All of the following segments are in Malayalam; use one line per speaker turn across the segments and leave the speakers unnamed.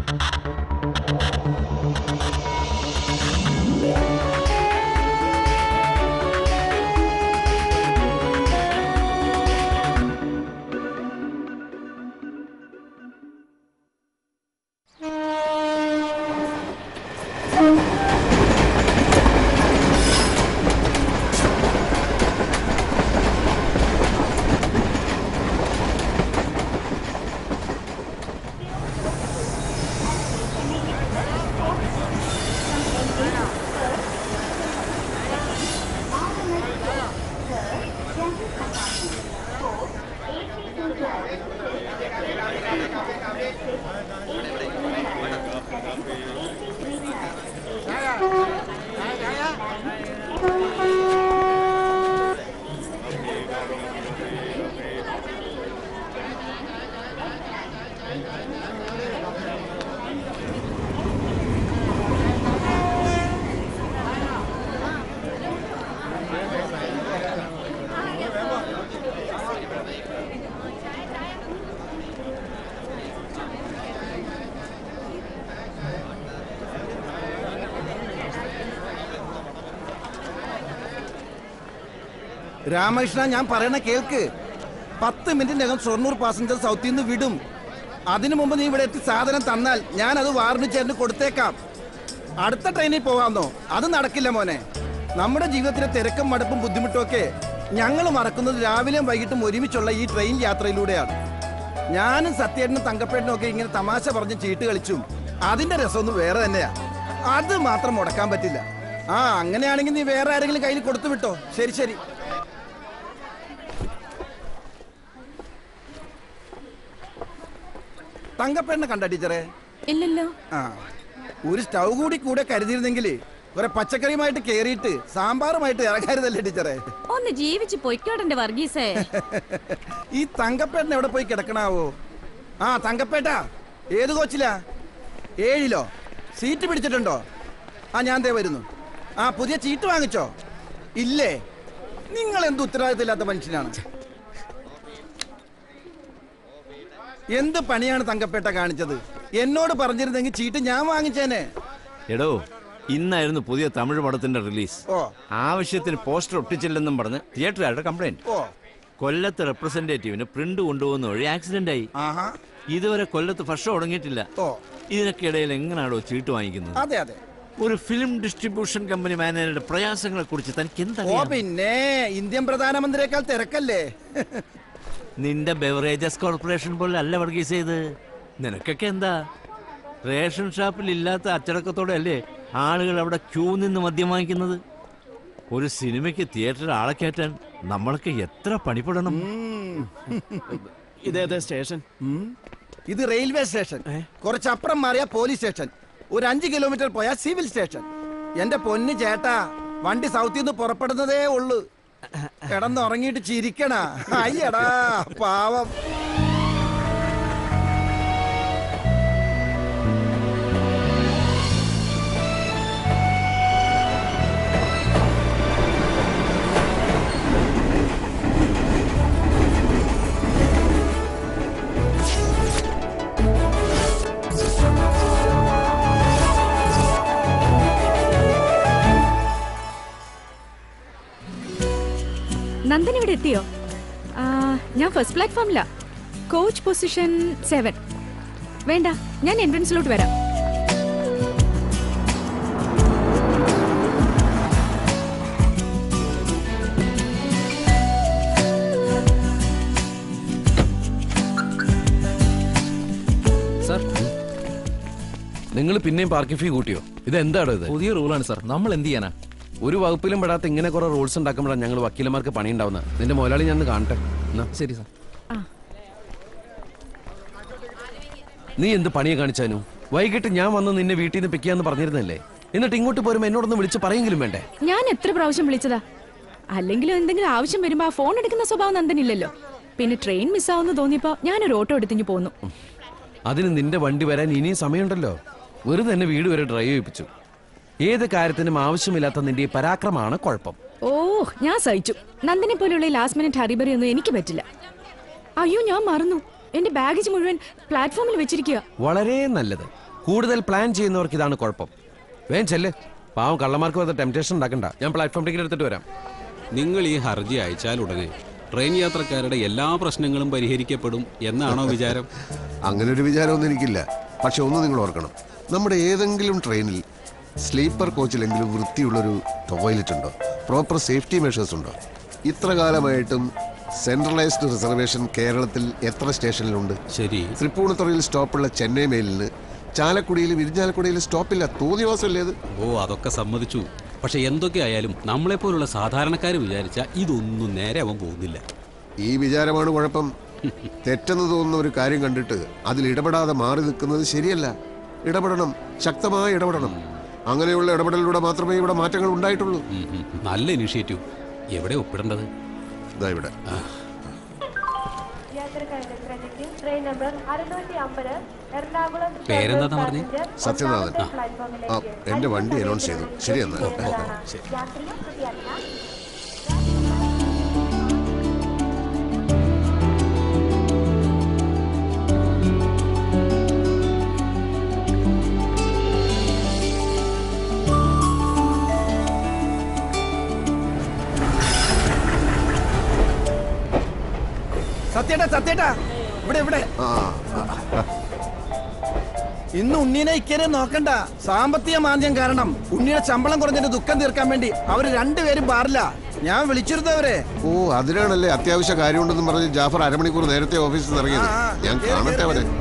രാമകൃഷ്ണ ഞാൻ പറയണ കേൾക്ക് പത്ത് മിനിറ്റിനകം ഷൊർണൂർ പാസഞ്ചർ സൗത്തിൽ നിന്ന് വിടും അതിനു മുമ്പ് നീ ഇവിടെ എത്തി സാധനം തന്നാൽ ഞാൻ അത് വാർണിച്ചേരിന് കൊടുത്തേക്കാം അടുത്ത ട്രെയിനിൽ പോവാന്നോ അത് നടക്കില്ല മോനെ നമ്മുടെ ജീവിതത്തിലെ തിരക്കും മടുപ്പും ബുദ്ധിമുട്ടും ഒക്കെ ഞങ്ങൾ മറക്കുന്നത് രാവിലെയും വൈകിട്ടും ഒരുമിച്ചുള്ള ഈ ട്രെയിൻ യാത്രയിലൂടെയാണ് ഞാനും സത്യേട്ടനും തങ്കപ്പേട്ടനും ഒക്കെ ഇങ്ങനെ തമാശ പറഞ്ഞ് ചീട്ട് കളിച്ചും അതിന്റെ രസമൊന്നും വേറെ തന്നെയാ അത് മാത്രം മുടക്കാൻ പറ്റില്ല ആ അങ്ങനെയാണെങ്കിൽ നീ വേറെ ആരെങ്കിലും കയ്യിൽ കൊടുത്തു വിട്ടോ ശരി ശരി തങ്കപ്പേണ്ണ കണ്ട ടീച്ചറെ
ഇല്ലല്ലോ
ആ ഒരു സ്റ്റൗ കൂടി കൂടെ കരുതിയിരുന്നെങ്കിൽ കുറെ പച്ചക്കറിയുമായിട്ട് കേറിയിട്ട് സാമ്പാറുമായിട്ട് ഇറങ്ങരുതല്ലേ ടീച്ചറെ
ഒന്ന് ജീവിച്ച് പൊയ്ക്കോട്ടെ വർഗീസേ
ഈ തങ്കപ്പേട്ടൻ എവിടെ പോയി കിടക്കണാവോ ആ തങ്കപ്പേട്ട ഏത് കോച്ചിലാ ഏഴിലോ സീറ്റ് പിടിച്ചിട്ടുണ്ടോ ആ ഞാൻ ദേ വരുന്നു ആ പുതിയ ചീട്ട് വാങ്ങിച്ചോ ഇല്ലേ നിങ്ങൾ എന്ത് ഉത്തരവാദിത്തമില്ലാത്ത മനുഷ്യനാണ് എന്ത് പണിയാണ് തങ്കപ്പേട്ട കാണിച്ചത് എന്നോട് പറഞ്ഞിരുന്നെങ്കിൽ ചീട്ട് ഞാൻ വാങ്ങിച്ചേനെ
എടോ ഇന്നായിരുന്നു പുതിയ തമിഴ് പടത്തിന്റെ റിലീസ്
ഓ
ആവശ്യത്തിന് പോസ്റ്റർ ഒട്ടിച്ചില്ലെന്നും പറഞ്ഞ് തിയേറ്ററുകാരുടെ കംപ്ലൈന്റ്
ഓ
കൊല്ലത്ത് റെപ്രസെന്റേറ്റീവിന് പ്രിന്റ് കൊണ്ടുപോകുന്ന വഴി ആക്സിഡന്റ് ആയി
ആഹാ
ഇതുവരെ കൊല്ലത്ത് ഫസ്റ്റ് തുടങ്ങിയിട്ടില്ല
ഓ
ഇതിനൊക്കെ ഇടയിൽ എങ്ങനെയാണോ ചീട്ട് വാങ്ങിക്കുന്നത്
അതെ അതെ
ഒരു ഫിലിം ഡിസ്ട്രിബ്യൂഷൻ കമ്പനി മാനേജറുടെ പ്രയാസങ്ങളെ കുറിച്ച് തനിക്ക്
ഓ
എന്താ
പിന്നെ ഇന്ത്യൻ പ്രധാനമന്ത്രിയേക്കാൾ തിരക്കല്ലേ
നിന്റെ ബെവറേജസ് കോർപ്പറേഷൻ പോലെ അല്ല വർഗീസ് ചെയ്ത് നിനക്കൊക്കെ എന്താ റേഷൻ ഷാപ്പിൽ ഇല്ലാത്ത അച്ചടക്കത്തോടെ അല്ലേ ആളുകൾ അവിടെ ക്യൂ നിന്ന് മദ്യം വാങ്ങിക്കുന്നത് ഒരു സിനിമയ്ക്ക് തിയേറ്ററിൽ ആളെ കയറ്റാൻ നമ്മളൊക്കെ എത്ര പണിപ്പെടണം
ഇതേതേ സ്റ്റേഷൻ
ഉം. ഇത് റെയിൽവേ സ്റ്റേഷൻ കുറച്ചപ്പുറം മാറിയ പോലീസ് സ്റ്റേഷൻ ഒരു അഞ്ച് കിലോമീറ്റർ പോയാൽ സിവിൽ സ്റ്റേഷൻ എന്റെ പൊന്ന് ചേട്ടാ വണ്ടി സൗത്തിൽ നിന്ന് പുറപ്പെടുന്നതേ ഉള്ളു കിടന്നുറങ്ങിയിട്ട് ചിരിക്കണ അയ്യടാ പാവം
നന്ദൻ ഇവിടെ എത്തിയോ ആ, ഞാൻ ഫസ്റ്റ് പ്ലാറ്റ്ഫോമിലാ കോച്ച് പൊസിഷൻ സെവൻ വേണ്ട ഞാൻ എൻട്രൻസിലോട്ട് വരാം
സാർ നിങ്ങൾ പിന്നെയും പാർക്കിംഗ് ഫീ കൂട്ടിയോ ഇത് എന്താണ് ഇത്
പുതിയ റൂളാണ് സാർ നമ്മൾ എന്ത് ചെയ്യാനാ
ഒരു വകുപ്പിലും പെടാത്ത ഇങ്ങനെ കുറെ റൂൾസ് ഉണ്ടാക്കുമ്പോഴാണ് ഞങ്ങൾ വക്കീലന്മാർക്ക് പണി ഉണ്ടാവുന്നത് നിന്റെ മുതലാളി ഞാൻ ഒന്ന് കാണട്ടെ എന്നാ.
ശരി സാർ
ആ
നീ എന്ത് പണിയെ കാണിച്ചാനു വൈകിട്ട് ഞാൻ വന്ന് നിന്നെ വീട്ടിൽ നിന്ന് പിക്കാന്ന് പറഞ്ഞിരുന്നല്ലേ എന്നിട്ട് ഇങ്ങോട്ട് പോരുമ്പോ എന്നോടൊന്ന് വിളിച്ച് പറയെങ്കിലും വേണ്ടേ
ഞാൻ എത്ര പ്രാവശ്യം വിളിച്ചതാ അല്ലെങ്കിലും എന്തെങ്കിലും ആവശ്യം വരുമ്പോ ആ ഫോൺ എടുക്കുന്ന സ്വഭാവം നന്ദനില്ലല്ലോ പിന്നെ ട്രെയിൻ മിസ്സാവുന്ന തോന്നിയപ്പോ ഞാനൊരു ഓട്ടോ എടുത്തിഞ്ഞു പോന്നു
അതിന് നിന്റെ വണ്ടി വരാൻ ഇനിയും സമയമുണ്ടല്ലോ വെറുതെ എന്നെ വീട് വരെ ഡ്രൈവ് ചെയ്യിപ്പിച്ചു ഏത് കാര്യത്തിനും ആവശ്യമില്ലാത്ത നിന്റെ ഈ പരാക്രമമാണ് കുഴപ്പം
ഓ ഞാൻ സഹിച്ചു നന്ദനെ പോലെയുള്ള ലാസ്റ്റ് മിനിറ്റ് ഹറിബറി ഒന്നും എനിക്ക് പറ്റില്ല അയ്യോ ഞാൻ മറന്നു എന്റെ ബാഗേജ് മുഴുവൻ പ്ലാറ്റ്ഫോമിൽ വെച്ചിരിക്കുക
വളരെ നല്ലത് കൂടുതൽ പ്ലാൻ ചെയ്യുന്നവർക്ക് ഇതാണ് കുഴപ്പം വേഗം ചെല്ല് പാവം കള്ളന്മാർക്ക് വന്ന ടെംപ്റ്റേഷൻ ഉണ്ടാക്കണ്ട ഞാൻ പ്ലാറ്റ്ഫോം ടിക്കറ്റ് എടുത്തിട്ട് വരാം
നിങ്ങൾ ഈ ഹർജി അയച്ചാലുടനെ ട്രെയിൻ യാത്രക്കാരുടെ എല്ലാ പ്രശ്നങ്ങളും പരിഹരിക്കപ്പെടും എന്നാണോ വിചാരം
അങ്ങനെ ഒരു വിചാരമൊന്നും എനിക്കില്ല പക്ഷെ ഒന്ന് നിങ്ങൾ ഓർക്കണം നമ്മുടെ ഏതെങ്കിലും ട്രെയിനിൽ സ്ലീപ്പർ കോച്ചിലെങ്കിലും വൃത്തിയുള്ളൊരു ടോയ്ലറ്റ് ഉണ്ടോ പ്രോപ്പർ സേഫ്റ്റി മെഷേഴ്സ് ഉണ്ടോ ഇത്ര കാലമായിട്ടും സെൻട്രലൈസ്ഡ് റിസർവേഷൻ കേരളത്തിൽ എത്ര സ്റ്റേഷനിലുണ്ട്
ശരി
തൃപ്പൂണിത്തുറയിൽ സ്റ്റോപ്പുള്ള ചെന്നൈ മെയിലിന് ചാലക്കുടിയിലും ഇരിഞ്ഞാലക്കുടിയിലും സ്റ്റോപ്പില്ല തോന്നിവാസമല്ലേ അത്
ഓ അതൊക്കെ സമ്മതിച്ചു പക്ഷെ എന്തൊക്കെ ആയാലും നമ്മളെപ്പോലുള്ള സാധാരണക്കാർ വിചാരിച്ച ഇതൊന്നും നേരെ അവൻ പോകുന്നില്ല
ഈ വിചാരമാണ് കുഴപ്പം തെറ്റെന്ന് തോന്നുന്ന ഒരു കാര്യം കണ്ടിട്ട് അതിൽ ഇടപെടാതെ മാറി നിൽക്കുന്നത് ശരിയല്ല ഇടപെടണം ശക്തമായി ഇടപെടണം അങ്ങനെയുള്ള ഇടപെടലിലൂടെ മാത്രമേ ഇവിടെ മാറ്റങ്ങൾ ഉണ്ടായിട്ടുള്ളൂ
ഉം, ഉം. നല്ല ഇനിഷ്യേറ്റീവ് എവിടെ ഒപ്പിടേണ്ടത്
ഇതാ ഇവിടെ
യാത്രക്കാരുടെ ശ്രദ്ധയ്ക്ക് ട്രെയിൻ നമ്പർ അറുന്നൂറ്റി അമ്പത് എറണാകുളം
പേരെന്താ പറഞ്ഞേ?
സത്യനാഥൻ.
ഒന്നാമത്തെ
ആ,
പ്ലാറ്റ്ഫോമിലേക്ക്
ആ, എന്റെ വണ്ടി announce ചെയ്തു. ശരി എന്നാ.
യാത്രികർ ശ്രദ്ധിക്കുക.
സത്യേട്ടാ സത്യേട്ടാ ഇവിടെ ഇവിടെ
ആ ആ,
ഇന്ന് ഉണ്ണീനെ ഇക്കരെ നോക്കണ്ട സാമ്പത്തിക മാന്ദ്യം കാരണം ഉണ്ണിയുടെ ശമ്പളം കുറഞ്ഞതിന്റെ ദുഃഖം തീർക്കാൻ വേണ്ടി അവര് രണ്ടുപേരും ബാറില്ല ഞാൻ വിളിച്ചിരുന്നവരെ
ഓ അതിനാണല്ലേ അത്യാവശ്യ കാര്യമുണ്ടെന്ന് പറഞ്ഞ് ജാഫർ അരമണിക്കൂർ നേരത്തെ ഓഫീസിൽ നിന്ന് ഇറങ്ങിയത്
ആ, ആ.
ഞാൻ
കേറി,
കാണട്ടെ
കേറി,
അവരെ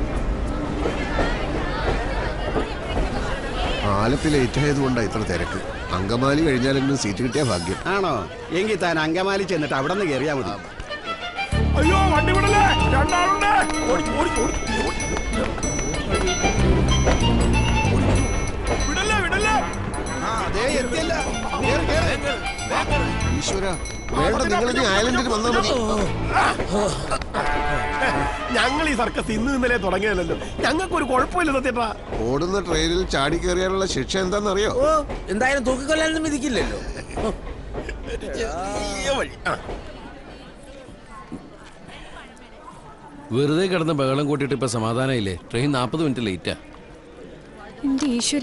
ആലപ്പി ലേറ്റ് ആയതുകൊണ്ടാ ഇത്ര തിരക്ക് അങ്കമാലി കഴിഞ്ഞാലെങ്കിലും സീറ്റ് കിട്ടിയ ഭാഗ്യം
ആണോ എങ്കിൽ താൻ അങ്കമാലി ചെന്നിട്ട് അവിടെ നിന്ന് കയറിയാ മതി
അയ്യോ വണ്ടി വിടല്ലേ രണ്ടാളുണ്ട് വിടല്ലേ വിടല്ലേ ആ അതേ എത്തിയല്ല കേറ്, കേറ്.
ഈശ്വര വേണ്ട നിങ്ങളിനി ഐലൻഡിൽ വന്നാൽ മതി
ഞങ്ങൾ ഈ സർക്കസ് ഇന്ന് ഇന്നലെ തുടങ്ങിയതല്ലോ ഞങ്ങൾക്ക് ഒരു കുഴപ്പമില്ല സത്യേട്ടാ
ഓടുന്ന ട്രെയിനിൽ ചാടി കയറിയാലുള്ള ശിക്ഷ എന്താണെന്നറിയോ
ഓ എന്തായാലും തൂക്കിക്കൊല്ലാനൊന്നും വിധിക്കില്ലല്ലോ
വെറുതെ കിടന്ന് ബഹളം കൂട്ടിയിട്ട് ഇപ്പൊ സമാധാനമില്ലേ ട്രെയിൻ നാൽപ്പത് മിനിറ്റ് ലേറ്റാ
എന്റെ ഈശ്വര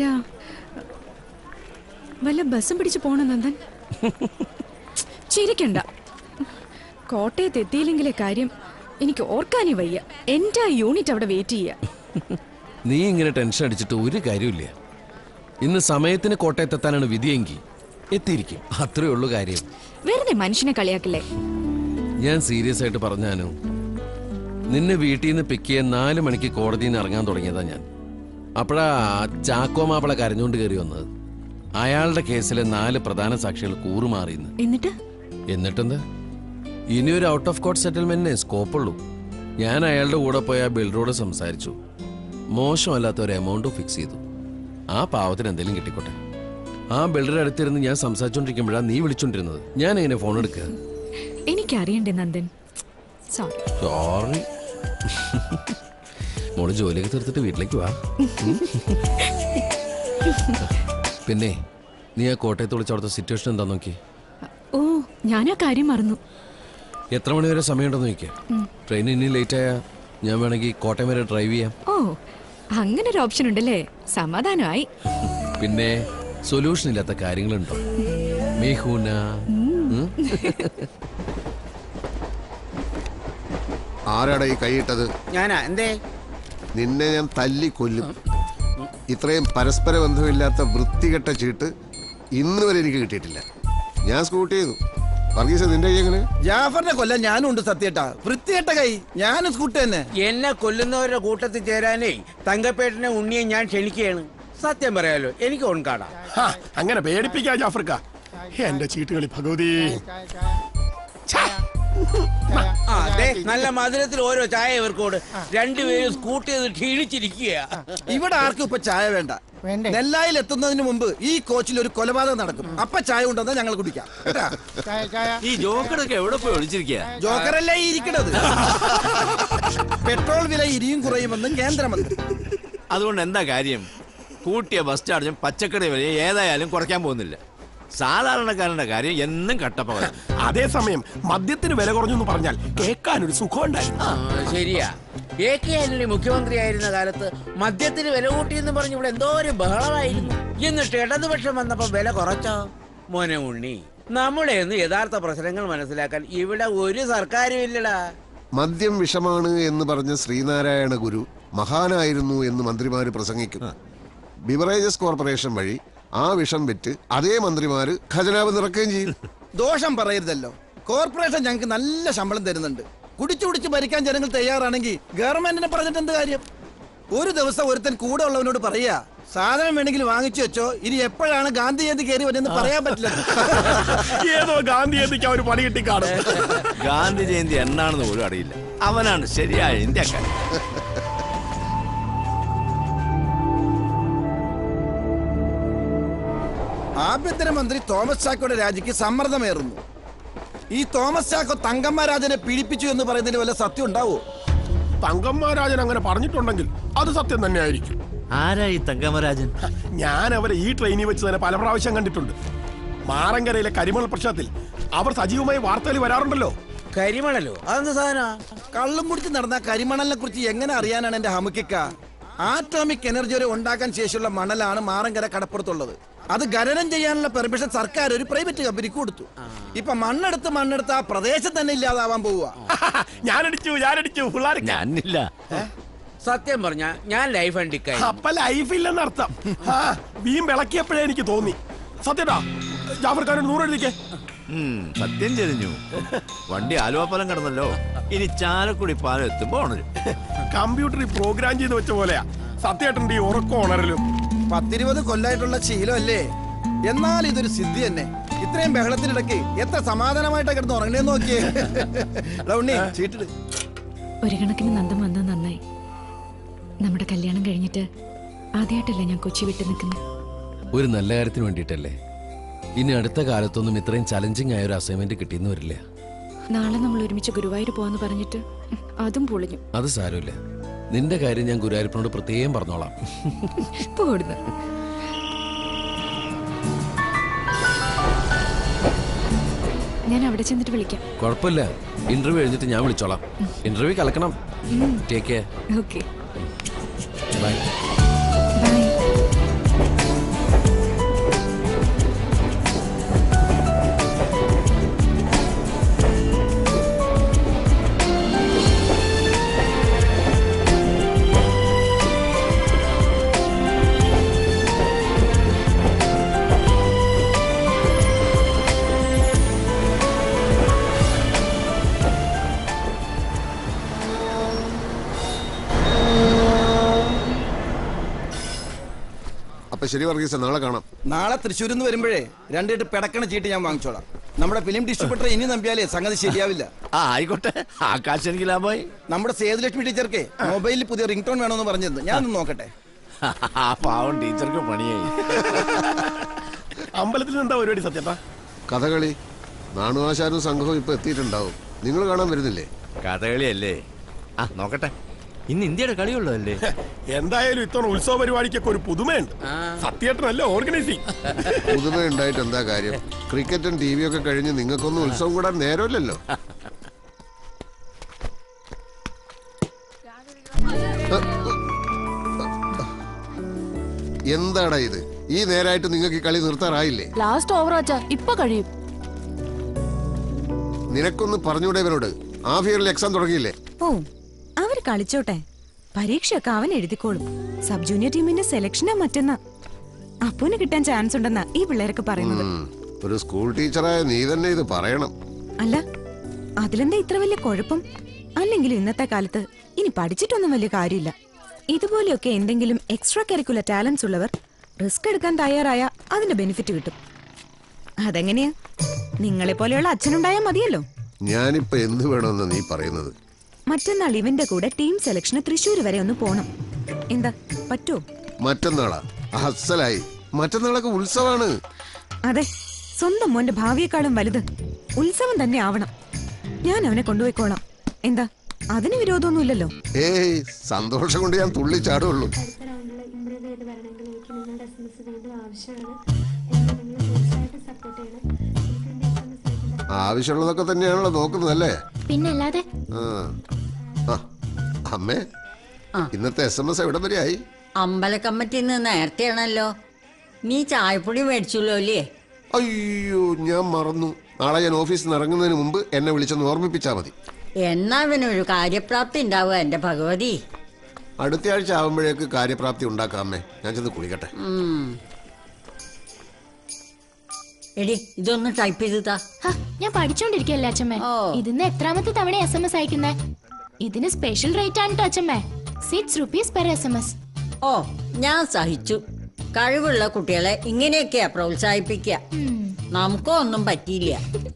വല്ല ബസ്സും പിടിച്ചു പോണ നന്ദൻ ചിരിക്കണ്ട കോട്ടയത്ത് എത്തിയില്ലെങ്കിലേ കാര്യം എനിക്ക് ഓർക്കാനേ വയ്യ എന്റെ ആ യൂണിറ്റ് അവിടെ വെയിറ്റ് ചെയ്യാ
നീ ഇങ്ങനെ ടെൻഷൻ അടിച്ചിട്ട് ഒരു കാര്യമില്ല ഇന്ന് സമയത്തിന് കോട്ടയത്തെത്താനാണ് വിധിയെങ്കിൽ എത്തിയിരിക്കും അത്രേ ഉള്ളൂ കാര്യം
വെറുതെ മനുഷ്യനെ കളിയാക്കില്ലേ
ഞാൻ സീരിയസ് ആയിട്ട് പറഞ്ഞാനു നിന്നെ വീട്ടിൽ നിന്ന് പിക്ക് ചെയ്യാൻ നാല് മണിക്ക് കോടതിയിൽ നിന്ന് ഇറങ്ങാൻ തുടങ്ങിയതാ ഞാൻ അപ്പോഴാ ചാക്കോ മാപ്പിള കരഞ്ഞുകൊണ്ട് കയറി വന്നത് അയാളുടെ കേസിലെ നാല് പ്രധാന സാക്ഷികൾ കൂറുമാറിയെന്ന്
എന്നിട്ട്
എന്നിട്ടെന്താ ഇനിയൊരു ഔട്ട് ഓഫ് കോർട്ട് സെറ്റിൽമെന്റിനെ സ്കോപ്പുള്ളൂ ഞാൻ അയാളുടെ കൂടെ പോയി ആ ബിൽഡറോട് സംസാരിച്ചു മോശമല്ലാത്ത ഒരു എമൗണ്ട് ഫിക്സ് ചെയ്തു ആ പാവത്തിന് എന്തെങ്കിലും കിട്ടിക്കോട്ടെ ആ ബിൽഡറുടെ അടുത്തിരുന്ന് ഞാൻ സംസാരിച്ചോണ്ടിരിക്കുമ്പോഴാണ് നീ വിളിച്ചോണ്ടിരുന്നത് ഞാൻ എങ്ങനെ ഫോൺ എടുക്കുക
എനിക്കറിയണ്ടേ നന്ദൻ സോറി
സോറി മോള് ജോലിയൊക്കെ തീർത്തിട്ട് വീട്ടിലേക്ക് വാ ഉം. പിന്നെ നീ ആ കോട്ടയത്ത് വിളിച്ച അവിടുത്തെ സിറ്റുവേഷൻ എന്താ നോക്കി
ഓ ഞാനാ കാര്യം മറന്നു
എത്ര മണി വരെ സമയമുണ്ടെന്ന് നോക്കിയാ ട്രെയിൻ ഇനി ലേറ്റ് ആയാ ഞാൻ വേണമെങ്കിൽ കോട്ടയം വരെ ഡ്രൈവ് ചെയ്യാം
ഓ അങ്ങനെ ഒരു ഓപ്ഷൻ ഉണ്ടല്ലേ സമാധാനമായി
പിന്നെ സൊല്യൂഷൻ ഇല്ലാത്ത കാര്യങ്ങളുണ്ടോ മേഹൂന ഉം?
ആരാടാ ഈ കൈയിട്ടത്
ഞാനാ എന്തേ
നിന്നെ ഞാൻ തല്ലി കൊല്ലും ഇത്രയും പരസ്പര ബന്ധമില്ലാത്ത വൃത്തികെട്ട ചീട്ട് ഇന്ന് വരെ എനിക്ക് കിട്ടിയിട്ടില്ല ഞാൻ സ്കൂട്ട് ചെയ്തു വർഗീസ് നിന്റെ കൈ എങ്ങനെ
ജാഫറിനെ കൊല്ലാൻ ഞാനും ഉണ്ട് സത്യേട്ടാ വൃത്തികെട്ട കൈ ഞാനും സ്കൂട്ട് തന്നെ
എന്നെ കൊല്ലുന്നവരുടെ കൂട്ടത്തിൽ ചേരാനേ തങ്കപ്പേട്ടനെ ഉണ്ണിയെ ഞാൻ ക്ഷണിക്കുകയാണ് സത്യം പറയാലോ എനിക്ക് ഓൺകാടാ
അങ്ങനെ പേടിപ്പിക്കാ ജാഫർക്ക എന്റെ ചീട്ടുകളി ഭഗവതി
ആ അതെ നല്ല മധുരത്തിൽ ഓരോ ചായ ഇവർക്കോട് രണ്ടുപേരും സ്കൂട്ട് ചെയ്ത് ക്ഷീണിച്ചിരിക്കുക
ഇവിടെ ആർക്കും ഇപ്പൊ ചായ വേണ്ട നെല്ലായിൽ എത്തുന്നതിന് മുമ്പ് ഈ കോച്ചിൽ ഒരു കൊലപാതകം നടക്കും അപ്പൊ ചായ ഉണ്ടെന്നാ ഞങ്ങൾ കുടിക്കാം കേട്ടാ?
ഈ ജോക്കടൊക്കെ എവിടെ പോയി ഒളിച്ചിരിക്കുക
ജോക്കറല്ലേ ഈ ഇരിക്കണത് പെട്രോൾ വില ഇരിയും കുറയുമെന്ന് കേന്ദ്രമന്ത്രി
അതുകൊണ്ട് എന്താ കാര്യം കൂട്ടിയ ബസ് ചാർജും പച്ചക്കറി വില ഏതായാലും കുറയ്ക്കാൻ പോകുന്നില്ല സാധാരണക്കാരന്റെ കാര്യം എന്നും കട്ടപ്പകൽ
അതേസമയം മദ്യത്തിന് വില കുറഞ്ഞു എന്ന് പറഞ്ഞാൽ കേൾക്കാൻ ഒരു സുഖം ഉണ്ടായി
ശരിയാ എ കെ ആന്റണി മുഖ്യമന്ത്രിയായിരുന്ന കാലത്ത് മദ്യത്തിന് വില കൂട്ടിയെന്ന് പറഞ്ഞ് ഇവിടെ എന്തോ ഒരു ബഹളമായിരുന്നു എന്നിട്ട് ഇടതുപക്ഷം വന്നപ്പോ വില കുറച്ചോ മോനെ ഉണ്ണി നമ്മുടെ ഒന്ന് യഥാർത്ഥ പ്രശ്നങ്ങൾ മനസ്സിലാക്കാൻ ഇവിടെ ഒരു സർക്കാരും ഇല്ലടാ
മദ്യം വിഷമാണ് എന്ന് പറഞ്ഞ ശ്രീനാരായണ ഗുരു മഹാനായിരുന്നു എന്ന് മന്ത്രിമാര് പ്രസംഗിക്കും ബിവറേജസ് കോർപ്പറേഷൻ വഴി ആ വിഷം വിറ്റ് അതേ മന്ത്രിമാര് ഖജനാവ് നിറക്കുകയും ചെയ്യും
ദോഷം പറയരുതല്ലോ കോർപ്പറേഷൻ ഞങ്ങൾക്ക് നല്ല ശമ്പളം തരുന്നുണ്ട് കുടിച്ചു കുടിച്ച് ഭരിക്കാൻ ജനങ്ങൾ തയ്യാറാണെങ്കിൽ ഗവൺമെന്റിനെ പറഞ്ഞിട്ട് എന്ത് കാര്യം ഒരു ദിവസം ഒരുത്തൻ കൂടെ ഉള്ളവനോട് പറയാ സാധനം വേണമെങ്കിൽ വാങ്ങിച്ചു വെച്ചോ ഇനി എപ്പോഴാണ് ഗാന്ധി ജയന്തി കയറി വരുന്നത് പറയാൻ പറ്റില്ല
ഏതോ ഗാന്ധിയതിക്ക് അവർ പണി കിട്ടി കാണും
ഗാന്ധി ജയന്തി എന്നാണെന്ന് പോലും അറിയില്ല അവനാണ് ശരിയായ ഇന്ത്യക്കാരൻ
ആഭ്യന്തരമന്ത്രി തോമസ് ചാക്കോയുടെ രാജിക്ക് സമ്മർദ്ദമേറുന്നു ഈ തോമസ് ചാക്കോ തങ്കമ്മരാജനെ പീഡിപ്പിച്ചു എന്ന് പറയുന്നതിന് വല്ല സത്യം ഉണ്ടാവോ
തങ്കമ്മരാജൻ അങ്ങനെ പറഞ്ഞിട്ടുണ്ടെങ്കിൽ അത് സത്യം തന്നെയായിരിക്കും
ആരാ ഈ തങ്കമരാജൻ
ഞാൻ അവരെ ഈ ട്രെയിനിൽ വെച്ച് തന്നെ പല പ്രാവശ്യം കണ്ടിട്ടുണ്ട് മാറങ്കരയിലെ കരിമണൽ പ്രശ്നത്തിൽ അവർ സജീവമായി വാർത്തയിൽ വരാറുണ്ടല്ലോ
കരിമണലോ അതെന്ത് സാധന
കള്ളും കുടിച്ച് നടന്ന കരിമണലിനെ കുറിച്ച് എങ്ങനെ അറിയാനാണ് എന്റെ ഹമുക്കിക്ക ആറ്റോമിക് എനർജി വരെ ഉണ്ടാക്കാൻ ശേഷിയുള്ള മണലാണ് മാറങ്കര കടപ്പുറത്തുള്ളത് അത് ഖനനം ചെയ്യാനുള്ള പെർമിഷൻ സർക്കാർ ഒരു പ്രൈവറ്റ് കമ്പനിക്ക് കൊടുത്തു ഇപ്പൊ മണ്ണെടുത്ത് മണ്ണെടുത്ത് ആ പ്രദേശം തന്നെ ഇല്ലാതാവാൻ പോവുക
ഞാനടിച്ചു ഞാനടിച്ചു പിള്ളേർ
ഞാനില്ല
സത്യം പറഞ്ഞ ഞാൻ ലൈഫ് അണ്ടിക്കായി
അപ്പൊ ലൈഫ് ഇല്ലെന്ന് അർത്ഥം ആ, വീം വിളക്കിയപ്പോഴേ എനിക്ക് തോന്നി സത്യട്ടാ ജാഫർ ഖാൻ ഒരു നൂറെഴുതിക്കേ
ഉം, സത്യം ചെരിഞ്ഞു വണ്ടി ആലുവാപ്പലം കിടന്നല്ലോ ഇനി ചാലക്കുടി പാലം എത്തുമ്പോ ഉണരും
കമ്പ്യൂട്ടറിൽ പ്രോഗ്രാം ചെയ്ത് വെച്ച പോലെയാ സത്യേട്ടൻ്റെ ഈ ഉറക്കം ഉണരലും
പത്തിരുപത് കൊല്ലായിട്ടുള്ള ശീലമല്ലേ എന്നാൽ ഇതൊരു സിദ്ധി തന്നെ ഇത്രയും ബഹളത്തിനിടയ്ക്ക് എത്ര സമാധാനമായിട്ടാ കിടന്ന് ഉറങ്ങണേ നോക്കിയേ എടാ ഉണ്ണി ചീട്ടിട്
ഒരു കണക്കിന് നന്ദം വന്നത് നന്നായി നമ്മുടെ കല്യാണം കഴിഞ്ഞിട്ട് ആദ്യമായിട്ടല്ല ഞാൻ കൊച്ചി വിട്ടു നിൽക്കുന്നത്
ഒരു നല്ല കാര്യത്തിന് വേണ്ടിയിട്ടല്ലേ ഇനി അടുത്ത കാലത്തൊന്നും ഇത്രയും ചലഞ്ചിങ് ആയ ഒരു അസൈൻമെന്റ് കിട്ടിയെന്ന് വരില്ല
നാളെ നമ്മൾ ഒരുമിച്ച് ഗുരുവായൂർ പോവാന്ന് പറഞ്ഞിട്ട് ഉം, അതും പൊളിഞ്ഞു
അത് സാരമില്ല നിന്റെ കാര്യം ഞാൻ ഗുരുവായൂരപ്പനോട് പ്രത്യേകം പറഞ്ഞോളാം
പോടുന്നു ഞാൻ അവിടെ ചെന്നിട്ട് വിളിക്കാം
കുഴപ്പമില്ല ഇന്റർവ്യൂ കഴിഞ്ഞിട്ട് ഞാൻ വിളിച്ചോളാം ഇന്റർവ്യൂ കലക്കണം take care
okay
bye
bye
അപ്പൊ ശരി വർഗീസ നാളെ കാണാം
നാളെ തൃശ്ശൂരിൽ നിന്ന് വരുമ്പോഴേ രണ്ടിട്ട് പിടക്കണ ചീട്ട് ഞാൻ വാങ്ങിച്ചോളാം നമ്മുടെ ഫിലിം ഡിസ്ട്രിബ്യൂട്ടർ ഇനി നമ്പിയാലേ സംഗതി ശരിയാവില്ല
ആ ആയിക്കോട്ടെ ആകാശ് എനിക്ക് ലാഭമായി
നമ്മുടെ സേതുലക്ഷ്മി ടീച്ചർക്ക് മൊബൈലിൽ പുതിയ റിംഗ് ടോൺ വേണമെന്ന് പറഞ്ഞിരുന്നു ഞാൻ ഒന്ന് നോക്കട്ടെ
ആ പാവം ടീച്ചർക്ക് പണിയായി
അമ്പലത്തിൽ എന്താ പരിപാടി സത്യേട്ടാ
കഥകളി നാണുവാശാനും സംഘവും ഇപ്പൊ എത്തിയിട്ടുണ്ടാവും നിങ്ങൾ കാണാൻ വരുന്നില്ലേ
കഥകളിയല്ലേ ആ നോക്കട്ടെ ഇന്ന് ഇന്ത്യയുടെ കളിയുള്ളൂ അല്ലേ
എന്തായാലും ഇത്തവണ ഉത്സവ പരിപാടിക്കൊക്കെ ഒരു പുതുമയുണ്ട് സത്യേട്ടനല്ലേ ഓർഗനൈസിങ്
പുതുമ ഉണ്ടായിട്ട് എന്താ കാര്യം ക്രിക്കറ്റും ടി വിയും ഒക്കെ കഴിഞ്ഞ് നിങ്ങൾക്കൊന്നും ഉത്സവം കൂടാൻ നേരമില്ലല്ലോ എന്താടാ ഇത് ഈ നേരായിട്ട് നിങ്ങൾക്ക് ഈ കളി നിർത്താറായില്ലേ
ലാസ്റ്റ് ഓവർ ആച്ചാ ഇപ്പൊ കഴിയും
നിനക്കൊന്ന് പറഞ്ഞൂടെ ഇവരോട് ഹാഫ് ഇയറിൽ എക്സാം തുടങ്ങിയില്ലേ
ഓ അവർ കളിച്ചോട്ടെ പരീക്ഷയൊക്കെ അവൻ എഴുതിക്കോളും സബ് ജൂനിയർ ടീമിന്റെ സെലക്ഷനാ മറ്റന്നാ അപ്പൂന് കിട്ടാൻ ചാൻസ് ഉണ്ടെന്നാ ഈ പിള്ളേരൊക്കെ പറയുന്നത്
ഉം, ഒരു സ്കൂൾ ടീച്ചറായ നീ തന്നെ ഇത് പറയണം
അല്ല അതിലെന്താ ഇത്ര വലിയ കുഴപ്പം അല്ലെങ്കിൽ ഇന്നത്തെ കാലത്ത് ഇനി പഠിച്ചിട്ടൊന്നും വലിയ കാര്യമില്ല ഇതുപോലെയൊക്കെ എന്തെങ്കിലും എക്സ്ട്രാ കരിക്കുലർ ടാലൻസ് ഉള്ളവർ റിസ്ക് എടുക്കാൻ തയ്യാറായ അതിന്റെ ബെനിഫിറ്റ് കിട്ടും അതെങ്ങനെയാ നിങ്ങളെ പോലെയുള്ള അച്ഛനുണ്ടായാൽ മതിയല്ലോ
ഞാനിപ്പോ എന്ത് വേണമെന്ന് നീ പറയുന്നത്
മറ്റന്നാൾ ഇവന്റെ കൂടെ ടീം സെലക്ഷന് തൃശ്ശൂർ വരെ ഒന്ന് പോണം എന്താ പറ്റുമോ
മറ്റന്നാളാ അസലായി മറ്റന്നാളൊക്കെ ഉത്സവാണ്
അതെ സ്വന്തം മോന്റെ ഭാവിയെക്കാളും വലുത് ഉത്സവം തന്നെ ആവണം ഞാൻ അവനെ കൊണ്ടുപോയിക്കോളാം എന്താ അതിന് വിരോധമൊന്നുമില്ലല്ലോ
ഏയ് സന്തോഷം കൊണ്ട് ഞാൻ തുള്ളി ചാടുള്ളൂ
ഇമ്പ്രൂവ് ചെയ്ത് വരണമെങ്കിൽ എനിക്ക് നിങ്ങളുടെ എസ്എംഎസ് വീണ്ടും ആവശ്യമാണ് എന്നെ നിങ്ങൾ തീർച്ചയായിട്ടും സപ്പോർട്ട് ചെയ്യണം എനിക്ക് എൻ്റെ എസ്എംഎസ് അയക്കേണ്ട
ആവശ്യമുള്ളതൊക്കെ തന്നെയാണല്ലോ നോക്കുന്നത് അല്ലേ
പിന്നെ അല്ലാതെ
ആ. ആ അമ്മേ ഇന്നത്തെ എസ് എം എസ് എവിടെ വരെയായി
അമ്പല കമ്മിറ്റിന്ന് നേരത്തെയാണല്ലോ നീ ചായപ്പൊടി മേടിച്ചല്ലോ അല്ലേ
അയ്യോ ഞാൻ മറന്നു നാളെ ഞാൻ ഓഫീസിൽ നിന്ന് ഇറങ്ങുന്നതിന് മുമ്പ് എന്നെ വിളിച്ചൊന്ന് ഓർമ്മിപ്പിച്ചാൽ മതി
എന്നാ ഇവനൊരു കാര്യപ്രാപ്തി ഉണ്ടാവുക എന്റെ ഭഗവതി
അടുത്ത ആഴ്ച ആവുമ്പോഴേക്ക് കാര്യപ്രാപ്തി ഉണ്ടാക്കാം അമ്മേ ഞാൻ ചെന്ന് കുളിക്കട്ടെ
ഉം. എടി ഇതൊന്ന് ടൈപ്പ് ചെയ്ത് താ
ഹ, ഞാൻ പഠിച്ചോണ്ടിരിക്കല്ലേ അച്ഛമ്മേ ഇതിന്ന് എത്രാമത്തെ തവണ എസ് എം എസ് അയക്കുന്നേ ഇതിന് സ്പെഷ്യൽ റേറ്റ് ആണ് ട്ടോ അച്ഛമ്മേ six rupees per S M S
ഓ ഞാൻ സഹിച്ചു കഴിവുള്ള കുട്ടികളെ ഇങ്ങനെയൊക്കെയാ പ്രോത്സാഹിപ്പിക്കുക നമുക്കോ ഒന്നും പറ്റിയില്ല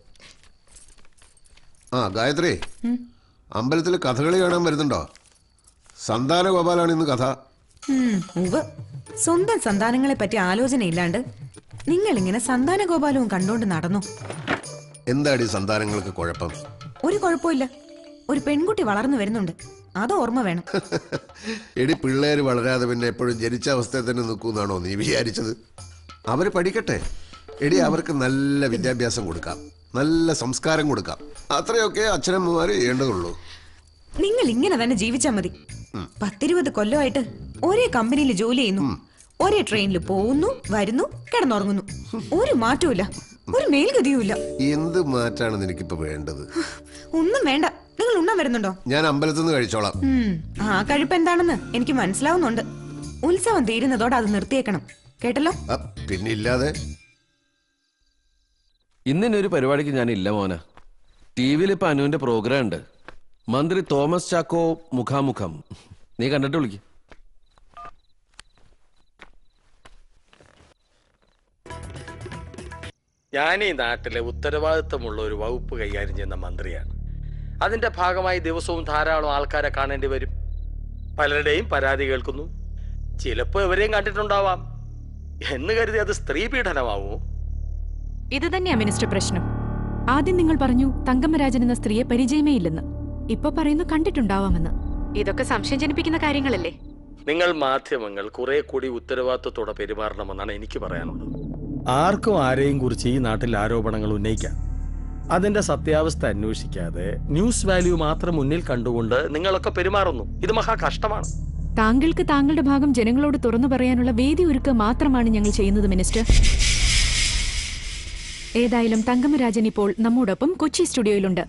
ആ ഗായത്രി അമ്പലത്തിൽ കഥകളി കാണാൻ വരുന്നുണ്ടോ സന്താന ഗോപാലാണ് ഇന്ന് കഥ
ഉം, ഉവ്വ്. സ്വന്തം സന്താനങ്ങളെ പറ്റി ആലോചനയില്ലാണ്ട് നിങ്ങൾ ഇങ്ങനെ സന്താന ഗോപാലവും കണ്ടോണ്ട് നടന്നു
എന്താടി സന്താനങ്ങൾക്ക് കുഴപ്പം
ഒരു കുഴപ്പമില്ല ഒരു പെൺകുട്ടി വളർന്നു വരുന്നുണ്ട് അത് ഓർമ്മ വേണം
എടി പിള്ളേര് വളരാതെ പിന്നെ എപ്പോഴും ജനിച്ച അവസ്ഥയിൽ തന്നെ നിൽക്കുമെന്നാണോ നീ വിചാരിച്ചത് അവര് പഠിക്കട്ടെ എടി അവർക്ക് നല്ല വിദ്യാഭ്യാസം കൊടുക്കാം നല്ല സംസ്കാരം കൊടുക്കാം അത്രയൊക്കെ അച്ഛനമ്മമാര് ചെയ്യേണ്ടതുള്ളൂ
നിങ്ങൾ ഇങ്ങനെ തന്നെ ജീവിച്ചാ മതി പത്തിരുപത് കൊല്ലമായിട്ട് ഒരേ കമ്പനിയിൽ ജോലി ചെയ്യുന്നു ഒരേ ട്രെയിനിൽ പോകുന്നു വരുന്നു കിടന്നുറങ്ങുന്നു ഒരു മാറ്റവും ഒരു മേൽഗതിയുമില്ല
എന്ത് മാറ്റാണ് നിനക്കിപ്പോ വേണ്ടത്
ഒന്നും വേണ്ട നിങ്ങൾ ഉണ്ണാൻ വരുന്നുണ്ടോ
ഞാൻ അമ്പലത്തിൽ നിന്ന് കഴിച്ചോളാം
ഉം, ആ കഴിപ്പ് എന്താണെന്ന് എനിക്ക് മനസ്സിലാവുന്നുണ്ട് ഉത്സവം തീരുന്നതോടെ അത് നിർത്തിയേക്കണം കേട്ടല്ലോ
ആ, പിന്നില്ലാതെ
ഇന്നിനൊരു പരിപാടിക്ക് ഞാൻ ഇല്ല മോന ടി വിയിൽ ഇപ്പൊ അനുവിന്റെ പ്രോഗ്രാം ഉണ്ട് മന്ത്രി തോമസ് ചാക്കോ മുഖാമുഖം നീ കണ്ടിട്ട് വിളിക്ക്
ഞാൻ ഈ നാട്ടിലെ ഉത്തരവാദിത്തമുള്ള ഒരു വകുപ്പ് കൈകാര്യം ചെയ്യുന്ന മന്ത്രിയാണ് അതിന്റെ ഭാഗമായി ദിവസവും ധാരാളം ആൾക്കാരെ കാണേണ്ടി വരും പലരുടെയും പരാതി കേൾക്കുന്നു ചിലപ്പോൾ ഇവരെയും കണ്ടിട്ടുണ്ടാവാം എന്ന് കരുതി അത് സ്ത്രീ പീഡനമാവോ
ഇത് തന്നെയാ മിനിസ്റ്റർ പ്രശ്നം ആദ്യം നിങ്ങൾ പറഞ്ഞു തങ്കമ്മരാജൻ എന്ന സ്ത്രീയെ പരിചയമേ ഇല്ലെന്ന് ഇപ്പൊ പറയുന്നു കണ്ടിട്ടുണ്ടാവാമെന്ന് ഇതൊക്കെ സംശയം ജനിപ്പിക്കുന്ന കാര്യങ്ങളല്ലേ
നിങ്ങൾ മാധ്യമങ്ങൾ കുറെ കൂടി ഉത്തരവാദിത്വത്തോടെ പെരുമാറണമെന്നാണ് എനിക്ക് പറയാനുള്ളത് ആർക്കും ആരെയും കുറിച്ച് ഈ നാട്ടിൽ ആരോപണങ്ങൾ ഉന്നയിക്കാം അതിന്റെ സത്യാവസ്ഥ അന്വേഷിക്കാതെ ന്യൂസ് വാല്യൂ മാത്രം മുന്നിൽ കണ്ടുകൊണ്ട് നിങ്ങളൊക്കെ പെരുമാറുന്നു ഇത് മഹാ കഷ്ടമാണ്
താങ്കൾക്ക് താങ്കളുടെ ഭാഗം ജനങ്ങളോട് തുറന്നു പറയാനുള്ള വേദി ഒരുക്കുക മാത്രമാണ് ഞങ്ങൾ ചെയ്യുന്നത് മിനിസ്റ്റർ ഏതായാലും തങ്കമ്മരാജൻ ഇപ്പോൾ നമ്മോടൊപ്പം കൊച്ചി സ്റ്റുഡിയോയിലുണ്ട്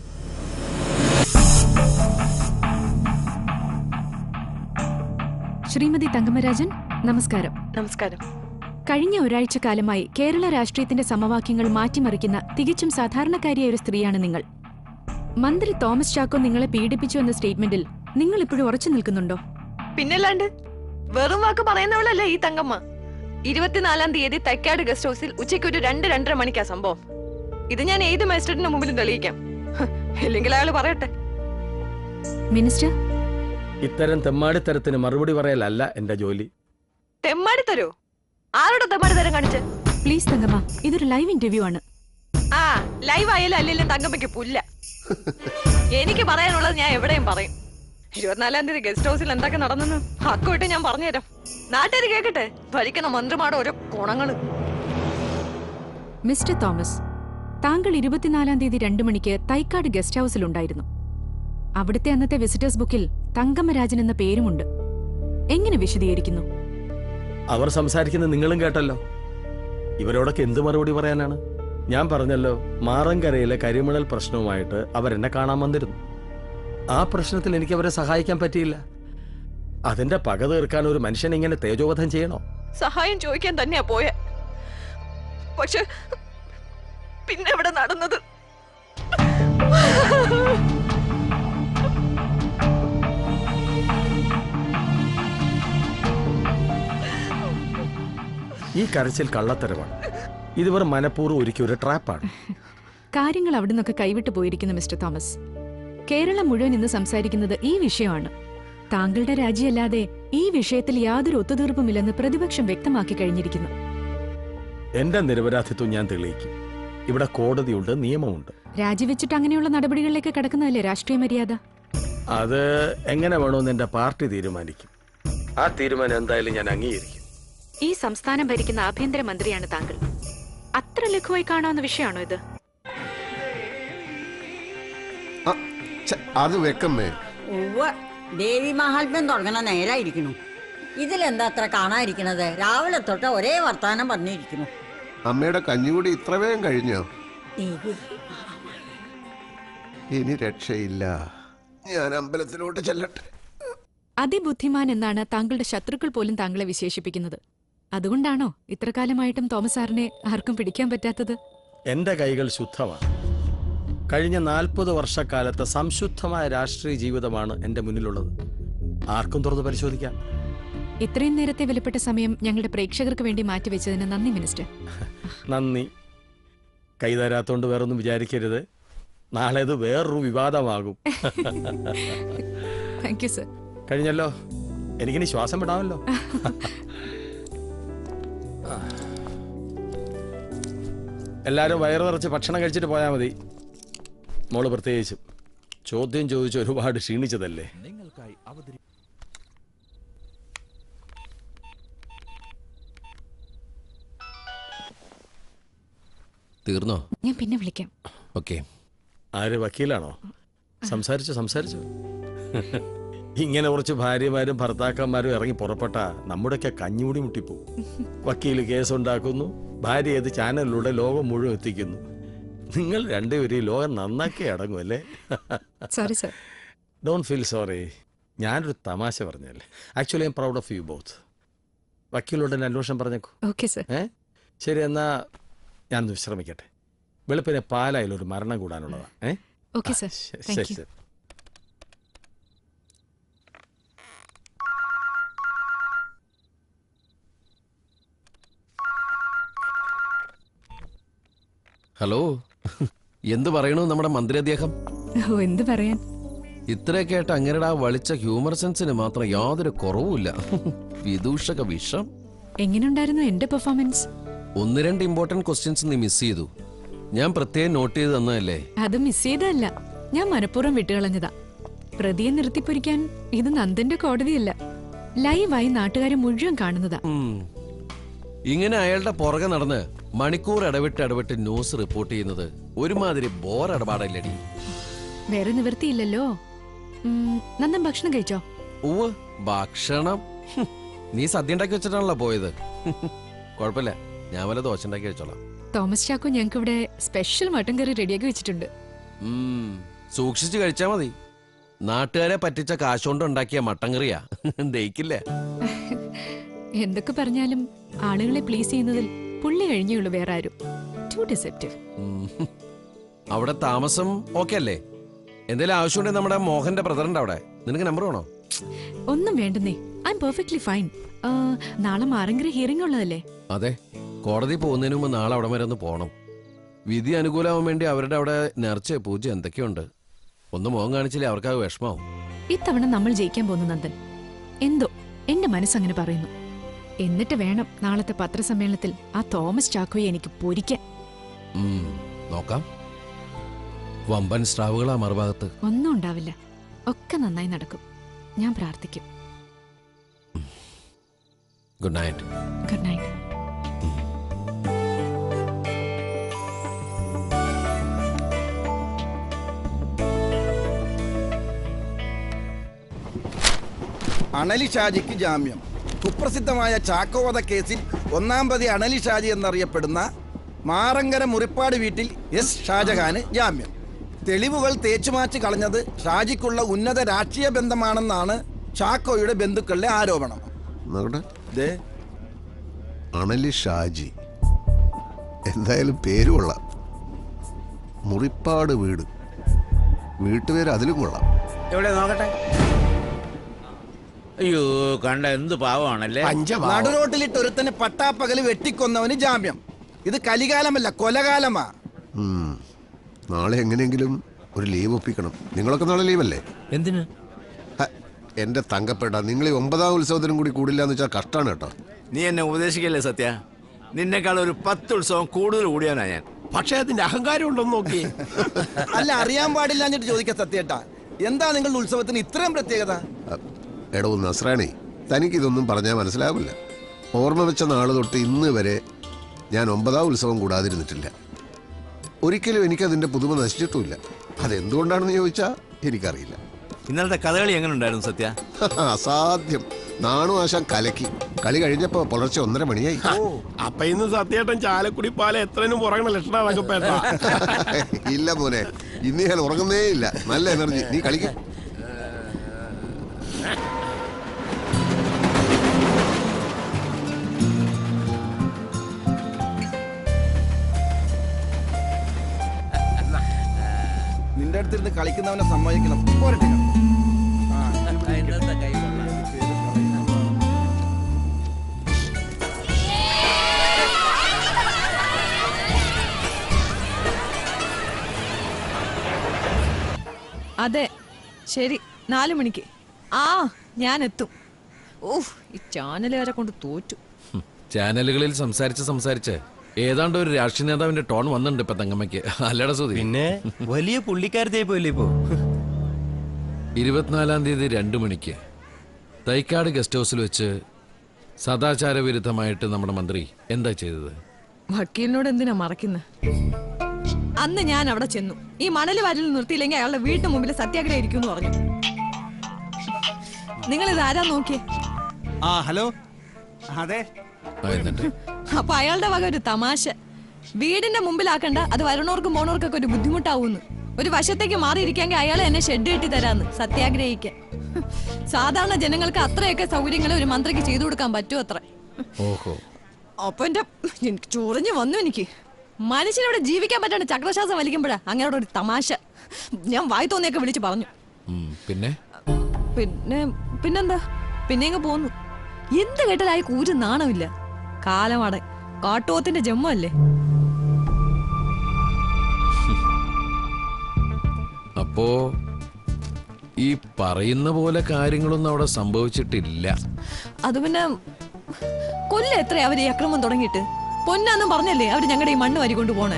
ശ്രീമതി തങ്കമ്മരാജൻ നമസ്കാരം
നമസ്കാരം
കഴിഞ്ഞ ഒരാഴ്ച കാലമായി കേരള രാഷ്ട്രീയത്തിന്റെ സമവാക്യങ്ങൾ മാറ്റിമറിക്കുന്ന തികച്ചും സാധാരണക്കാരിയായ ഒരു സ്ത്രീയാണ് നിങ്ങൾ മന്ത്രി തോമസ് ചാക്കോ നിങ്ങളെ പീഡിപ്പിച്ചു എന്ന സ്റ്റേറ്റ്മെന്റിൽ നിങ്ങൾ ഇപ്പോഴും ഉറച്ചു നിൽക്കുന്നുണ്ടോ
പിന്നല്ലാണ്ട് വെറും വാക്ക് പറയുന്നവളല്ലേ ഈ തങ്കമ്മ ഇരുപത്തിനാലാം തീയതി തൈക്കാട് ഗസ്റ്റ് ഹൗസിൽ ഉച്ചയ്ക്ക് ഒരു രണ്ട് രണ്ടര മണിക്കാ സംഭവം ഇത് ഞാൻ ഏത് മജിസ്ട്രേറ്റിന്റെ മുമ്പിലും തെളിയിക്കാം ഹ്, ഇല്ലെങ്കിൽ അയാൾ പറയട്ടെ
മിനിസ്റ്റർ
ഇത്തരം തെമ്മാടിത്തരത്തിന് മറുപടി പറയലല്ല എന്റെ ജോലി
തെമ്മാടി തരോ ആരോടെ തെമ്മാടി തരം കാണിച്ച്
പ്ലീസ് തങ്കമ്മ ഇതൊരു ലൈവ് ഇന്റർവ്യൂ ആണ്
ആ ലൈവ് ആയാലും അല്ലെങ്കിലും തങ്കമ്മയ്ക്ക് പുല്ല എനിക്ക് പറയാനുള്ളത് ഞാൻ എവിടെയും പറയും ഇരുപത്തിനാലാം തീയതി ഗസ്റ്റ് ഹൗസിൽ എന്തൊക്കെ നടന്നെന്ന് ഹക്കോട്ട് ഞാൻ പറഞ്ഞുതരാം നാട്ടുകാർ കേക്കട്ടെ ഭരിക്കുന്ന മന്ത്രിമാരുടെ ഓരോ ഗുണങ്ങള്
മിസ്റ്റർ തോമസ് താങ്കൾ ഇരുപത്തിനാലാം തീയതി രണ്ടു മണിക്ക് തൈക്കാട് ഗസ്റ്റ് ഹൗസിലുണ്ടായിരുന്നു അവിടുത്തെ അന്നത്തെ വിസിറ്റേഴ്സ് ബുക്കിൽ തങ്കമ്മരാജൻ എന്ന പേരുമുണ്ട് എങ്ങനെ വിശദീകരിക്കുന്നു
അവർ സംസാരിക്കുന്നത് നിങ്ങളും കേട്ടല്ലോ ഇവരോടൊക്കെ എന്ത് മറുപടി പറയാനാണ് ഞാൻ പറഞ്ഞല്ലോ മാറങ്കരയിലെ കരിമണൽ പ്രശ്നവുമായിട്ട് അവരെന്നെ കാണാൻ വന്നിരുന്നു ആ പ്രശ്നത്തിൽ എനിക്ക് അവരെ സഹായിക്കാൻ പറ്റിയില്ല അതിന്റെ പക തീർക്കാൻ ഒരു മനുഷ്യൻ ഇങ്ങനെ തേജോവധം ചെയ്യണോ
സഹായം ചോദിക്കാൻ തന്നെയാ പോയെ പക്ഷെ പിന്നെ ഇവിടെ നടന്നത്
ഈ കരച്ചിൽ കള്ളത്തരമാണ് ഇതുവരെ മനഃപൂർവ്വം ഒരുക്കിയ ഒരു ട്രാപ്പാണ്
കാര്യങ്ങൾ അവിടെ നിന്നൊക്കെ കൈവിട്ടു പോയിരിക്കുന്നു മിസ്റ്റർ തോമസ് കേരളം മുഴുവൻ ഇന്ന് സംസാരിക്കുന്നത് ഈ വിഷയമാണ് താങ്കളുടെ രാജിയല്ലാതെ ഈ വിഷയത്തിൽ യാതൊരു ഒത്തുതീർപ്പുമില്ലെന്ന് പ്രതിപക്ഷം വ്യക്തമാക്കി കഴിഞ്ഞിരിക്കുന്നു
എന്റെ നിരപരാധിത്വം ഞാൻ തെളിയിക്കും ഇവിടെ കോടതിയുണ്ട് നിയമമുണ്ട്
രാജിവെച്ചിട്ട് അങ്ങനെയുള്ള നടപടികളിലേക്ക് കടക്കുന്നതല്ലേ രാഷ്ട്രീയ മര്യാദ
അത് എങ്ങനെ വേണമെന്ന് എന്റെ പാർട്ടി തീരുമാനിക്കും ആ തീരുമാനം എന്തായാലും ഞാൻ അംഗീകരിക്കും
ഈ സംസ്ഥാനം ഭരിക്കുന്ന ആഭ്യന്തര മന്ത്രിയാണ് താങ്കൾ അത്ര ലഘുവായി കാണാവുന്ന വിഷയമാണോ ഇത്
ഛെ, അത് വെക്കമ്മേ
ഉവ്വ ദേവി മഹാത്മ്യം തുടങ്ങണ നേരായിരിക്കണു ഇതിലെന്താ അത്ര കാണാതിരിക്കണത് രാവിലെ തൊട്ട് ഒരേ വർത്താനം പറഞ്ഞിരിക്കുന്നു
അമ്മയുടെ കഞ്ഞികൂടി ഇത്ര വേഗം കഴിഞ്ഞോ
ദേവി
ഇനി രക്ഷയില്ല ഞാൻ അമ്പലത്തിലോട്ട് ചെല്ലട്ടെ
അതിബുദ്ധിമാൻ എന്നാണ് താങ്കളുടെ ശത്രുക്കൾ പോലും താങ്കളെ വിശേഷിപ്പിക്കുന്നത് അതുകൊണ്ടാണോ ഇത്ര കാലമായിട്ടും തോമസ് സാറിനെ ആർക്കും പിടിക്കാൻ പറ്റാത്തത്
എൻ്റെ കൈകൾ ശുദ്ധമാണ് കഴിഞ്ഞ നാൽപ്പത് വർഷക്കാലത്തെ സംശുദ്ധമായ രാഷ്ട്രീയ ജീവിതമാണ് എൻ്റെ മുന്നിലുള്ളത് ആർക്കും തുറന്ന് പരിശോധിക്കാം
ഇത്രയും നേരത്തെ വിലപ്പെട്ട സമയം ഞങ്ങളുടെ പ്രേക്ഷകർക്ക് വേണ്ടി മാറ്റിവെച്ചതിന് നന്ദി മിനിസ്റ്റർ
നന്ദി കൈതരാത്തോണ്ട് വേറൊന്നും വിചാരിക്കരുത് നാളെ ഇത് വേറൊരു വിവാദമാകും
താങ്ക് യു സർ
കഴിഞ്ഞല്ലോ എനിക്കിനി ശ്വാസം വിടാമല്ലോ എല്ലാവരും വയറു നിറച്ച് ഭക്ഷണം കഴിച്ചിട്ട് പോയാൽ മതി മോള് പ്രത്യേകിച്ചും ചോദ്യം ചോദിച്ച് ഒരുപാട് ക്ഷീണിച്ചതല്ലേ
തീർന്നോ
ഞാൻ പിന്നെ വിളിക്കാം
ഓക്കെ
ആര് വക്കീലാണോ സംസാരിച്ചു സംസാരിച്ചു ഇങ്ങനെ കുറച്ച് ഭാര്യമാരും ഭർത്താക്കന്മാരും ഇറങ്ങി പുറപ്പെട്ട നമ്മുടെയൊക്കെ കഞ്ഞൂടി മുട്ടിപ്പോവും വക്കീൽ കേസുണ്ടാക്കുന്നു ഭാര്യ ഏത് ചാനലിലൂടെ ലോകം മുഴുവൻ എത്തിക്കുന്നു നിങ്ങൾ രണ്ടുപേരും ഈ ലോകം നന്നാക്കി അടങ്ങും അല്ലേ
sorry sir
don't feel sorry ഞാനൊരു തമാശ പറഞ്ഞല്ലേ actually I am proud of you both വക്കീലോട് എന്നെ അന്വേഷണം പറഞ്ഞേക്കൂ
ഓക്കെ സർ
ഏ ശരി എന്നാ ഞാനൊന്ന് വിശ്രമിക്കട്ടെ വെളുപ്പിനെ പാലായാലും ഒരു മരണം കൂടാനുള്ളതാണ് ഏ
ഓക്കെ സർ
ശരി
താങ്ക്
ശരി
യു
ശരി
ഹലോ എന്ത് പറയണു നമ്മുടെ മന്ത്രി അദ്ദേഹം
ഓ എന്ത് പറയാൻ
ഇത്രയൊക്കെ ആയിട്ട് അങ്ങനെടാ വളിച്ച ഹ്യൂമർ സെൻസിന് മാത്രം യാതൊരു കുറവുമില്ല വിദൂഷക വിഷം
എങ്ങനെയുണ്ടായിരുന്നു എന്റെ പെർഫോമൻസ്
ഒന്ന് രണ്ട് ഇമ്പോർട്ടന്റ് ക്വസ്റ്റ്യൻസ് നീ മിസ് ചെയ്തു ഞാൻ പ്രത്യേകം നോട്ട് ചെയ്ത് തന്നതല്ലേ
അത് മിസ് ചെയ്തതല്ല ഞാൻ മനഃപൂർവ്വം വിട്ടുകളഞ്ഞതാ പ്രതിയെ നിർത്തിപ്പൊരിക്കാൻ ഇത് നന്ദന്റെ കോടതിയല്ല ലൈവായി നാട്ടുകാരെ മുഴുവൻ കാണുന്നതാ
ഉം. ഇങ്ങനെ അയാളുടെ പുറകെ നടന്ന് മണിക്കൂർ ഇടവിട്ട് ഇടവിട്ട് ന്യൂസ് റിപ്പോർട്ട് ചെയ്യുന്നത് ഒരുമാതിരി ബോർ ഇടപാടല്ലടി
വേറെ നിവൃത്തിയില്ലല്ലോ ഉം, നന്ദൻ ഭക്ഷണം കഴിച്ചോ
ഉവ് ഭക്ഷണം ഹും. നീ സദ്യ ഉണ്ടാക്കി വെച്ചിട്ടാണല്ലോ പോയത് കുഴപ്പമില്ല ഞാൻ വല്ല ദോശ ഉണ്ടാക്കി വെച്ചോളാം
തോമസ് ചാക്കോ ഞങ്ങൾക്ക് ഇവിടെ സ്പെഷ്യൽ മട്ടൻ കറി റെഡിയാക്കി വെച്ചിട്ടുണ്ട്
ഉം, സൂക്ഷിച്ച് കഴിച്ചാ മതി നാട്ടുകാരെ പറ്റിച്ച കാശുകൊണ്ട് ഉണ്ടാക്കിയ മട്ടൻ കറിയാ ദഹിക്കില്ല
എന്തൊക്കെ പറഞ്ഞാലും ആളുകളെ പ്ലീസ് ചെയ്യുന്നതിൽ പുള്ളി കഴിഞ്ഞുള്ളൂ വേറെ ആരും ടു ഡിസെപ്റ്റീവ്
ഉം. അവിടെ താമസം ഓക്കെ അല്ലേ എന്തെങ്കിലും ആവശ്യമുണ്ടെങ്കിൽ നമ്മുടെ മോഹന്റെ ബ്രദറിന്റെ അവിടെ നിനക്ക് നമ്പർ വേണോ
ഒന്നും വേണ്ടെന്നേ ഐ എം പെർഫെക്റ്റ്ലി ഫൈൻ നാളെ മാറങ്കര ഹിയറിംഗ് ഉള്ളതല്ലേ
അതെ കോടതി പോകുന്നതിന് മുമ്പ് നാളെ അവിടെ വരെ ഒന്ന് പോകണം വിധി അനുകൂലമാവാൻ വേണ്ടി അവരുടെ അവിടെ നേർച്ച പൂജ എന്തൊക്കെയുണ്ട് ഒന്ന് മുഖം കാണിച്ചില്ലേ അവർക്ക് അത് വിഷമാവും
ഇത്തവണ നമ്മൾ ജയിക്കാൻ പോകുന്നു നന്ദൻ എന്തോ എന്റെ മനസ്സങ്ങനെ പറയുന്നു എന്നിട്ട് വേണം നാളത്തെ പത്രസമ്മേളനത്തിൽ ആ തോമസ് ചാക്കോയെ എനിക്ക് പൊരിക്കാൻ
ഉം, നോക്കാം വമ്പൻ സ്രാവുകളാ മറുഭാഗത്ത്
ഒന്നും ഉണ്ടാവില്ല ഒക്കെ നന്നായി നടക്കും ഞാൻ പ്രാർത്ഥിക്കും
ഗുഡ് നൈറ്റ്
ഗുഡ് നൈറ്റ്
അണലി ഷാജിക്ക് ജാമ്യം കുപ്രസിദ്ധമായ ചാക്കോവധ കേസിൽ ഒന്നാം പ്രതി അണലി ഷാജി എന്നറിയപ്പെടുന്ന മാറങ്കര മുറിപ്പാട് വീട്ടിൽ എസ് ഷാജഹാന് ജാമ്യം തെളിവുകൾ തേച്ചുമാച്ച് കളഞ്ഞത് ഷാജിക്കുള്ള ഉന്നത രാഷ്ട്രീയ ബന്ധമാണെന്നാണ് ചാക്കോയുടെ ബന്ധുക്കളുടെ ആരോപണം
നോക്കട്ടെ
ദേ
അണലി ഷാജി എന്തായാലും പേര് കൊള്ളാം മുറിപ്പാട് വീട് വീട്ടുപേര് അതിലും കൊള്ളാം
എവിടെ നോക്കട്ടെ അയ്യോ കണ്ട എന്ത് പാവമാണല്ലേ
നടുറോട്ടിലിട്ട് ഒരുത്തന് പട്ടാപ്പകല് വെട്ടിക്കൊന്നവന് ജാമ്യം ഇത് കലികാലമല്ല കൊലകാലമാ
ഉം. നാളെ എങ്ങനെയെങ്കിലും ഒരു ലീവ് ഒപ്പിക്കണം നിങ്ങളൊക്കെ നാളെ ലീവല്ലേ
എന്തിന്
ഹ, എന്റെ തങ്കപ്പെട്ട നിങ്ങൾ ഈ ഒമ്പതാം ഉത്സവത്തിനും കൂടി കൂടില്ല എന്ന് വെച്ചാൽ കഷ്ടാണ് കേട്ടോ
നീ എന്നെ ഉപദേശിക്കല്ലേ സത്യ നിന്നെക്കാൾ ഒരു പത്ത് ഉത്സവം കൂടുതൽ കൂടിയാനാ ഞാൻ
പക്ഷേ അതിന്റെ അഹങ്കാരം ഉണ്ടോന്ന് നോക്കി
അല്ല അറിയാൻ പാടില്ല എന്നിട്ട് ചോദിക്കാം സത്യേട്ടാ എന്താ നിങ്ങളുടെ ഉത്സവത്തിന് ഇത്രയും പ്രത്യേകത
എടോ നസ്രാണി തനിക്കിതൊന്നും പറഞ്ഞാൽ മനസ്സിലാവില്ല ഓർമ്മ വെച്ച നാള് തൊട്ട് ഇന്ന് വരെ ഞാൻ ഒമ്പതാം ഉത്സവം കൂടാതിരുന്നിട്ടില്ല ഒരിക്കലും എനിക്കതിൻ്റെ പുതുമ നശിച്ചിട്ടുമില്ല അതെന്തുകൊണ്ടാണെന്ന് ചോദിച്ചാൽ എനിക്കറിയില്ല
ഇന്നലത്തെ കഥകളി എങ്ങനെ ഉണ്ടായിരുന്നു സത്യ
അസാധ്യം നാണു ആശാൻ കലക്കി കളി കഴിഞ്ഞപ്പോ പുലർച്ചെ ഒന്നര മണിയായി
അപ്പൊ ഇന്ന് സത്യേട്ടൻ ചാലക്കുടി പാല എത്രയും പുറകണ ലക്ഷണമാക്കും പേട്ട
ഇല്ല മോനെ ഇന്ന് ഞാൻ ഉറങ്ങുന്നേ ഇല്ല നല്ല എനർജി നീ കളിക്കും
നിന്റെ അടുത്തിരുന്ന് കളിക്കുന്നവനെ സമ്മതിക്കണം പോരട്ടെ
അതെ ശരി നാലു മണിക്ക് ആ ഞാൻ എത്തും ഓഹ് ഈ ചാനലുകാരെ കൊണ്ട് തോറ്റു
ചാനലുകളിൽ സംസാരിച്ച് സംസാരിച്ച് ഏതാണ്ട് ഒരു രാഷ്ട്രീയ നേതാവിന്റെ ടോൺ വന്നിട്ടുണ്ട് ഇപ്പൊ തങ്കമ്മയ്ക്ക് അല്ലട സുധി
പിന്നെ വലിയ പുള്ളിക്കാരത്തെ പോയില്ലേ ഇപ്പോ
ഇരുപത്തിനാലാം തീയതി രണ്ടു മണിക്ക് തൈക്കാട് ഗസ്റ്റ് ഹൗസിൽ വെച്ച് സദാചാര വിരുദ്ധമായിട്ട് നമ്മുടെ മന്ത്രി എന്താ ചെയ്തത്
വക്കീലിനോട് എന്തിനാ മറക്കുന്നത് അന്ന് ഞാൻ അവിടെ ചെന്നു ഈ മണല് വാരിൽ നിർത്തിയില്ലെങ്കിൽ അയാളുടെ വീട്ടിന് മുമ്പിൽ സത്യാഗ്രഹം ഇരിക്കും എന്ന് പറഞ്ഞു നിങ്ങൾ ഇത് ആരാ നോക്കിയേ
ആ ഹലോ അതെ
എന്നിട്ട്
അപ്പൊ അയാളുടെ വക ഒരു തമാശ വീടിന്റെ മുമ്പിലാക്കണ്ട അത് വരണവർക്കും പോണവർക്കൊക്കെ ഒരു ബുദ്ധിമുട്ടാവൂന്ന് ഒരു വശത്തേക്ക് മാറിയിരിക്കാമെങ്കിൽ അയാളെ എന്നെ ഷെഡ് കെട്ടി തരാന്ന് സത്യാഗ്രഹിക്കാൻ സാധാരണ ജനങ്ങൾക്ക് അത്രയൊക്കെ സൗകര്യങ്ങൾ ഒരു മന്ത്രിക്ക് ചെയ്തു കൊടുക്കാൻ പറ്റുമോ അത്ര
ഓഹോ
അപ്പൊ എന്റെ എനിക്ക് ചൊറിഞ്ഞു വന്നു എനിക്ക് മനുഷ്യനവിടെ ജീവിക്കാൻ പറ്റാണ്ട് ചക്രശ്വാസം വലിക്കുമ്പോഴാ അങ്ങനോട് ഒരു തമാശ ഞാൻ വായി തോന്നിയൊക്കെ വിളിച്ചു പറഞ്ഞു
ഉം, പിന്നെ
പിന്നെ പിന്നെന്താ പിന്നെ അങ്ങ് പോന്നു എന്ത് കേട്ടാലായി കൂര് നാണമില്ല കാലമാടെ കാട്ടോത്തിന്റെ ജമ്മല്ലേ
അപ്പോ ഈ പറയുന്ന പോലെ കാര്യങ്ങളൊന്നും അവിടെ സംഭവിച്ചിട്ടില്ല
അത് പിന്നെ കൊല്ലം എത്ര അവര് ഈ അക്രമം തുടങ്ങിയിട്ട് പൊന്നാന്നും പറഞ്ഞല്ലേ അവര് ഞങ്ങളുടെ ഈ മണ്ണ് വാരിക്കൊണ്ട് പോണേ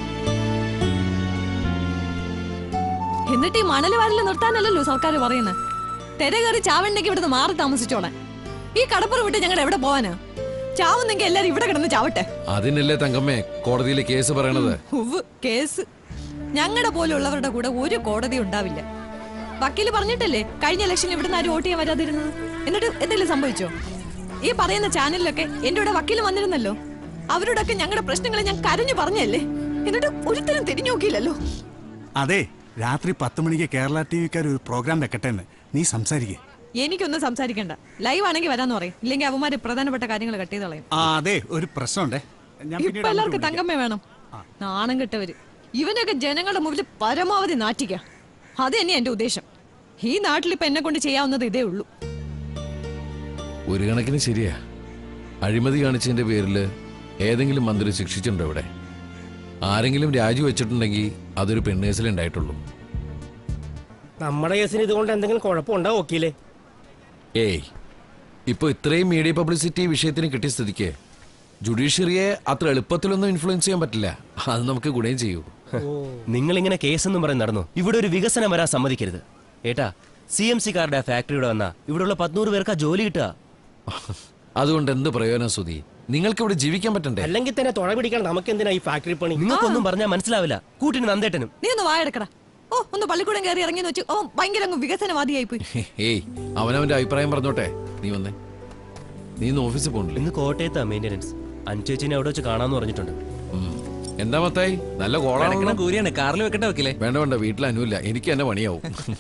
എന്നിട്ട് ഈ മണല് വാരിൽ നിർത്താനല്ലല്ലോ സർക്കാർ പറയുന്നത് തെര കയറി ചാവണ്ടെങ്കിൽ ഇവിടുന്ന് മാറി താമസിച്ചോളെ ഈ കടപ്പുറം വിട്ട് ഞങ്ങൾ എവിടെ പോവാനാ ചാവുന്നെങ്കിൽ എല്ലാരും ഇവിടെ കിടന്ന് ചാവട്ടെ
അതിനല്ലേ തങ്കമ്മേ കോടതിയിൽ കേസ് പറയണത്
ഉവ്വ് കേസ് ഞങ്ങളുടെ പോലുള്ളവരുടെ കൂടെ ഒരു കോടതി ഉണ്ടാവില്ല വക്കീല് പറഞ്ഞിട്ടല്ലേ കഴിഞ്ഞ ഇലക്ഷനിൽ ഇവിടുന്ന് ആരും വോട്ട് ചെയ്യാൻ വരാതിരുന്നത് എന്നിട്ട് എന്തെങ്കിലും സംഭവിച്ചോ ഈ പറയുന്ന ചാനലിലൊക്കെ എന്റെ കൂടെ വക്കീല് വന്നിരുന്നല്ലോ അവരോടൊക്കെ ഞങ്ങളുടെ പ്രശ്നങ്ങൾ ഞാൻ കരഞ്ഞു പറഞ്ഞല്ലേ എന്നിട്ട് ഒരുത്തരും തിരിഞ്ഞു നോക്കിയില്ലല്ലോ
അതെ രാത്രി പത്ത് മണിക്ക് കേരള ടി വിക്കാർ ഒരു പ്രോഗ്രാം വെക്കട്ടെ എന്ന് നീ സംസാരിക്കേ
എനിക്കൊന്നും സംസാരിക്കണ്ട ലൈവ് ആണെങ്കിൽ വരാന്ന് പറയും ഇല്ലെങ്കിൽ അവന്മാര് പ്രധാനപ്പെട്ട കാര്യങ്ങൾ കട്ട് ചെയ്ത് കളയും
ആ അതെ ഒരു പ്രശ്നമുണ്ടേ ഞാൻ
ഇപ്പൊ
പിന്നീട്
എല്ലാവർക്കും
അങ്ങോട്ട്
തങ്കമ്മ വേണം നാണം കെട്ടവര് ഇവനൊക്കെ ജനങ്ങളുടെ മുമ്പിൽ പരമാവധി നാറ്റിക്ക അത് തന്നെ എന്റെ ഉദ്ദേശം ഈ നാട്ടിൽ ഇപ്പൊ എന്നെ കൊണ്ട് ചെയ്യാവുന്നത് ഇതേ ഉള്ളൂ
ഒരു കണക്കിന് ശരിയാ അഴിമതി കാണിച്ചതിന്റെ പേരിൽ ഏതെങ്കിലും മന്ത്രി ശിക്ഷിച്ചിട്ടുണ്ടോ ഇവിടെ ആരെങ്കിലും രാജിവെച്ചിട്ടുണ്ടെങ്കിൽ അതൊരു പെണ്ണേസിലേ ഉണ്ടായിട്ടുള്ളൂ
നമ്മുടെ കേസിന് ഇതുകൊണ്ട് എന്തെങ്കിലും കുഴപ്പമുണ്ടാവും വക്കീലേ
ഏയ് ഇപ്പൊ ഇത്രയും മീഡിയ പബ്ലിസിറ്റി ഈ വിഷയത്തിന് കിട്ടിയ സ്ഥിതിക്ക് ജുഡീഷ്യറിയെ അത്ര എളുപ്പത്തിലൊന്നും ഇൻഫ്ലുവൻസ് ചെയ്യാൻ പറ്റില്ല അത് നമുക്ക് ഗുണം ചെയ്യൂ
നിങ്ങൾ ഇങ്ങനെ കേസെന്നും പറഞ്ഞ് നടന്നു ഇവിടെ ഒരു വികസനം വരാൻ സമ്മതിക്കരുത് ഏട്ടാ സി എം സിക്കാരുടെ ഫാക്ടറിയുടെ വന്ന ഇവിടെയുള്ള പത്നൂറ് പേർക്ക് ആ ജോലി കിട്ടുക
അതുകൊണ്ട് എന്ത് പ്രയോജനം സുധി നിങ്ങൾക്ക് ഇവിടെ ജീവിക്കാൻ പറ്റണ്ടേ
അല്ലെങ്കിൽ തന്നെ തുണ പിടിക്കാൻ നമുക്ക് എന്തിനാ ഈ ഫാക്ടറി പണി നിങ്ങൾക്കൊന്നും പറഞ്ഞാൽ മനസ്സിലാവില്ല കൂട്ടിന് നന്ദേട്ടനും
നീ ഒന്ന് വായെടുക്കടാ ഓ ഒന്ന് പള്ളിക്കൂടം കയറി ഇറങ്ങിയെന്ന് വെച്ച് ഓ ഭയങ്കര അങ്ങ് വികസനവാദിയായി പോയി
ഏയ് അവനവന്റെ അഭിപ്രായം പറഞ്ഞോട്ടെ നീ വന്നേ നീ ഇന്ന് ഓഫീസിൽ പോകണില്ലേ
ഇന്ന് കോട്ടയത്താ മെയിൻ്റെനൻസ് അനുചേച്ചിനെ അവിടെ വെച്ച് കാണാമെന്ന് പറഞ്ഞിട്ടുണ്ട്
എന്താ മത്തായി നല്ല കോളാണ്
കിടക്കണ
കൂരിയാണ് കാറിൽ വെക്കട്ടെ വെക്കില്ലേ വേണ്ട വേണ്ട വീട്ടിൽ അനുവില്ല എനിക്ക് തന്നെ പണിയാവും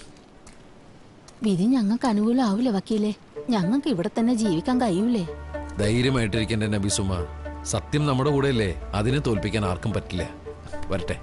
വിധി ഞങ്ങൾക്ക് അനുകൂലമാവില്ല വക്കീലേ ഞങ്ങൾക്ക് ഇവിടെ തന്നെ ജീവിക്കാൻ കഴിയൂലേ
ധൈര്യമായിട്ടിരിക്കേണ്ട നബിസുമ സത്യം നമ്മുടെ കൂടെയല്ലേ അതിനെ തോൽപ്പിക്കാൻ ആർക്കും പറ്റില്ല വരട്ടെ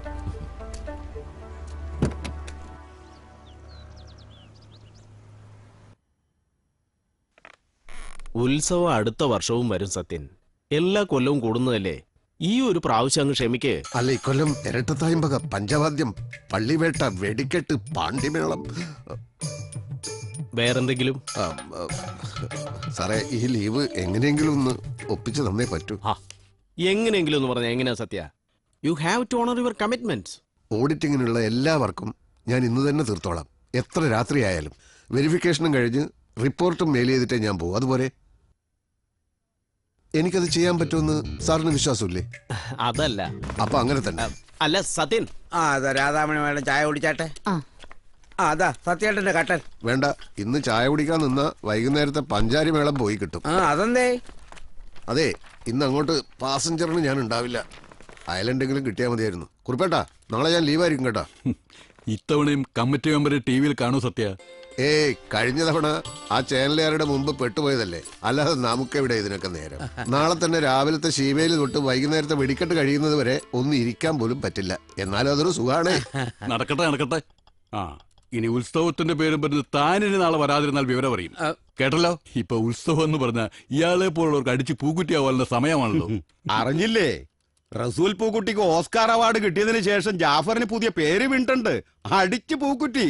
ഉത്സവം അടുത്ത വർഷവും വരും സത്യൻ എല്ലാ കൊല്ലവും കൂടുന്നതല്ലേ ഈ ഒരു പ്രാവശ്യം അങ്ങ് ക്ഷമിക്കേ
അല്ല ഇക്കൊല്ലം ഇരട്ടത്തായമ്പക പഞ്ചവാദ്യം പള്ളിവേട്ട വെടിക്കെട്ട് പാണ്ഡിമേളം
വേറെന്തെങ്കിലും
ആ, ആ, സാറേ ഈ ലീവ് എങ്ങനെയെങ്കിലും ഒന്ന് ഒപ്പിച്ചു തന്നേ പറ്റൂ
എങ്ങനെയെങ്കിലും എന്ന് പറഞ്ഞാൽ എങ്ങനെയാ Sathya you have to honour your commitments
ഓഡിറ്റിങ്ങിനുള്ള എല്ലാ വർക്കും ഞാൻ ഇന്ന് തന്നെ തീർത്തോളാം എത്ര രാത്രിയായാലും വെരിഫിക്കേഷനും കഴിഞ്ഞ് റിപ്പോർട്ടും മെയിൽ ചെയ്തിട്ടേ ഞാൻ പോകും അതുപോലെ എനിക്കത് ചെയ്യാൻ പറ്റുമെന്ന് സാറിന് വിശ്വാസമില്ലേ
അതല്ല
അപ്പൊ അങ്ങനെ തന്നെ
അല്ല സത്യൻ
ആ അതെ രാധാമണി മേഡം ചായ കുടിച്ചാട്ടെ അതാ സത്യേട്ടന്റെ കട്ടൻ
വേണ്ട ഇന്ന് ചായ കുടിക്കാൻ നിന്ന വൈകുന്നേരത്തെ പഞ്ചാരി മേളം പോയി കിട്ടും
ആ അതെന്തേ
അതെ ഇന്ന് അങ്ങോട്ട് പാസഞ്ചറിന് ഞാൻ ഉണ്ടാവില്ല അയലെന്തെങ്കിലും കിട്ടിയാൽ മതിയായിരുന്നു കുറിപ്പേട്ടാ നാളെ ഞാൻ ലീവായിരിക്കും കേട്ടാ
ഇത്തവണയും കമ്മിറ്റി മെമ്പർ ടി വിയിൽ കാണൂ സത്യ
ഏയ് കഴിഞ്ഞ തവണ ആ ചാനലുകാരുടെ മുമ്പ് പെട്ടുപോയതല്ലേ അല്ലാതെ നമുക്കെവിടെ ഇതിനൊക്കെ നേരം നാളെ തന്നെ രാവിലത്തെ ശീമയിൽ തൊട്ട് വൈകുന്നേരത്തെ വെടിക്കെട്ട് കഴിയുന്നത് വരെ ഒന്ന് ഇരിക്കാൻ പോലും പറ്റില്ല എന്നാലും അതൊരു സുഖാണേ
നടക്കട്ടെ നടക്കട്ടെ ആ ഇനി ഉത്സവത്തിന്റെ പേരും പറഞ്ഞ് താനിനി നാളെ വരാതിരുന്നാൽ വിവരം അറിയും കേട്ടല്ലോ ഇപ്പൊ ഉത്സവം എന്ന് പറഞ്ഞ ഇയാളെ പോലുള്ളവർക്ക് അടിച്ച് പൂക്കുറ്റിയാവാനുള്ള സമയമാണല്ലോ
അറിഞ്ഞില്ലേ റസൂൽ പൂക്കുട്ടിക്ക് ഓസ്കാർ അവാർഡ് കിട്ടിയതിന് ശേഷം ജാഫറിന് പുതിയ പേര് വീണിട്ടുണ്ട് അടിച്ചു പൂക്കുറ്റി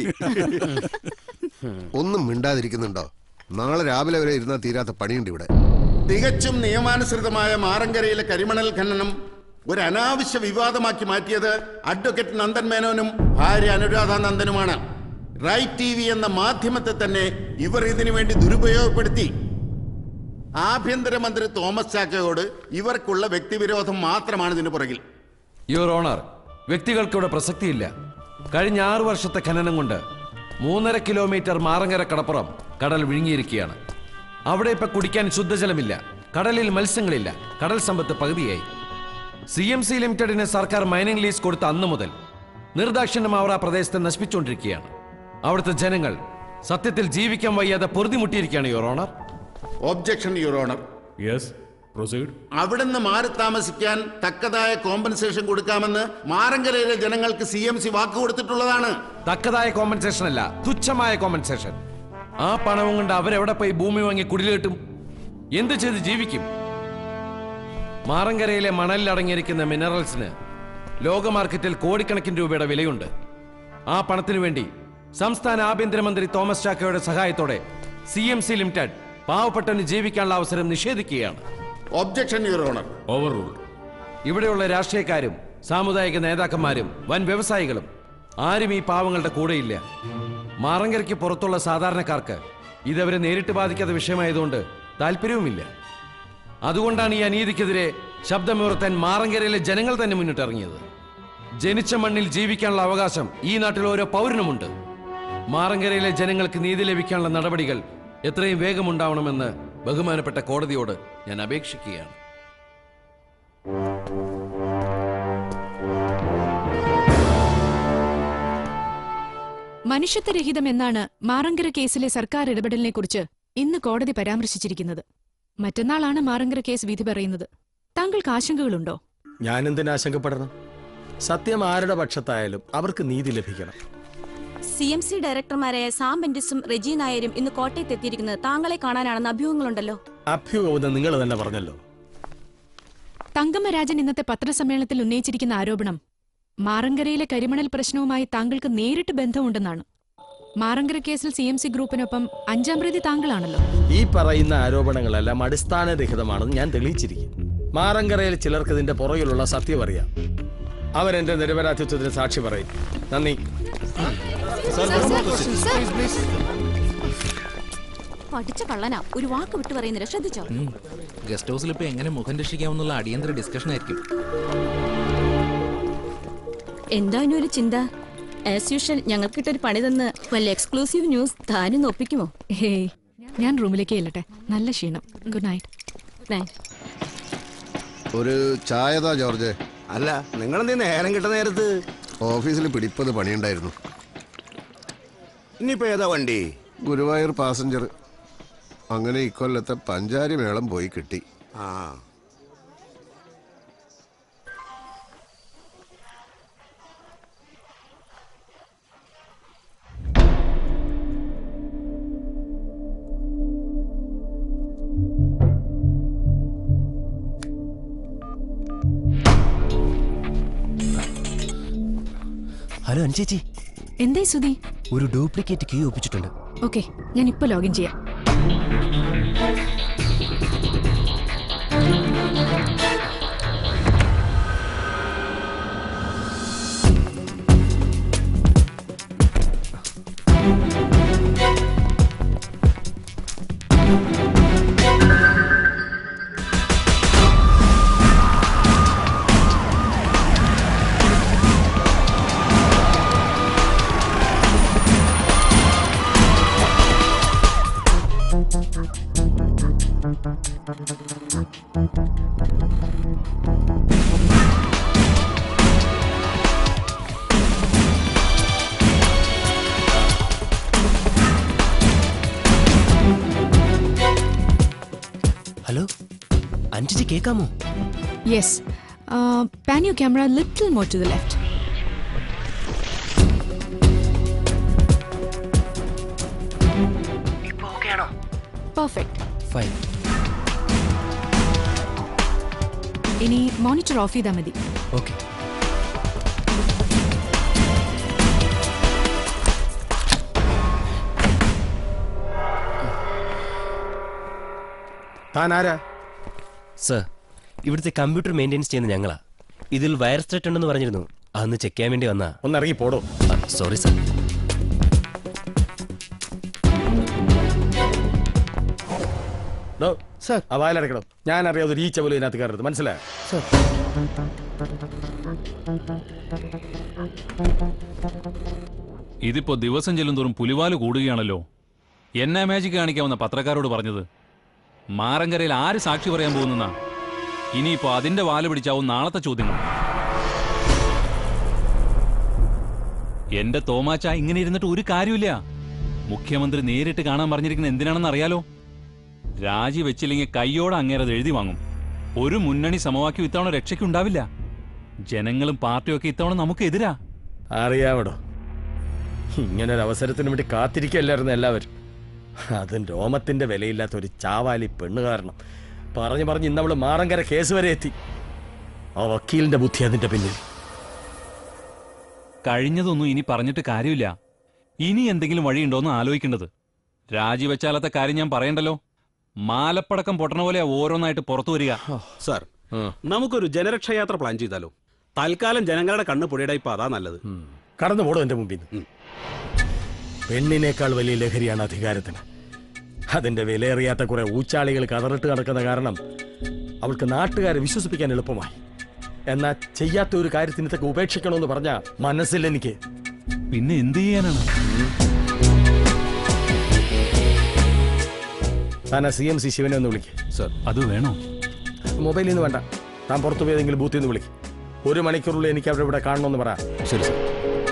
ഒന്നും മിണ്ടാതിരിക്കുന്നുണ്ടോ നാളെ രാവിലെ വരെ ഇരുന്നാൽ തീരാത്ത പണിയുണ്ട് ഇവിടെ
തികച്ചും നിയമാനുസൃതമായ മാറങ്കരയിലെ കരിമണൽ ഖനനം ഒരു അനാവശ്യ വിവാദമാക്കി മാറ്റിയത് അഡ്വക്കേറ്റ് നന്ദൻ മേനോനും ഭാര്യ അനുരാധ നന്ദനുമാണ് റൈറ്റ് ടി വി എന്ന മാധ്യമത്തെ തന്നെ ഇവർ ഇതിനു വേണ്ടി ദുരുപയോഗപ്പെടുത്തി ആഭ്യന്തരമന്ത്രി തോമസ് ചാക്കയോട് ഇവർക്കുള്ള വ്യക്തിവിരോധം മാത്രമാണ് ഇതിന് പുറകിൽ
യുവർ ഓണർ വ്യക്തികൾക്കിവിടെ പ്രസക്തിയില്ല കഴിഞ്ഞ ആറു വർഷത്തെ ഖനനം കൊണ്ട് മൂന്നര കിലോമീറ്റർ മാറങ്ങര കടപ്പുറം കടൽ വിഴുങ്ങിയിരിക്കുകയാണ് അവിടെ ഇപ്പൊ കുടിക്കാൻ ശുദ്ധജലമില്ല കടലിൽ മത്സ്യങ്ങളില്ല കടൽ സമ്പത്ത് പകുതിയായി സി എം സി ലിമിറ്റഡിന് സർക്കാർ മൈനിങ് ലീസ് കൊടുത്ത അന്നു മുതൽ നിർദാക്ഷിണ്യം അവർ ആ പ്രദേശത്തെ നശിപ്പിച്ചുകൊണ്ടിരിക്കുകയാണ് അവിടുത്തെ ജനങ്ങൾ സത്യത്തിൽ ജീവിക്കാൻ വയ്യാതെ പൊറുതിമുട്ടിയിരിക്കുകയാണ് your honour
objection your honour
yes proceed
അവിടുന്ന് മാറി താമസിക്കാൻ തക്കതായ കോമ്പൻസേഷൻ കൊടുക്കാമെന്ന് മാറങ്കരയിലെ ജനങ്ങൾക്ക് സി എം സി വാക്ക് കൊടുത്തിട്ടുള്ളതാണ്
തക്കതായ കോമ്പൻസേഷൻ അല്ല തുച്ഛമായ കോമ്പൻസേഷൻ ആ പണവും കൊണ്ട് അവരെവിടെ പോയി ഭൂമി വാങ്ങി കുടിലേട്ടും എന്ത് ചെയ്ത് ജീവിക്കും മാറങ്കരയിലെ മണലിൽ അടങ്ങിയിരിക്കുന്ന മിനറൽസിന് ലോക മാർക്കറ്റിൽ കോടിക്കണക്കിന് രൂപയുടെ വിലയുണ്ട് ആ പണത്തിനു വേണ്ടി സംസ്ഥാന ആഭ്യന്തരമന്ത്രി തോമസ് ചാക്കയുടെ സഹായത്തോടെ സി എം സി ലിമിറ്റഡ് പാവപ്പെട്ടവന് ജീവിക്കാനുള്ള അവസരം നിഷേധിക്കുകയാണ്
ഒബ്ജക്ഷൻ യുവർ ഓണർ
ഓവർ ഇവിടെയുള്ള രാഷ്ട്രീയക്കാരും സാമുദായിക നേതാക്കന്മാരും വൻ വ്യവസായികളും ആരും ഈ പാവങ്ങളുടെ കൂടെയില്ല മാറങ്കരയ്ക്ക് പുറത്തുള്ള സാധാരണക്കാർക്ക് ഇതവരെ നേരിട്ട് ബാധിക്കാത്ത വിഷയമായതുകൊണ്ട് താല്പര്യവുമില്ല അതുകൊണ്ടാണ് ഈ അനീതിക്കെതിരെ ശബ്ദമുയർത്താൻ മാറങ്കരയിലെ ജനങ്ങൾ തന്നെ മുന്നിട്ടിറങ്ങിയത് ജനിച്ച മണ്ണിൽ ജീവിക്കാനുള്ള അവകാശം ഈ നാട്ടിൽ ഓരോ പൗരനുമുണ്ട് മാറങ്കരയിലെ ജനങ്ങൾക്ക് നീതി ലഭിക്കാനുള്ള നടപടികൾ എത്രയും വേഗമുണ്ടാവണമെന്ന് ബഹുമാനപ്പെട്ട കോടതിയോട് ഞാൻ അപേക്ഷിക്കുകയാണ്
മനുഷ്യത്വരഹിതം എന്നാണ് മാറങ്കര കേസിലെ സർക്കാർ ഇടപെടലിനെ കുറിച്ച് ഇന്ന് കോടതി പരാമർശിച്ചിരിക്കുന്നത് മറ്റന്നാളാണ് മാറങ്കര കേസ് വിധി പറയുന്നത് താങ്കൾക്ക് ആശങ്കകളുണ്ടോ
ഞാൻ എന്തിനാ ആശങ്കപ്പെടണം സത്യം ആരുടെ പക്ഷത്തായാലും അവർക്ക് നീതി ലഭിക്കണം
സി എം സി ഡയറക്ടർമാരായ സാം ബെന്റിസും റെജി നായരും ഇന്ന് കോട്ടയത്ത് എത്തിയിരിക്കുന്നത് താങ്കളെ കാണാനാണെന്ന് അഭ്യൂഹങ്ങളുണ്ടല്ലോ
അഭ്യൂഹമെന്ന് നിങ്ങൾ തന്നെ പറഞ്ഞല്ലോ
തങ്കമ്മരാജൻ ഇന്നത്തെ പത്രസമ്മേളനത്തിൽ ഉന്നയിച്ചിരിക്കുന്ന ആരോപണം മാറങ്കരയിലെ കരിമണൽ പ്രശ്നവുമായി താങ്കൾക്ക് നേരിട്ട് ബന്ധമുണ്ടെന്നാണ് മാറങ്കര കേസിൽ സി എം സി ഗ്രൂപ്പിനൊപ്പം അഞ്ചാം പ്രതി താങ്കളാണല്ലോ
ഈ പറയുന്ന ആരോപണങ്ങളെല്ലാം അടിസ്ഥാനരഹിതമാണെന്ന് ഞാൻ തെളിയിച്ചിരിക്കും മാറങ്കരയിൽ ചിലർക്ക് ഇതിന്റെ പുറകിലുള്ള സത്യം അറിയാം അവരെന്റെ നിരപരാധിത്വത്തിന് സാക്ഷി പറയും നന്ദി
പഠിച്ച കള്ളനാ ഒരു വാക്ക് വിട്ടു പറയുന്നില്ല ശ്രദ്ധിച്ചോ
ഗസ്റ്റ് ഹൗസിൽ ഇപ്പൊ എങ്ങനെ മുഖം രക്ഷിക്കാമെന്നുള്ള അടിയന്തര ഡിസ്കഷൻ ആയിരിക്കും
എന്താ ഇനി ഒരു ചിന്ത ആസ് യൂഷ്വൽ ഞങ്ങൾക്കിട്ടൊരു പണി തന്ന് വല്ല എക്സ്ക്ലൂസീവ് ന്യൂസ് താനും ഒപ്പിക്കുമോ
ഹേയ് ഞാൻ റൂമിലേക്ക് ചെല്ലട്ടെ നല്ല ക്ഷീണം ഗുഡ് നൈറ്റ്
നൈറ്റ്
ഒരു ചായതാ ജോർജ്
അല്ല നിങ്ങൾ നീ നേരം കിട്ടുന്ന നേരത്ത്
ഓഫീസിൽ പിടിപ്പത് പണിയുണ്ടായിരുന്നു
ഇനിയിപ്പോ ഏതാ വണ്ടി
ഗുരുവായൂർ പാസഞ്ചർ അങ്ങനെ ഇക്കൊല്ലത്തെ പഞ്ചാരി മേളം പോയി കിട്ടി
ആ
ഹലോ അനുചേച്ചി
എന്തേ സുധി
ഒരു ഡ്യൂപ്ലിക്കേറ്റ് കീ ഒപ്പിച്ചിട്ടുണ്ട്
ഓക്കെ ഞാൻ ഇപ്പൊ ലോഗിൻ ചെയ്യാം
കേൾക്കാമോ
yes pan you camera little more to the left perfect
fine
ഇനി മോണിറ്റർ ഓഫ് ചെയ്താൽ മതി
ഓക്കെ
താൻ ആരാ
സർ ഇവിടുത്തെ കമ്പ്യൂട്ടർ മെയിൻ്റെനൻസ് ചെയ്യുന്ന ഞങ്ങളാ ഇതിൽ വൈറസ് ത്രെറ്റ് ഉണ്ടെന്ന് പറഞ്ഞിരുന്നു അതൊന്ന് ചെക്ക് ചെയ്യാൻ വേണ്ടി വന്നാ
ഒന്ന് ഇറങ്ങി പോടോ
സോറി സർ
സർ ആ വായിലടക്കണം ഞാൻ അറിയാതെ ഒരു ഈച്ച പോലും ഇതിനകത്ത് കയറരുത് മനസ്സിലായോ
ഇതിപ്പോ ദിവസം ചെല്ലുന്തോറും പുലിവാല് കൂടുകയാണല്ലോ എന്നാ മാജിക് കാണിക്കാമെന്ന പത്രക്കാരോട് പറഞ്ഞത് മാറങ്കരയിൽ ആര് സാക്ഷി പറയാൻ പോകുന്ന ഇനിയിപ്പോ അതിന്റെ വാല് പിടിച്ചാവും നാളത്തെ ചോദ്യങ്ങൾ എന്റെ തോമാച്ച ഇങ്ങനെ ഇരുന്നിട്ട് ഒരു കാര്യമില്ല മുഖ്യമന്ത്രി നേരിട്ട് കാണാൻ പറഞ്ഞിരിക്കുന്നത് എന്തിനാണെന്ന് അറിയാലോ രാജി വെച്ചില്ലെങ്കിൽ കയ്യോടെ അങ്ങേരത് എഴുതി വാങ്ങും ഒരു മുന്നണി സമവാക്യം ഇത്തവണ രക്ഷയ്ക്കുണ്ടാവില്ല ജനങ്ങളും പാർട്ടിയും ഒക്കെ ഇത്തവണ നമുക്ക് എതിരാ
അറിയാമടോ ഇങ്ങനെ ഒരു അവസരത്തിന് വേണ്ടി കാത്തിരിക്കല്ലായിരുന്നു എല്ലാവരും അതും രോമത്തിന്റെ വിലയില്ലാത്ത ഒരു ചാവാലി പെണ്ണ് കാരണം പറഞ്ഞു പറഞ്ഞ് ഇന്ന് അവള് മാറങ്കര കേസ് വരെ എത്തി ആ വക്കീലിന്റെ ബുദ്ധി അതിന്റെ പിന്നിൽ
കഴിഞ്ഞതൊന്നും ഇനി പറഞ്ഞിട്ട് കാര്യമില്ല ഇനി എന്തെങ്കിലും വഴിയുണ്ടോന്ന് ആലോചിക്കേണ്ടത് രാജിവെച്ചാലത്തെ കാര്യം ഞാൻ പറയണ്ടല്ലോ മാലപ്പടക്കം പൊട്ടണ പോലെ ഓരോന്നായിട്ട് പുറത്തു വരിക
സാർ നമുക്കൊരു ജനരക്ഷായാത്ര പ്ലാൻ ചെയ്താലോ തൽക്കാലം ജനങ്ങളുടെ കണ്ണ് പൊടിയുടെ ഇപ്പൊ അതാ നല്ലത്
കടന്നു പോടും എന്റെ മുമ്പിൽ നിന്ന് പെണ്ണിനേക്കാൾ വലിയ ലഹരിയാണ് അധികാരത്തിന് അതിന്റെ വിലയേറിയാത്ത കുറെ ഊച്ചാളികൾ കതറിട്ട് നടക്കുന്ന കാരണം അവൾക്ക് നാട്ടുകാരെ വിശ്വസിപ്പിക്കാൻ എളുപ്പമായി എന്നാ ചെയ്യാത്ത ഒരു കാര്യത്തിന് ഇതൊക്കെ ഉപേക്ഷിക്കണമെന്ന് പറഞ്ഞ മനസ്സിൽ എനിക്ക്
പിന്നെ എന്ത് ചെയ്യാനാണ്
താൻ സി എം സി ശിവനെ ഒന്ന് വിളിക്ക്
സർ അത് വേണോ
മൊബൈലിൽ നിന്ന് വേണ്ട താൻ പുറത്തു പോയി ഏതെങ്കിലും ബൂത്തിൽ നിന്ന് വിളിക്ക് ഒരു മണിക്കൂറിൽ എനിക്ക് അവരുടെ ഇവിടെ കാണണമെന്ന് പറ
ശരി സർ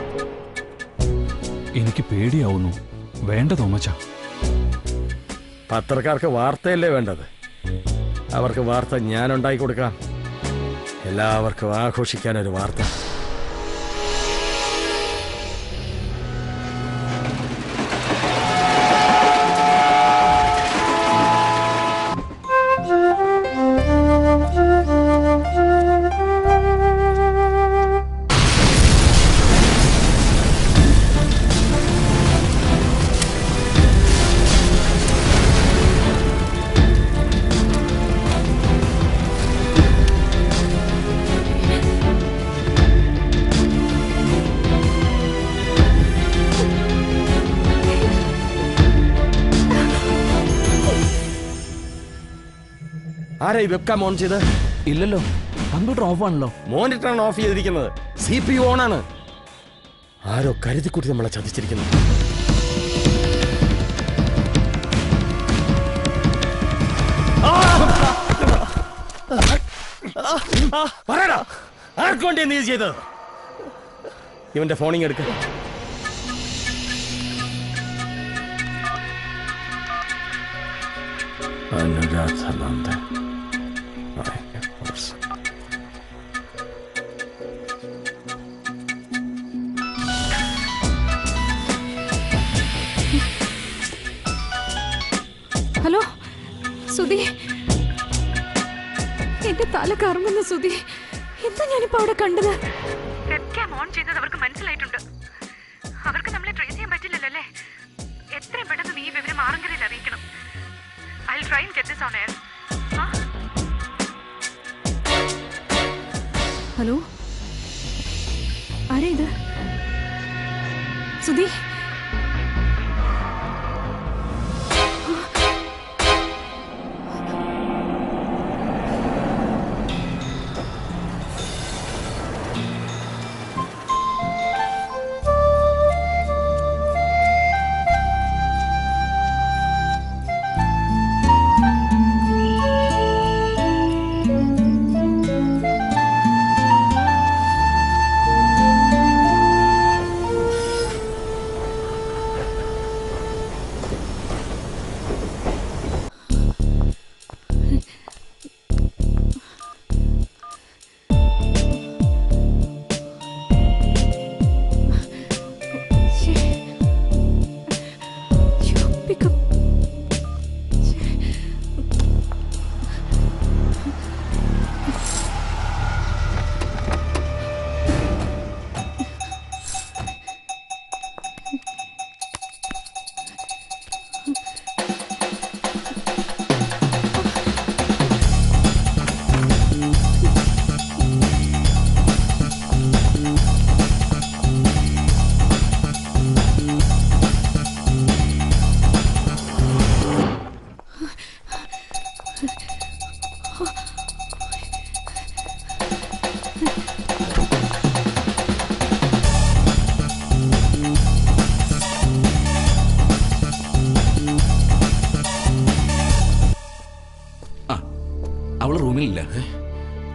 എനിക്ക് പേടിയാവുന്നു വേണ്ട തോമച്ച
പത്രക്കാർക്ക് വാർത്തയല്ലേ വേണ്ടത് അവർക്ക് വാർത്ത ഞാൻ ഉണ്ടാക്കി കൊടുക്കാം എല്ലാവർക്കും ആഘോഷിക്കാൻ ഒരു വാർത്ത ആരാ ഈ വെബ്കാം ഓൺ ചെയ്ത് ഇല്ലല്ലോ കമ്പ്യൂട്ടർ ഓഫ് ആണല്ലോ മോണിറ്ററാണ് ഓഫ് ചെയ്തിരിക്കുന്നത് സി പി യു ഓൺ ആണ് ആരോ കരുതിക്കുട്ടി നമ്മളെ ചതിച്ചിരിക്കുന്നു പറയടാ ആർക്കു വേണ്ടി നീ ഇത് ചെയ്തത് ഇവന്റെ ഫോണിങ് എടുക്ക അനുരാധാനന്ദൻ
ഹലോ സുധി എന്റെ തല കറങ്ങുന്നു സുധി എന്താ ഞാനിപ്പോ അവിടെ കണ്ടത്
വെബ്കാം ഓൺ ചെയ്തത് അവർക്ക് മനസ്സിലായിട്ടുണ്ട് അവർക്ക് നമ്മളെ ട്രേസ് ചെയ്യാൻ പറ്റില്ലല്ലോ അല്ലേ എത്രയും പെട്ടെന്ന് നീ ഈ വിവരം ആറെങ്കിലും അറിയിക്കണം I try get this on air
hello ആരാ ഇത് സുധി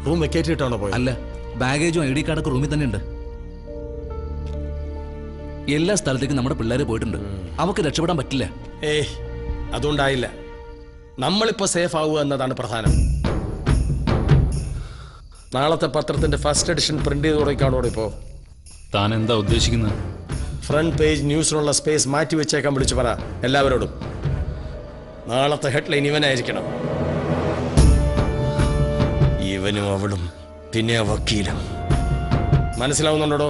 റൂം വെക്കേറ്റ് ചെയ്തിട്ടാണോ പോയത്
അല്ല ബാഗേജും ഐ ഡി കാർഡൊക്കെ റൂമിൽ തന്നെ ഉണ്ട് എല്ലാ സ്ഥലത്തേക്കും നമ്മുടെ പിള്ളേർ പോയിട്ടുണ്ട് അവർക്ക് രക്ഷപ്പെടാൻ പറ്റില്ല
ഏയ് അതുണ്ടായില്ല നമ്മളിപ്പോ സേഫ് ആവുക എന്നതാണ് പ്രധാനം നാളത്തെ പത്രത്തിന്റെ ഫസ്റ്റ് എഡിഷൻ പ്രിന്റ് ചെയ്ത് തുടങ്ങിക്കാണോ ഇപ്പോ
താൻ എന്താ ഉദ്ദേശിക്കുന്നത്
ഫ്രണ്ട് പേജ് ന്യൂസിനുള്ള സ്പേസ് മാറ്റി വെച്ചേക്കാൻ വിളിച്ചു പറ എല്ലാവരോടും നാളത്തെ ഹെഡ്ലൈൻ ഇവനായിരിക്കണം ഇവനും അവളും പിന്നെ ആ വക്കീലും മനസ്സിലാവുന്നുണ്ടോ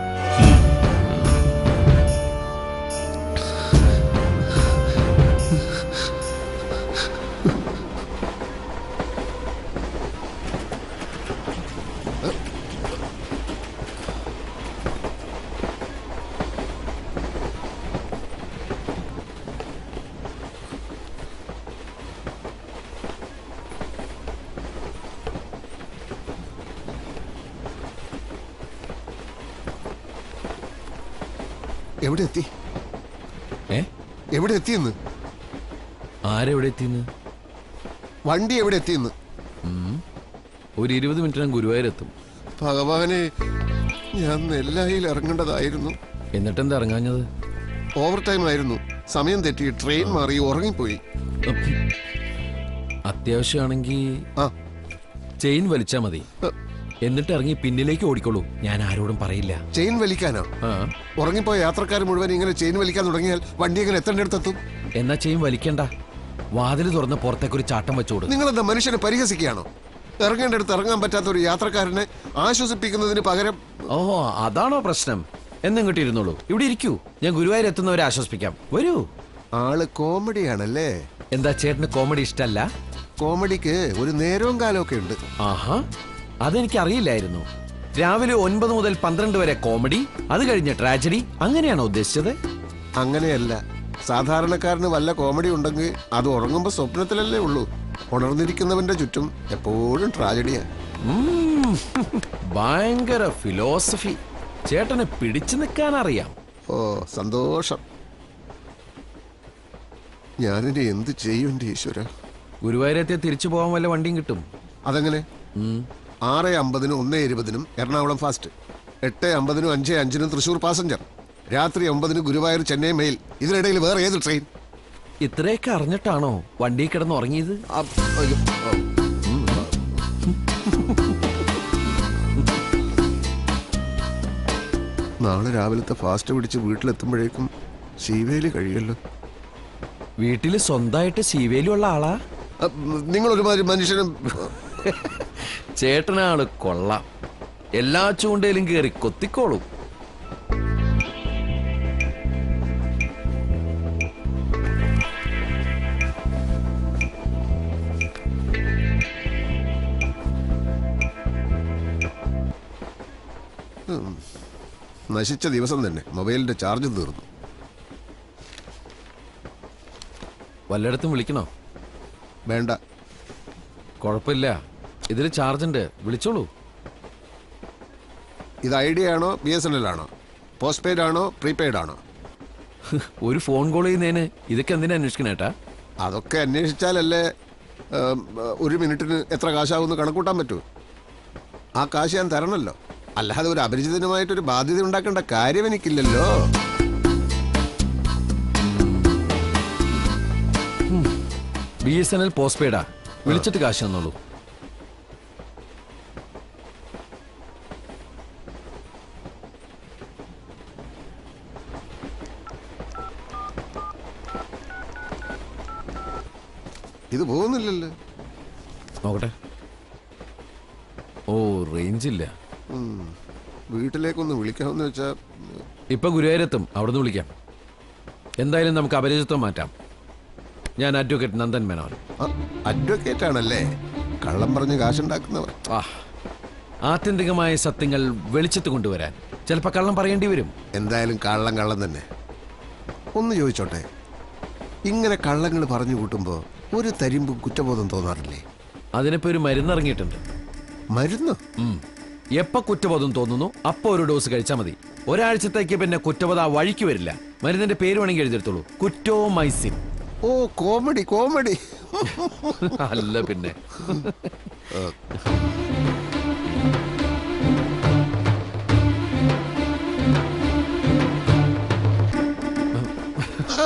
എവിടെ എത്തി
ഏ
എവിടെ എത്തിയെന്ന്
ആരെവിടെ എത്തിന്ന്
വണ്ടി എവിടെ എത്തിയെന്ന്
ഒരു ഇരുപത് മിനിറ്റിനും ഗുരുവായൂരെത്തും
ഭഗവാനെ ഞാൻ നെല്ലായിൽ ഇറങ്ങേണ്ടതായിരുന്നു
എന്നിട്ടെന്താ ഇറങ്ങാഞ്ഞത്
ഓവർ ടൈം ആയിരുന്നു സമയം തെറ്റി ട്രെയിൻ മാറി ഉറങ്ങിപ്പോയി
അത്യാവശ്യമാണെങ്കിൽ ചെയിൻ വലിച്ചാ മതി എന്നിട്ട് ഇറങ്ങി പിന്നിലേക്ക് ഓടിക്കോളൂ ഞാൻ ആരോടും പറയില്ല
ചെയിൻ വലിക്കാനോ ഉറങ്ങിപ്പോയ യാത്രക്കാർ മുഴുവൻ ഇങ്ങനെ ചെയിൻ വലിക്കാൻ തുടങ്ങിയാൽ വണ്ടി എങ്ങനെ എത്തേണ്ടടുത്തെത്തും
എന്നാ ചെയിൻ വലിക്കണ്ട വാതിൽ തുറന്ന് പുറത്തേക്ക് ഒരു ചാട്ടം വെച്ചോട്
നിങ്ങളെന്താ മനുഷ്യനെ പരിഹസിക്കുകയാണോ ഇറങ്ങേണ്ടടുത്ത് ഇറങ്ങാൻ പറ്റാത്ത ഒരു യാത്രക്കാരനെ ആശ്വസിപ്പിക്കുന്നതിന് പകരം
ഓ അതാണോ പ്രശ്നം എന്നിങ്ങോട്ട് ഇരുന്നോളൂ ഇവിടെ ഇരിക്കൂ ഞാൻ ഗുരുവായൂർ എത്തുന്നവരെ ആശ്വസിപ്പിക്കാം വരൂ
ആള് കോമഡിയാണല്ലേ
എന്താ ചേട്ടന് കോമഡി ഇഷ്ടല്ല
കോമഡിക്ക് ഒരു നേരവും കാലമൊക്കെ ഉണ്ട്
ആഹാ അതെനിക്ക് അറിയില്ലായിരുന്നു രാവിലെ ഒൻപത് മുതൽ പന്ത്രണ്ട് വരെ കോമഡി അത് കഴിഞ്ഞ് ട്രാജഡി അങ്ങനെയാണോ ഉദ്ദേശിച്ചത്
അങ്ങനെയല്ല സാധാരണക്കാരന് വല്ല കോമഡി ഉണ്ടെങ്കിൽ അത് ഉറങ്ങുമ്പോ സ്വപ്നത്തിലല്ലേ ഉള്ളൂ ഉണർന്നിരിക്കുന്നവന്റെ ചുറ്റും എപ്പോഴും ട്രാജഡിയാ
ഉം, ഭയങ്കര ഫിലോസഫി ചേട്ടനെ പിടിച്ചു നിൽക്കാൻ അറിയാം
ഓ സന്തോഷം ഞാനിനി എന്ത് ചെയ്യും എന്റെ ഈശ്വര
ഗുരുവായൂരത്തെ തിരിച്ചു പോകാൻ വല്ല വണ്ടിയും കിട്ടും
അതെങ്ങനെ ആറ് അമ്പതിനും ഒന്ന് ഇരുപതിനും എറണാകുളം ഫാസ്റ്റ് എട്ട് അമ്പതിനും അഞ്ച് അഞ്ചിനും തൃശൂർ പാസഞ്ചർ രാത്രി ഒമ്പതിന് ഗുരുവായൂർ ചെന്നൈ മെയിൽ ഇതിനിടയിൽ വേറെ ഏത് ട്രെയിൻ
ഇത്രയൊക്കെ അറിഞ്ഞിട്ടാണോ വണ്ടി കിടന്ന് ഉറങ്ങിയത്
നാളെ രാവിലത്തെ ഫാസ്റ്റ് പിടിച്ച് വീട്ടിലെത്തുമ്പോഴേക്കും ശീവേലി കഴിയല്ലോ
വീട്ടില് സ്വന്തമായിട്ട് ശീവേലിയുള്ള ആളാ
നിങ്ങൾ ഒരുമാതിരി മനുഷ്യനും
ചേട്ടനാള് കൊള്ളാം എല്ലാ ചൂണ്ടയിലും കയറി കൊത്തിക്കോളും
ഉം. നശിച്ച ദിവസം തന്നെ മൊബൈലിന്റെ ചാർജ് തീർന്നു
വല്ലയിടത്തും വിളിക്കണോ
വേണ്ട
കുഴപ്പമില്ല ഇതിൽ ചാർജ് ഉണ്ട് വിളിച്ചോളൂ
ഇത് ഐഡിയ ആണോ ബി എസ് എൻ എൽ ആണോ പോസ്റ്റ് പെയ്ഡ് ആണോ പ്രീപെയ്ഡ് ആണോ
ഒരു ഫോൺ കോൾ ചെയ്യുന്നതിന് ഇതൊക്കെ എന്തിനാ അന്വേഷിക്കണേട്ടാ
അതൊക്കെ അന്വേഷിച്ചാലല്ലേ ഉം, ഒരു മിനിറ്റിന് എത്ര കാശാവുമെന്ന് കണക്കൂട്ടാൻ പറ്റൂ ആ കാശ് ഞാൻ തരണമല്ലോ അല്ലാതെ ഒരു അപരിചിതനുമായിട്ടൊരു ബാധ്യത ഉണ്ടാക്കേണ്ട കാര്യം എനിക്കില്ലല്ലോ
ബി എസ് എൻ എൽ പോസ്റ്റ് പെയ്ഡാ വിളിച്ചിട്ട് കാശ് തന്നോളൂ
ഇത് പോകുന്നില്ലല്ലോ
നോക്കട്ടെ ഓ റേഞ്ച് ഇല്ല
ഉം. വീട്ടിലേക്കൊന്ന് വിളിക്കാമെന്ന് വെച്ചാ
ഇപ്പൊ ഗുരുവായൂരെത്തും അവിടുന്ന് വിളിക്കാം എന്തായാലും നമുക്ക് അപരിചിത്വം മാറ്റാം ഞാൻ അഡ്വക്കേറ്റ് നന്ദൻ മേനോൻ
അഡ്വക്കേറ്റ് ആണല്ലേ കള്ളം പറഞ്ഞ് കാശുണ്ടാക്കുന്നവർ
ആ ആത്യന്തികമായ സത്യങ്ങൾ വെളിച്ചത്ത് കൊണ്ടുവരാൻ ചിലപ്പോൾ കള്ളം പറയേണ്ടി വരും
എന്തായാലും കള്ളം കള്ളം തന്നെ ഒന്ന് ചോദിച്ചോട്ടെ ഇങ്ങനെ കള്ളങ്ങൾ പറഞ്ഞു കൂട്ടുമ്പോൾ ഒരു തരിമ്പ് കുറ്റബോധം തോന്നാറില്ലേ
അതിനിപ്പോ ഒരു മരുന്ന് ഇറങ്ങിയിട്ടുണ്ട്
മരുന്ന്
എപ്പോ കുറ്റബോധം തോന്നുന്നു അപ്പോ ഒരു ഡോസ് കഴിച്ചാൽ മതി ഒരാഴ്ചത്തേക്ക് പിന്നെ കുറ്റബോധം ആ വഴിക്ക് വരില്ല മരുന്നിന്റെ പേര് വേണമെങ്കിൽ എഴുതിയെടുത്തോളൂ കുറ്റോമൈസിൻ
ഓ കോമഡി കോമഡി
അല്ല പിന്നെ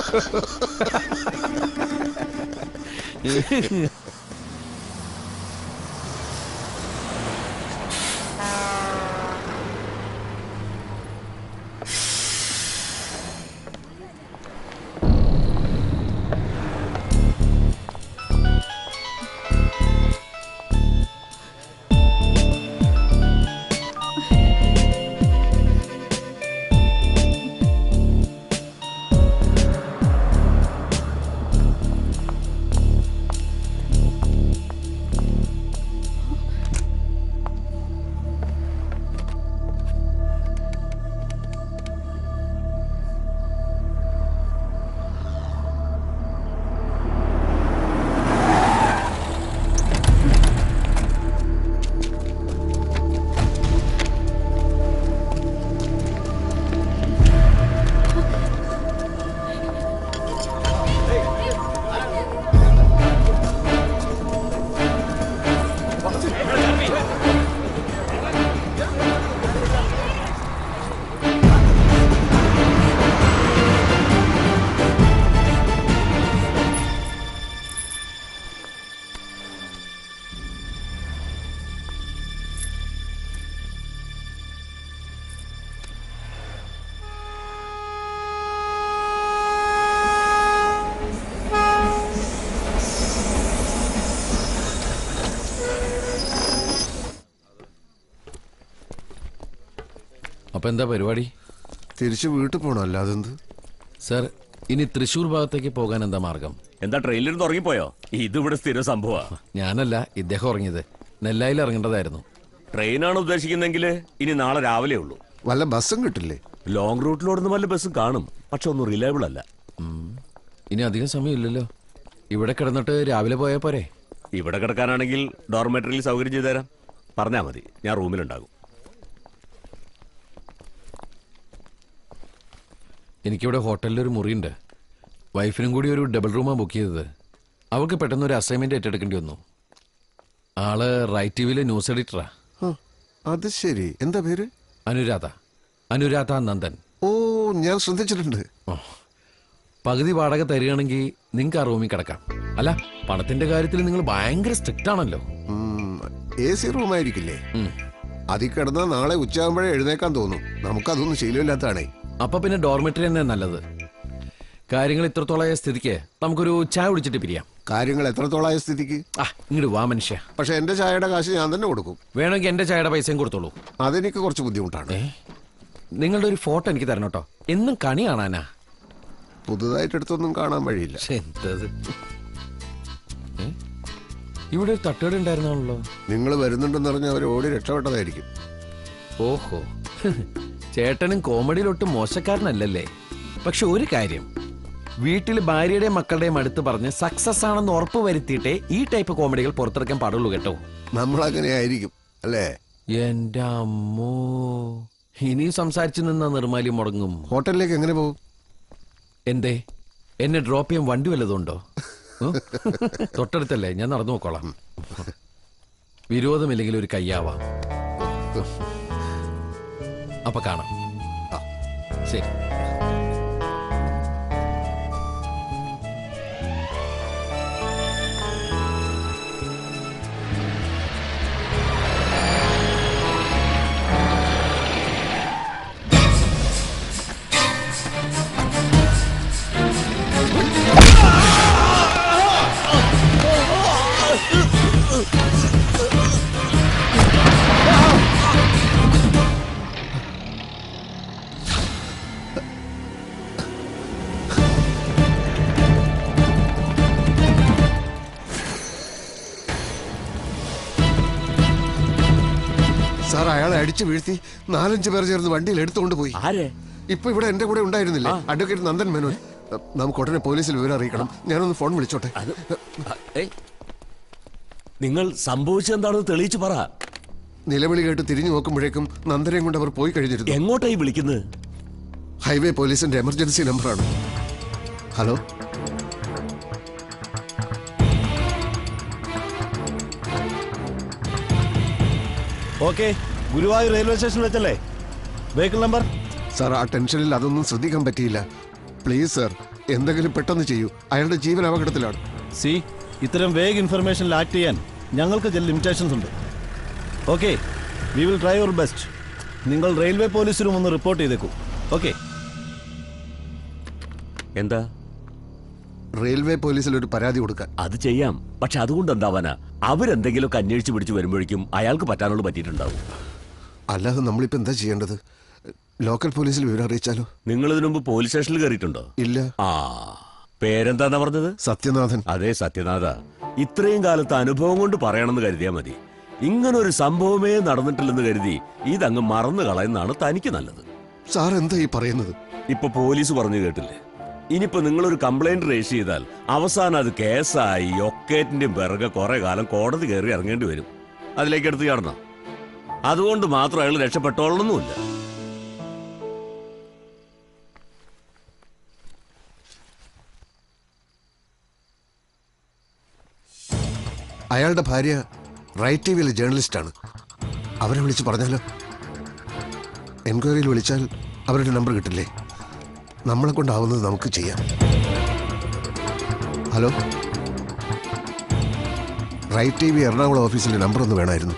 അപ്പൊ എന്താ പരിപാടി
തിരിച്ച് വീട്ടിൽ പോകണം അല്ലാതെന്ത്
സർ ഇനി തൃശൂർ ഭാഗത്തേക്ക് പോകാൻ എന്താ മാർഗം
എന്താ ട്രെയിനിലിരുന്ന് ഉറങ്ങിപ്പോയോ ഇതിവിടെ സ്ഥിരം സംഭവ
ഞാനല്ല ഇദ്ദേഹം ഇറങ്ങിയത് നെല്ലായിൽ ഇറങ്ങേണ്ടതായിരുന്നു
ട്രെയിനാണ് ഉദ്ദേശിക്കുന്നെങ്കിൽ ഇനി നാളെ രാവിലെ ഉള്ളൂ
വല്ല ബസ്സും കിട്ടില്ലേ
ലോങ് റൂട്ടിലോടുന്ന് വല്ല ബസ്സും കാണും പക്ഷെ ഒന്നും റിലയബിൾ അല്ല
ഇനി അധികം സമയമില്ലല്ലോ ഇവിടെ കിടന്നിട്ട് രാവിലെ പോയാൽ പോരെ
ഇവിടെ കിടക്കാനാണെങ്കിൽ ഡോർമെറ്ററിയിൽ സൗകര്യം ചെയ്തു തരാം പറഞ്ഞാ മതി ഞാൻ റൂമിലുണ്ടാകും
എനിക്കിവിടെ ഹോട്ടലിൽ ഒരു മുറിയുണ്ട് വൈഫിനും കൂടി ഒരു ഡബിൾ റൂമാണ് ബുക്ക് ചെയ്തത് അവൾക്ക് പെട്ടെന്ന് ഒരു അസൈൻമെന്റ് ഏറ്റെടുക്കേണ്ടി വന്നു ആള് റൈറ്റ് ടി വിയിലെ ന്യൂസ് എഡിറ്ററാ
അത് ശരി എന്താ പേര്
അനുരാധ അനുരാധ നന്ദൻ
ഓ ഞാൻ ശ്രദ്ധിച്ചിട്ടുണ്ട്
പകുതി വാടക തരികയാണെങ്കിൽ നിങ്ങൾക്ക് ആ റൂമിൽ കിടക്കാം അല്ല പണത്തിന്റെ കാര്യത്തിൽ നിങ്ങൾ ഭയങ്കര സ്ട്രിക്റ്റ് ആണല്ലോ
എ സി റൂമായിരിക്കില്ലേ അതിൽ കിടന്നാൽ നാളെ ഉച്ചയാകുമ്പോഴേ എഴുന്നേക്കാൻ തോന്നും നമുക്കതൊന്നും ശീലമില്ലാത്തതാണേ
അപ്പൊ പിന്നെ ഡോർമെറ്ററി തന്നെ നല്ലത് കാര്യങ്ങൾ ഇത്രത്തോളമായ സ്ഥിതിക്ക് നമുക്കൊരു ചായ കുടിച്ചിട്ട് പിരിയാം
കാര്യങ്ങൾ എത്രത്തോളായ സ്ഥിതിക്ക്
ആ ഇങ്ങോട്ട് വാ മനുഷ്യ
പക്ഷെ എന്റെ ചായയുടെ കാശ് ഞാൻ തന്നെ കൊടുക്കും
വേണമെങ്കിൽ എന്റെ ചായയുടെ പൈസയും കൊടുത്തോളൂ
അതെനിക്ക് കുറച്ച് ബുദ്ധിമുട്ടാണ്
നിങ്ങളുടെ ഒരു ഫോട്ടോ എനിക്ക് തരണം കേട്ടോ എന്നും കണി കാണാനാ
പുതുതായിട്ട് എടുത്തൊന്നും കാണാൻ വഴിയില്ല
എന്തത് ഏ? ഇവിടെ ഒരു തട്ടുകട ഉണ്ടായിരുന്നാണല്ലോ
നിങ്ങൾ വരുന്നുണ്ടെന്ന് പറഞ്ഞ് അവർ ഓടി രക്ഷപ്പെട്ടതായിരിക്കും
ഓഹോ ചേട്ടനും കോമഡിയിലൊട്ടും മോശക്കാരനല്ലല്ലേ പക്ഷെ ഒരു കാര്യം വീട്ടിൽ ഭാര്യയുടെയും മക്കളുടെയും അടുത്ത് പറഞ്ഞ് സക്സസ് ആണെന്ന് ഉറപ്പ് വരുത്തിയിട്ടേ ഈ ടൈപ്പ് കോമഡികൾ പുറത്തിറക്കാൻ പാടുള്ളൂ കേട്ടോ
നമ്മളങ്ങനെ ആയിരിക്കും അല്ലേ
എന്റെ അമ്മോ ഇനിയും സംസാരിച്ചു നിന്ന നിർമാലി മുടങ്ങും
ഹോട്ടലിലേക്ക് എങ്ങനെ പോകും
എന്തേ എന്നെ ഡ്രോപ്പ് ചെയ്യാൻ വണ്ടി വല്ലതുണ്ടോ ഉം? തൊട്ടടുത്തല്ലേ ഞാൻ നടന്നു നോക്കോളാം വിരോധമില്ലെങ്കിൽ ഒരു കയ്യാവാം അപ്പൊ കാണാം ആ, ശരി
സാർ അയാളെ അടിച്ചു വീഴ്ത്തി നാലഞ്ച് പേർ ചേർന്ന് വണ്ടിയിൽ എടുത്തുകൊണ്ട് പോയി
ആരെ
ഇപ്പൊ ഇവിടെ എന്റെ കൂടെ ഉണ്ടായിരുന്നില്ലേ അഡ്വക്കേറ്റ് നന്ദൻ മേനോൻ നമുക്ക് ഉടനെ പോലീസിൽ വിവരം അറിയിക്കണം ഞാനൊന്ന് ഫോൺ വിളിച്ചോട്ടെ
നിങ്ങൾ സംഭവിച്ചെന്താണെന്ന് തെളിയിച്ചു പറ
നിലവിളി കേട്ട് തിരിഞ്ഞു നോക്കുമ്പോഴേക്കും നന്ദനെയും കൊണ്ട് അവർ പോയി കഴിഞ്ഞിരുന്നു
എങ്ങോട്ടായി വിളിക്കുന്നത്
ഹൈവേ പോലീസിന്റെ എമർജൻസി നമ്പറാണ് hello
okay Guruvayur railway station വെച്ചല്ലേ വെഹിക്കിൾ നമ്പർ
സാർ ആ ടെൻഷനിൽ അതൊന്നും ശ്രദ്ധിക്കാൻ പറ്റിയില്ല പ്ലീസ് സാർ എന്തെങ്കിലും പെട്ടെന്ന് ചെയ്യൂ അയാളുടെ ജീവൻ അപകടത്തിലാണ്
സി ഇത്തരം വേഗ് ഇൻഫർമേഷനിൽ ആക്ട് ചെയ്യാൻ ഞങ്ങൾക്ക് ചില ലിമിറ്റേഷൻസ് ഉണ്ട് okay we will try your best നിങ്ങൾ റെയിൽവേ പോലീസിലും ഒന്ന് റിപ്പോർട്ട് ചെയ്തേക്കൂ ഓക്കെ
എന്താ
റെയിൽവേ പോലീസിൽ ഒരു പരാതി കൊടുക്കാൻ
അത് ചെയ്യാം പക്ഷെ അതുകൊണ്ട് എന്താവാനാ അവരെന്തെങ്കിലുമൊക്കെ അന്വേഷിച്ച് പിടിച്ച് വരുമ്പോഴേക്കും അയാൾക്ക് പറ്റാനുള്ള പറ്റിയിട്ടുണ്ടാവും
അല്ലാതെ നമ്മളിപ്പോ എന്താ ചെയ്യേണ്ടത് ലോക്കൽ പോലീസിൽ വിവരം അറിയിച്ചാലോ
നിങ്ങൾ ഇതിനു മുമ്പ് പോലീസ് സ്റ്റേഷനിൽ കയറിയിട്ടുണ്ടോ
ഇല്ല
ആ പേരെന്താന്നാ പറഞ്ഞത്
സത്യനാഥൻ
അതെ സത്യനാഥ ഇത്രയും കാലത്ത് അനുഭവം കൊണ്ട് പറയണമെന്ന് കരുതിയാ മതി ഇങ്ങനൊരു സംഭവമേ നടന്നിട്ടില്ലെന്ന് കരുതി ഇതങ്ങ് മറന്നു കളയുന്നതാണ് തനിക്ക് നല്ലത്
സാർ എന്താ ഈ പറയുന്നത്
ഇപ്പൊ പോലീസ് പറഞ്ഞു കേട്ടില്ലേ ഇനിയിപ്പോ നിങ്ങളൊരു കംപ്ലൈന്റ് രജിസ്റ്റർ ചെയ്താൽ അവസാനം അത് കേസായി ഒക്കേറ്റിന്റെയും പിറകെ കുറെ കാലം കോടതി കയറി ഇറങ്ങേണ്ടി വരും അതിലേക്ക് എടുത്ത് ചാടണം അതുകൊണ്ട് മാത്രം അയാൾ രക്ഷപ്പെട്ടോളണമെന്നുമില്ല
അയാളുടെ ഭാര്യ റൈറ്റ് ടി വിയിലെ ജേർണലിസ്റ്റാണ് അവരെ വിളിച്ച് പറഞ്ഞാലോ എൻക്വയറിയിൽ വിളിച്ചാൽ അവരുടെ നമ്പർ കിട്ടില്ലേ നമ്മളെ കൊണ്ടാവുന്നത് നമുക്ക് ചെയ്യാം hello Right T V Ernakulam ഓഫീസിലെ നമ്പർ ഒന്ന് വേണമായിരുന്നു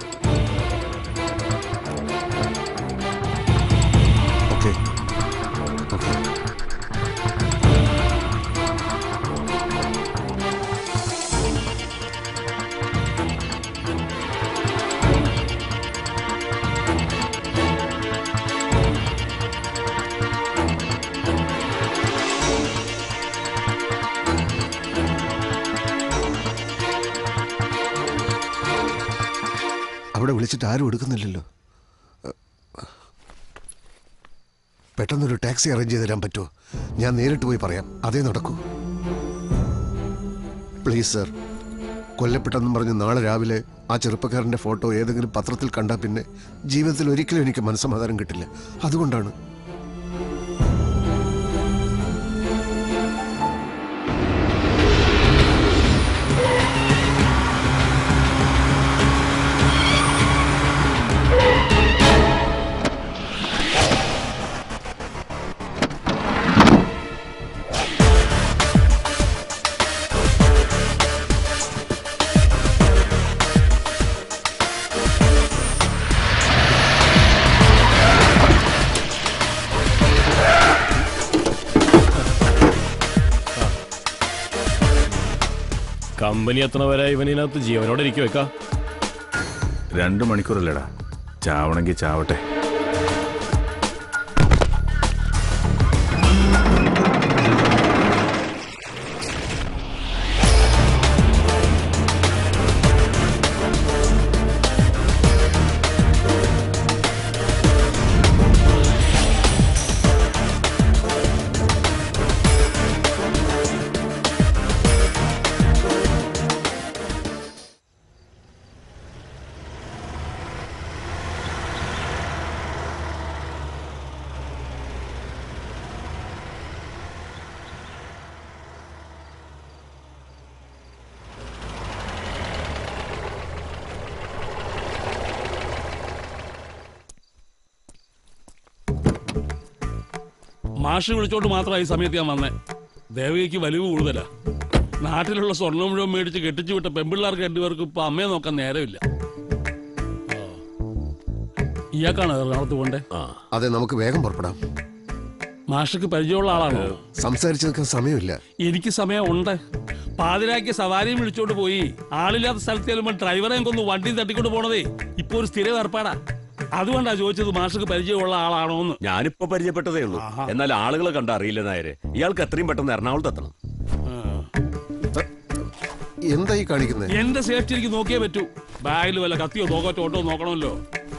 ഓക്കെ ഓക്കെ അവിടെ വിളിച്ചിട്ട് ആരും എടുക്കുന്നില്ലല്ലോ പെട്ടെന്നൊരു ടാക്സി അറേഞ്ച് ചെയ്ത് തരാൻ പറ്റുമോ ഞാൻ നേരിട്ട് പോയി പറയാം അതേ നടക്കൂ പ്ലീസ് സർ കൊല്ലപ്പെട്ടെന്നും പറഞ്ഞ് നാളെ രാവിലെ ആ ചെറുപ്പക്കാരൻ്റെ ഫോട്ടോ ഏതെങ്കിലും പത്രത്തിൽ കണ്ടാൽ പിന്നെ ജീവിതത്തിൽ ഒരിക്കലും എനിക്ക് മനസ്സമാധാനം കിട്ടില്ല അതുകൊണ്ടാണ്
കമ്പനി എത്തണ വരെ ഇവനകത്ത് ജീവനോടെ ഇരിക്കും വെക്കാ
രണ്ട് മണിക്കൂറല്ലേടാ ചാവണമെങ്കിൽ ചാവട്ടെ
മാഷ് വിളിച്ചോണ്ട് മാത്രമാണ് ഈ സമയത്ത് ഞാൻ വന്നേ ദേവകിക്ക് വലിവ് കൂടുതലാ നാട്ടിലുള്ള സ്വർണ്ണം മുഴുവൻ മേടിച്ച് കെട്ടിച്ചു വിട്ട പെമ്പിള്ളാർക്ക് രണ്ടുപേർക്ക് ഇപ്പൊ അമ്മയെ നോക്കാൻ നേരമില്ല ആ. ഇയാൾക്കാണ് എറണാകുളത്ത് പോണ്ടേ
അതെ നമുക്ക് വേഗം പുറപ്പെടാം
മാഷക്ക് പരിചയമുള്ള ആളാണോ
സംസാരിച്ചു നിൽക്കാൻ സമയമില്ല
എനിക്ക് സമയം ഉണ്ട് പാതിരാക്കി സവാരിയും വിളിച്ചോണ്ട് പോയി ആളില്ലാത്ത സ്ഥലത്ത് ചെല്ലുമ്പോൾ ഡ്രൈവറെയും കൊന്ന് വണ്ടി തട്ടിക്കൊണ്ട് പോണതേ ഇപ്പൊ ഒരു സ്ഥിരം ഏർപ്പാടാ അതുകൊണ്ടാ ചോദിച്ചത് മാഷക്ക് പരിചയമുള്ള ആളാണോ എന്ന്
ഞാനിപ്പോ പരിചയപ്പെട്ടതേ ഉള്ളൂ എന്നാൽ ആളുകളെ കണ്ട അറിയില്ല നായരെ ഇയാൾക്ക് എത്രയും പെട്ടെന്ന് എറണാകുളത്ത് എത്തണം
എന്താ ഈ കാണിക്കുന്നത്
എന്റെ സേഫ്റ്റി എനിക്ക് നോക്കിയേ പറ്റൂ ബാഗിൽ വല്ല കത്തിയോ നോക്കോ ഓട്ടോ നോക്കണമല്ലോ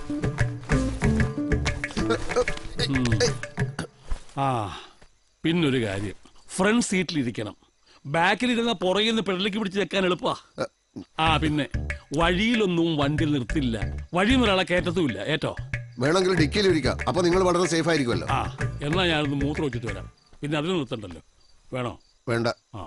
ഉം. ആ പിന്നൊരു കാര്യം ഫ്രണ്ട് സീറ്റിലിരിക്കണം ബാക്കിലിരുന്ന പുറകിൽ നിന്ന് പെടലേക്ക് പിടിച്ച് വെക്കാൻ എളുപ്പാ ആ പിന്നെ വഴിയിലൊന്നും വണ്ടി നിർത്തില്ല വഴിയിൽ ഒരാളെ കയറ്റത്തുമില്ല ഏറ്റോ
വേണമെങ്കിൽ ഡിക്കിയിൽ ഇരിക്കാം അപ്പൊ നിങ്ങൾ വളരെ സേഫ് ആയിരിക്കുമല്ലോ
ആ എന്നാ ഞാനൊന്ന് മൂത്രം വെച്ചിട്ട് വരാം പിന്നെ അതിന് നിർത്തണ്ടല്ലോ വേണോ
വേണ്ട
ആ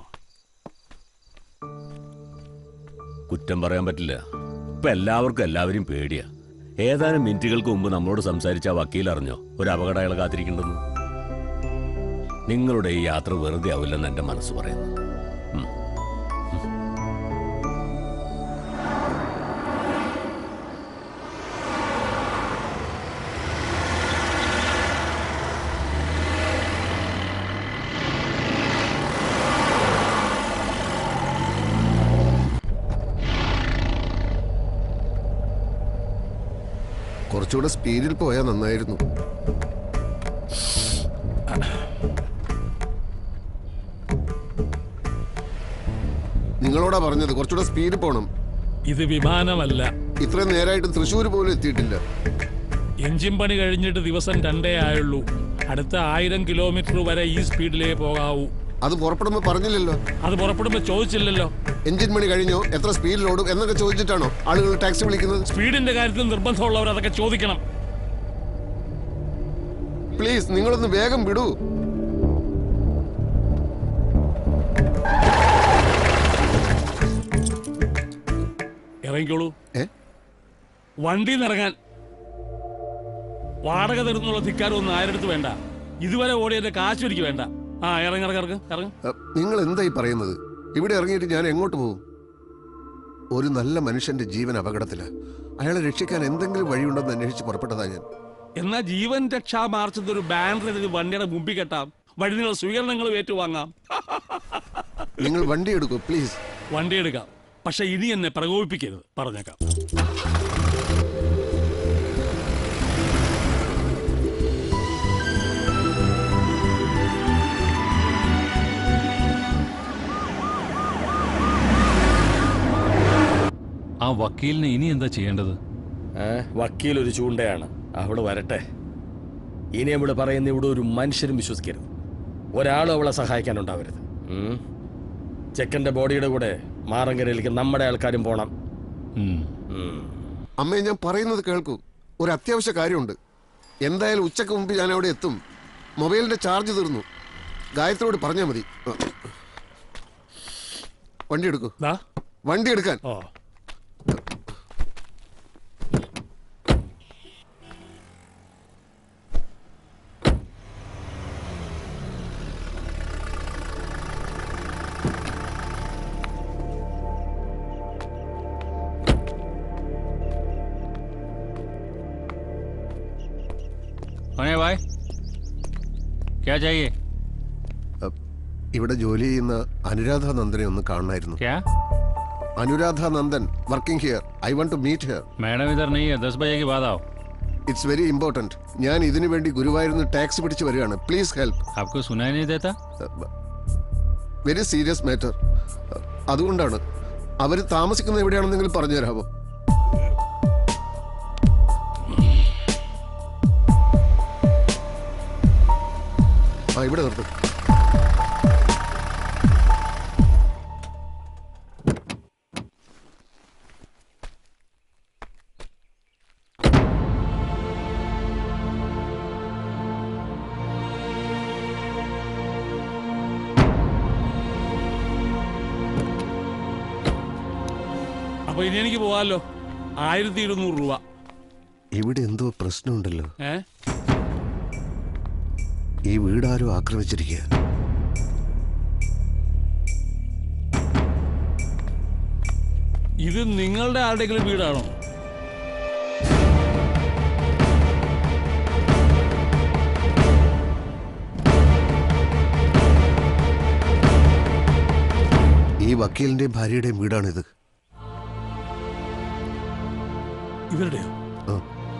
കുറ്റം പറയാൻ പറ്റില്ല ഇപ്പൊ എല്ലാവർക്കും എല്ലാവരും പേടിയാ ഏതാനും മിനിറ്റുകൾക്ക് മുമ്പ് നമ്മളോട് സംസാരിച്ച ആ വക്കീൽ അറിഞ്ഞോ ഒരു അപകടം അയാളെ കാത്തിരിക്കണ്ടെന്ന് നിങ്ങളുടെ ഈ യാത്ര വെറുതെ ആവില്ലെന്ന് എന്റെ മനസ്സ് പറയുന്നു ഉം.
കുറച്ചുകൂടെ സ്പീഡിൽ പോയാൽ നന്നായിരുന്നു നിങ്ങളോടാ പറഞ്ഞത് കുറച്ചുകൂടെ സ്പീഡിൽ പോണം
ഇത് വിമാനമല്ല
ഇത്രയും നേരമായിട്ട് തൃശ്ശൂർ പോലും എത്തിയിട്ടില്ല
എഞ്ചിൻ പണി കഴിഞ്ഞിട്ട് ദിവസം രണ്ടേ ആയുള്ളൂ അടുത്ത ആയിരം കിലോമീറ്റർ വരെ ഈ സ്പീഡിലേ പോകാവൂ
അത് പുറപ്പെടുമ്പോ പറഞ്ഞില്ലല്ലോ
അത് പുറപ്പെടുമ്പോ ചോദിച്ചില്ലല്ലോ
എഞ്ചിൻ മണി കഴിഞ്ഞോ എത്ര സ്പീഡിൽ ഓടും എന്നൊക്കെ ചോദിച്ചിട്ടാണോ ആളുകൾ ടാക്സി വിളിക്കുന്നത്
സ്പീഡിന്റെ കാര്യത്തിൽ നിർബന്ധമുള്ളവർ അതൊക്കെ ചോദിക്കണം
പ്ലീസ് നിങ്ങളൊന്ന് വേഗം വിടൂ
ഇറങ്ങിക്കോളൂ വണ്ടിയിൽ നിന്ന് ഇറങ്ങാൻ വാടക തരുന്നുള്ള ധിക്കാരമൊന്നും ആരെടുത്ത് വേണ്ട ഇതുവരെ ഓടിയതിന്റെ കാശ് എനിക്ക് വേണ്ട ആ ഇറങ്ങി ഇറങ്ങി ഇറങ്ങി ഇറങ്ങി
അ, നിങ്ങൾ എന്തായി പറയുന്നത് ഇവിടെ ഇറങ്ങിയിട്ട് ഞാൻ എങ്ങോട്ട് പോകും ഒരു നല്ല മനുഷ്യന്റെ ജീവൻ അപകടത്തില അയാളെ രക്ഷിക്കാൻ എന്തെങ്കിലും വഴിയുണ്ടെന്ന് അന്വേഷിച്ച് പുറപ്പെട്ടതാ ഞാൻ
എന്നാ ജീവൻ രക്ഷാ മാർച്ചത്തിൽ ഒരു ബാനർ എഴുതി വണ്ടിയുടെ മുമ്പിൽ കെട്ടാം വഴി നിങ്ങൾ സ്വീകരണങ്ങൾ ഏറ്റുവാങ്ങാം
നിങ്ങൾ വണ്ടി എടുക്കൂ പ്ലീസ്
വണ്ടി എടുക്കാം പക്ഷെ ഇനി എന്നെ പ്രകോപിപ്പിക്കരുത് പറഞ്ഞേക്കാം
ആ വക്കീലിന് ഇനി എന്താ ചെയ്യേണ്ടത്
ഏ, വക്കീൽ ഒരു ചൂണ്ടയാണ് അവള് വരട്ടെ ഇനി അവള് പറയുന്ന ഇവിടെ ഒരു മനുഷ്യരും വിശ്വസിക്കരുത് ഒരാളും അവളെ സഹായിക്കാനുണ്ടാവരുത് ഉം. ചെക്കന്റെ ബോഡിയുടെ കൂടെ മാറങ്കരയിലേക്ക് നമ്മുടെ ആൾക്കാരും പോണം ഉം.
അമ്മയെ ഞാൻ പറയുന്നത് കേൾക്കൂ ഒരു അത്യാവശ്യ കാര്യമുണ്ട് എന്തായാലും ഉച്ചക്ക് മുമ്പ് ഞാൻ അവിടെ എത്തും മൊബൈലിന്റെ ചാർജ് തീർന്നു ഗായത്രിയോട് പറഞ്ഞാൽ മതി ആ. വണ്ടി എടുക്കൂ വണ്ടി എടുക്കാൻ
अरे भाई क्या चाहिए
ഇവിടെ ജോലി ചെയ്യുന്ന അനുരാധ നന്ദനെ ഒന്ന് കാണണമായിരുന്നു
क्या
Anuradha Nandan working here I want to meet here
madam इधर नहीं है दस बजे के बाद आओ
ഇറ്റ്സ് വെരി ഇമ്പോർട്ടന്റ് ഞാൻ ഇതിനു വേണ്ടി ഗുരുവായൂരിന്ന് ടാക്സി പിടിച്ച് വരികയാണ് പ്ലീസ് ഹെൽപ്പ്
आपको सुनाई नहीं देता
വെരി സീരിയസ് മാറ്റർ അതുകൊണ്ടാണ് അവർ താമസിക്കുന്നത് എവിടെയാണെന്നെങ്കിലും പറഞ്ഞു തരാമോ ആ ഇവിടെ നിർത്തും
അപ്പൊ ഇനി എനിക്ക് പോവാമല്ലോ ആയിരത്തി ഇരുന്നൂറ് രൂപ
ഇവിടെ എന്തോ പ്രശ്നമുണ്ടല്ലോ
ഏ
ഈ വീടാരോ ആക്രമിച്ചിരിക്കുക
ഇത് നിങ്ങളുടെ ആരുടെയെങ്കിലും വീടാണോ
ഈ വക്കീലിന്റെയും ഭാര്യയുടെയും വീടാണിത്
ഇവരുടെയോ
ആ.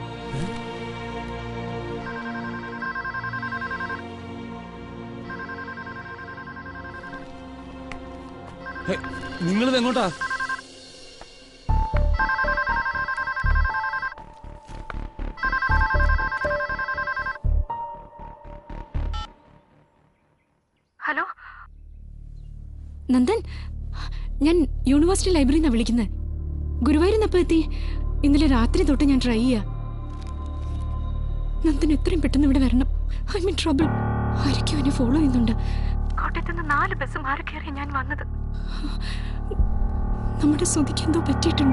നിങ്ങളിത് എങ്ങോട്ടാ
ഹലോ നന്ദൻ ഞാൻ യൂണിവേഴ്സിറ്റി ലൈബ്രറിയിൽ നിന്നാണ് വിളിക്കുന്നത് ഗുരുവായൂരിൽ എപ്പോ എത്തി ഇന്നലെ രാത്രി തൊട്ട് ഞാൻ ട്രൈ ചെയ്യാ നന്ദൻ എത്രയും പെട്ടെന്ന് ഇവിടെ വരണം ഐ മീൻ ട്രബിൾ ആരൊക്കെയോ എന്നെ ഫോളോ ചെയ്യുന്നുണ്ട് കോട്ടയത്ത് നിന്ന് നാല് ബസ് മാറി കയറി ഞാൻ വന്നത് നമ്മുടെ ശ്രുതിക്ക് എന്തോ പറ്റിയിട്ടുണ്ട്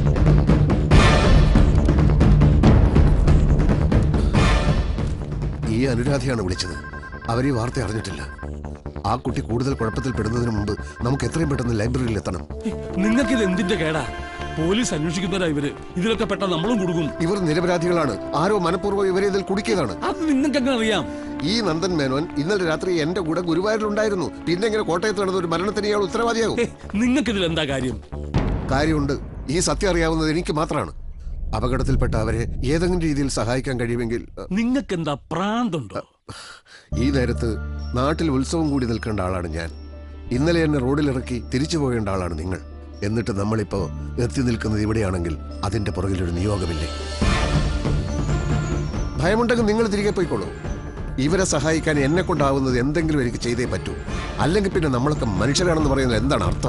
ഈ അനുരാധയാണ് വിളിച്ചത് അവരീ വാർത്ത അറിഞ്ഞിട്ടില്ല ആ കുട്ടി കൂടുതൽ കുഴപ്പത്തിൽ പെടുന്നതിന് മുമ്പ് നമുക്ക് എത്രയും പെട്ടെന്ന് ലൈബ്രറിയിൽ എത്തണം
നിങ്ങൾക്കിത് എന്തിന്റെ കേടാ പോലീസ് അന്വേഷിക്കുന്നവരാ ഇവര് ഇതിലൊക്കെ പെട്ട നമ്മളും കൊടുക്കും
ഇവർ നിരപരാധികളാണ് ആരോ മനഃപൂർവ്വം ഇവരെ ഇതിൽ കുടുക്കിയതാണ്
അത് നിങ്ങൾക്ക് എങ്ങനെ അറിയാം
ഈ നന്ദൻ മേനോൻ ഇന്നലെ രാത്രി എന്റെ കൂടെ ഗുരുവായൂരിലുണ്ടായിരുന്നു പിന്നെ എങ്ങനെ കോട്ടയത്ത് നടന്ന ഒരു മരണത്തിന് ഇയാൾ ഉത്തരവാദിയാകും
നിങ്ങൾക്ക് ഇതിൽ എന്താ കാര്യം
കാര്യമുണ്ട് ഈ സത്യം അറിയാവുന്നത് എനിക്ക് മാത്രമാണ് അപകടത്തിൽപ്പെട്ട അവരെ ഏതെങ്കിലും രീതിയിൽ സഹായിക്കാൻ കഴിയുമെങ്കിൽ അഹ്,
നിങ്ങൾക്ക് എന്താ പ്രാന്തുണ്ടോ
ഈ നേരത്ത് നാട്ടിൽ ഉത്സവം കൂടി നിൽക്കേണ്ട ആളാണ് ഞാൻ ഇന്നലെ എന്നെ റോഡിലിറക്കി തിരിച്ചു പോകേണ്ട ആളാണ് നിങ്ങൾ എന്നിട്ട് നമ്മളിപ്പോ എത്തി നിൽക്കുന്നത് ഇവിടെയാണെങ്കിൽ അതിന്റെ പുറകിലൊരു നിയോഗമില്ലേ ഭയമുണ്ടെങ്കിൽ നിങ്ങൾ തിരികെ പോയിക്കോളൂ ഇവരെ സഹായിക്കാൻ എന്നെ കൊണ്ടാവുന്നത് എന്തെങ്കിലും എനിക്ക് ചെയ്തേ പറ്റൂ അല്ലെങ്കിൽ പിന്നെ നമ്മളൊക്കെ മനുഷ്യരാണെന്ന് പറയുന്നത് എന്താണ് അർത്ഥം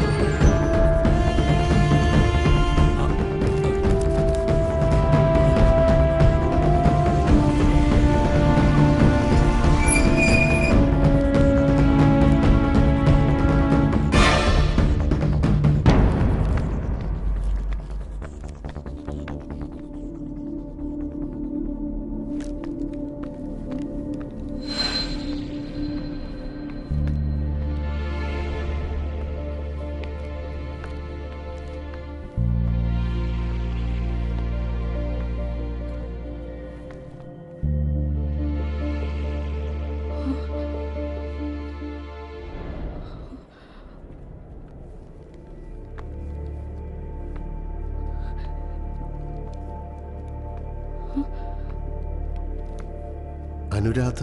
അനുരാധ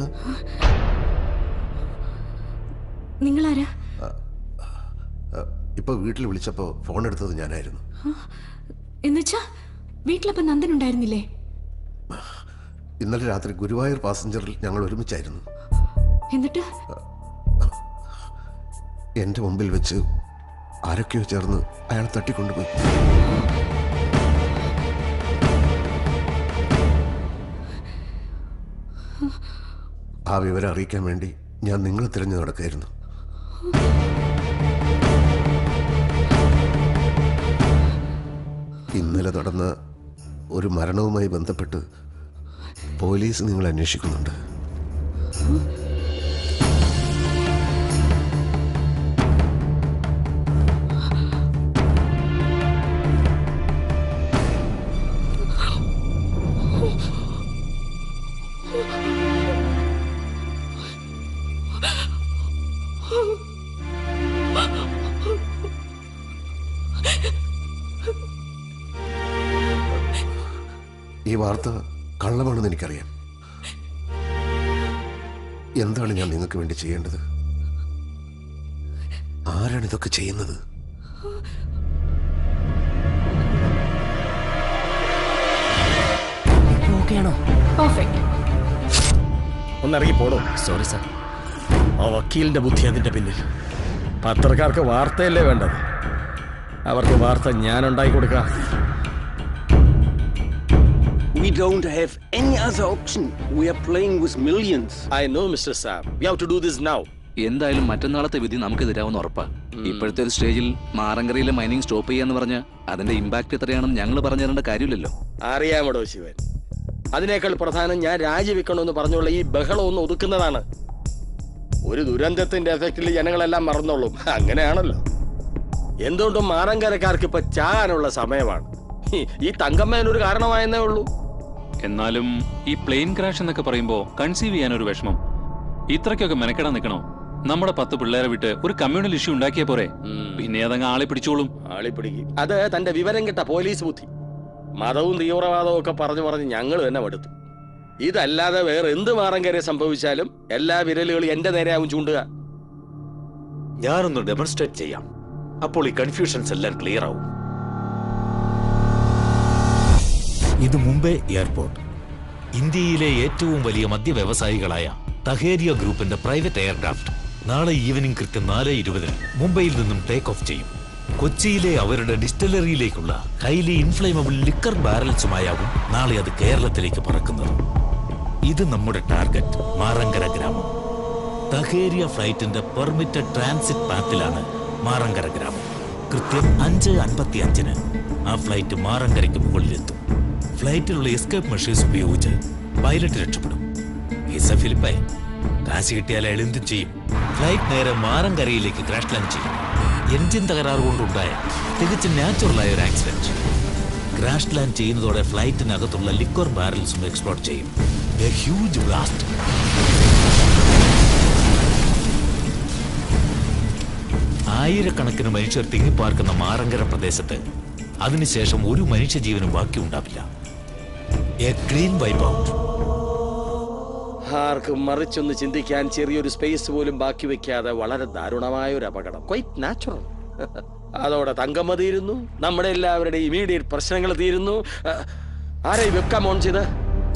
നിങ്ങളാരാ
അഹ്, ഇപ്പൊ വീട്ടിൽ വിളിച്ചപ്പോ ഫോൺ എടുത്തത് ഞാനായിരുന്നു
എന്നുവെച്ചാ വീട്ടിലപ്പം നന്ദൻ ഉണ്ടായിരുന്നില്ലേ
ഇന്നലെ രാത്രി ഗുരുവായൂർ പാസഞ്ചറിൽ ഞങ്ങൾ ഒരുമിച്ചായിരുന്നു
എന്നിട്ട്
എന്റെ മുമ്പിൽ വെച്ച് ആരൊക്കെയോ ചേർന്ന് അയാൾ തട്ടിക്കൊണ്ടുപോയി ആ വിവരം അറിയിക്കാൻ വേണ്ടി ഞാൻ നിങ്ങളെ തിരഞ്ഞു നടക്കായിരുന്നു ഇന്നലെ നടന്ന ഒരു മരണവുമായി ബന്ധപ്പെട്ട് പോലീസ് നിങ്ങൾ അന്വേഷിക്കുന്നുണ്ട് ഈ വാർത്ത കള്ളമാണെന്ന് എനിക്കറിയാം എന്താണ് ഞാൻ നിങ്ങൾക്ക് വേണ്ടി ചെയ്യേണ്ടത് ആരാണ് ഇതൊക്കെ ചെയ്യുന്നത്
ഓക്കെയാണോ
പെർഫെക്റ്റ്
ഒന്നിറങ്ങി പോടോ
സോറി സാർ
ആ വക്കീലിന്റെ ബുദ്ധി അതിന്റെ പിന്നിൽ പത്രക്കാർക്ക് വാർത്തയല്ലേ വേണ്ടത് അവർക്ക് വാർത്ത ഞാൻ ഉണ്ടാക്കി കൊടുക്കാം
We don't have any other option. We are playing with millions.
I know, Mr. Sam. We have to do this now.
എന്തായാലും മറ്റന്നാളത്തെ വിധി നമുക്കെതിരാവുന്ന ഉറപ്പാ ഇപ്പോഴത്തെ ഒരു സ്റ്റേജിൽ മാറങ്കരയിലെ മൈനിങ് സ്റ്റോപ്പ് ചെയ്യാന്ന് പറഞ്ഞ അതിന്റെ ഇമ്പാക്ട് എത്രയാണെന്ന് ഞങ്ങൾ പറഞ്ഞു തരേണ്ട കാര്യമില്ലല്ലോ
അറിയാമടോ ശിവൻ അതിനേക്കാൾ പ്രധാനം ഞാൻ രാജിവെക്കണമെന്ന് പറഞ്ഞുള്ള ഈ ബഹളം ഒന്ന് ഒതുക്കുന്നതാണ് ഒരു ദുരന്തത്തിന്റെ എഫക്റ്റിൽ ജനങ്ങളെല്ലാം മറന്നോളും അങ്ങനെയാണല്ലോ എന്തുകൊണ്ടും മാറങ്കരക്കാർക്ക് ഇപ്പൊ ചാകാനുള്ള സമയമാണ് ഈ- ഈ തങ്കമ്മേൻ ഒരു കാരണമായെന്നേ ഉള്ളൂ
എന്നാലും ഈ പ്ലെയിൻ ക്രാഷ് എന്നൊക്കെ പറയുമ്പോ കൺസീവ് ചെയ്യാൻ ഒരു വിഷമം ഇത്രയ്ക്കൊക്കെ മെനക്കെടാൻ നിൽക്കണോ നമ്മുടെ പത്ത് പിള്ളേരെ വിട്ട് ഒരു കമ്മ്യൂണൽ ഇഷ്യൂ ഉണ്ടാക്കിയ പോരെ പിന്നെ അതങ്ങ് ആളെ പിടിച്ചോളും
ആളി പിടിക്കും അത് തന്റെ വിവരം കിട്ട പോലീസ് ബുദ്ധി മതവും തീവ്രവാദവും ഒക്കെ പറഞ്ഞു പറഞ്ഞ് ഞങ്ങൾ തന്നെ മടുത്തു ഇതല്ലാതെ വേറെ എന്ത് മാറങ്കരെ സംഭവിച്ചാലും എല്ലാ വിരലുകളും എന്റെ നേരെയാവും ചൂണ്ടുക
ഞാനൊന്ന് ഡെമോൺസ്ട്രേറ്റ് ചെയ്യാം അപ്പോൾ ഈ കൺഫ്യൂഷൻസ് എല്ലാം ക്ലിയർ ആവും
ഇത് മുംബൈ എയർപോർട്ട് ഇന്ത്യയിലെ ഏറ്റവും വലിയ മദ്യ വ്യവസായികളായ തഹേരിയ ഗ്രൂപ്പിന്റെ പ്രൈവറ്റ് എയർക്രാഫ്റ്റ് നാളെ ഈവനിംഗ് കൃത്യം നാല് ഇരുപതിന് മുംബൈയിൽ നിന്നും ടേക്ക് ഓഫ് ചെയ്യും കൊച്ചിയിലെ അവരുടെ ഡിസ്റ്റിലറിയിലേക്കുള്ള ഹൈലി ഇൻഫ്ലേമബിൾ ലിക്കർ ബാരൽസുമായാവും നാളെ അത് കേരളത്തിലേക്ക് പറക്കുന്നത് ഇത് നമ്മുടെ ടാർഗറ്റ് മാറങ്കര ഗ്രാമം തഹേരിയ ഫ്ലൈറ്റിന്റെ പെർമിറ്റഡ് ട്രാൻസിറ്റ് പാത്തിലാണ് മാറങ്കര ഗ്രാമം കൃത്യം അഞ്ച് അൻപത്തി അഞ്ചിന് ആ ഫ്ലൈറ്റ് മാറങ്കരയ്ക്ക് മുകളിലെത്തും ഫ്ലൈറ്റിലുള്ള എസ്കേപ്പ് മെഷേഴ്സ് ഉപയോഗിച്ച് പൈലറ്റ് രക്ഷപ്പെടും ഹിസ ഫിലിപ്പായി കാശ് കിട്ടിയാൽ അയാൾ എന്തും ചെയ്യും ഫ്ലൈറ്റ് നേരെ മാറങ്കരയിലേക്ക് ക്രാഷ് ലാൻഡ് ചെയ്യും എഞ്ചിൻ തകരാറ് കൊണ്ടുണ്ടായ തികച്ചും നാച്ചുറലായ ഒരു ആക്സിഡന്റ് ക്രാഷ് ലാൻഡ് ചെയ്യുന്നതോടെ ഫ്ലൈറ്റിനകത്തുള്ള ലിക്വർ ബാരൽസും എക്സ്പ്ലോർ ചെയ്യും എ ഹ്യൂജ് ബ്ലാസ്റ്റ് ആയിരക്കണക്കിന് മനുഷ്യർ തിങ്ങിപ്പാർക്കുന്ന മാറങ്കര പ്രദേശത്ത് അതിനുശേഷം ഒരു മനുഷ്യജീവനും ബാക്കിയുണ്ടാവില്ല എ ക്ലീൻ വൈപ്പ് ഔട്ട്
ആർക്കും മറിച്ചൊന്ന് ചിന്തിക്കാൻ ചെറിയൊരു സ്പേസ് പോലും ബാക്കി വെക്കാതെ വളരെ ദാരുണമായ ഒരു അപകടം ക്വൈറ്റ് നാച്ചുറൽ അതോടെ തങ്കമ്മ തീരുന്നു നമ്മുടെ എല്ലാവരുടെയും ഇമീഡിയറ്റ് പ്രശ്നങ്ങൾ തീരുന്നു അഹ്, ആരാ ഈ വെബ്കാം ഓൺ ചെയ്ത്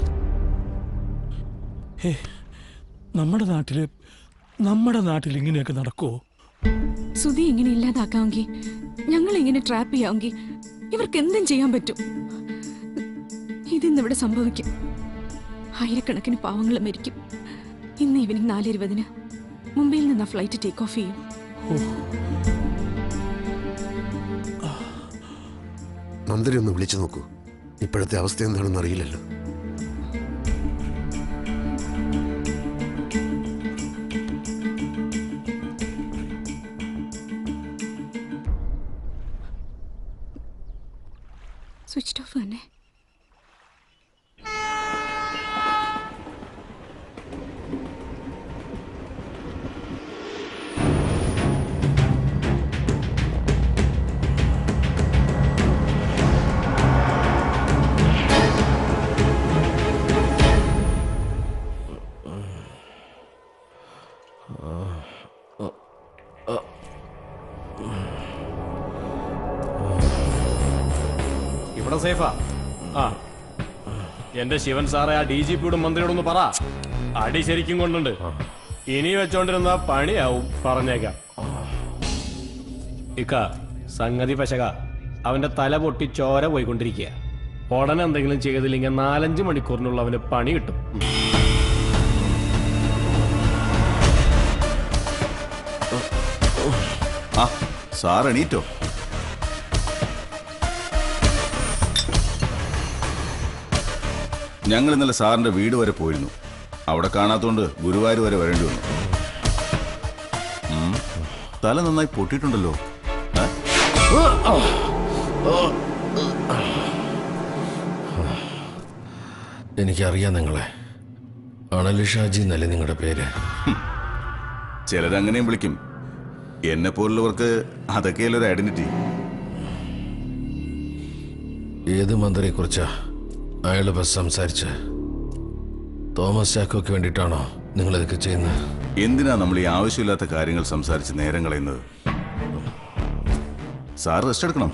ഹേ, നമ്മുടെ നാട്ടില് നമ്മുടെ നാട്ടിൽ ഇങ്ങനെയൊക്കെ നടക്കുവോ
സുധി ഇങ്ങനെ ഇല്ലാതാക്കാമെങ്കിൽ ഞങ്ങൾ ഇങ്ങനെ ട്രാപ്പ് ചെയ്യാമെങ്കിൽ ഇവർക്ക് എന്തും ചെയ്യാൻ പറ്റും ഇതിന്നിവിടെ സംഭവിക്കും ആയിരക്കണക്കിന് പാവങ്ങൾ മരിക്കും ഇന്ന് ഈവനിങ് നാലിരുപതിന് മുംബൈയിൽ നിന്ന് ആ ഫ്ലൈറ്റ് ടേക്ക് ഓഫ് ചെയ്യും
നന്ദനെ ഒന്ന് വിളിച്ചു നോക്കൂ ഇപ്പോഴത്തെ അവസ്ഥ എന്താണെന്ന് അറിയില്ലല്ലോ
സ്വിച്ച് ഓഫ് തന്നെ
ഇവിടെ സേഫാ ആ എന്റെ ശിവൻ സാറെ ആ ഡി ജി പിയോടും മന്ത്രിയോടൊന്ന് പറ അടി ശരിക്കും കൊണ്ടുണ്ട് ഇനി വെച്ചോണ്ടിരുന്ന പണിയാവും പറഞ്ഞേക്കാം ഇക്ക സംഗതി പശക അവന്റെ തല പൊട്ടി ചോര പോയിക്കൊണ്ടിരിക്കുക ഉടനെ എന്തെങ്കിലും ചെയ്തില്ലെങ്കിൽ നാലഞ്ച് മണിക്കൂറിനുള്ള അവന് പണി കിട്ടും
ആ സാർ എണീറ്റോ ഞങ്ങൾ ഇന്നലെ സാറിന്റെ വീട് വരെ പോയിരുന്നു അവിടെ കാണാത്തോണ്ട് ഗുരുവായൂർ വരെ വരേണ്ടി വന്നു ഉം, തല നന്നായി പൊട്ടിയിട്ടുണ്ടല്ലോ ഏ?
എനിക്കറിയാം നിങ്ങളെ അണലി ഷാജി എന്നല്ലേ നിങ്ങളുടെ പേര്
ചിലരങ്ങനെയും വിളിക്കും എന്നെ പോലുള്ളവർക്ക് അതൊക്കെയല്ലേ ഒരു ഐഡന്റിറ്റി
ഏത് മന്ത്രിയെ കുറിച്ചാ അയാൾ ബസ് സംസാരിച്ച് തോമസ് ചാക്കോക്ക് വേണ്ടിയിട്ടാണോ നിങ്ങൾ ഇതൊക്കെ ചെയ്യുന്നത്
എന്തിനാ നമ്മൾ ഈ ആവശ്യമില്ലാത്ത കാര്യങ്ങൾ സംസാരിച്ച് നേരം കളയുന്നത് സാർ റെസ്റ്റ് എടുക്കണം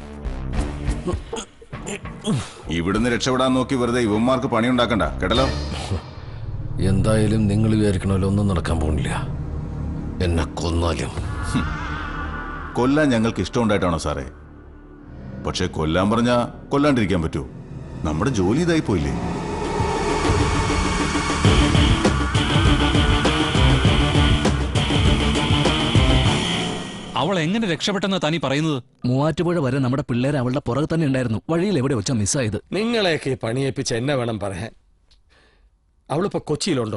ഇവിടുന്ന് രക്ഷപ്പെടാൻ നോക്കി വെറുതെ യുവന്മാർക്ക് പണിയുണ്ടാക്കണ്ട കേട്ടല്ലോ
എന്തായാലും നിങ്ങൾ വിചാരിക്കണമല്ലോ ഒന്നും നടക്കാൻ പോകുന്നില്ല എന്നെ കൊന്നാലും
കൊല്ലാൻ ഞങ്ങൾക്ക് ഇഷ്ടമുണ്ടായിട്ടാണോ സാറേ പക്ഷെ കൊല്ലാൻ പറഞ്ഞാ കൊല്ലാണ്ടിരിക്കാൻ പറ്റുമോ നമ്മുടെ ജോലി ഇതായി പോയില്ലേ
അവൾ എങ്ങനെ രക്ഷപ്പെട്ടെന്നാ താനീ പറയുന്നത്
മൂവാറ്റുപുഴ വരെ നമ്മുടെ പിള്ളേർ അവളുടെ പുറകെ തന്നെ ഉണ്ടായിരുന്നു വഴിയിൽ എവിടെ വെച്ചാ മിസ്സായത്
നിങ്ങളെയൊക്കെ ഈ പണിയേപ്പിച്ച് എന്നെ വേണം പറയാൻ അവളിപ്പോ കൊച്ചിയിലുണ്ടോ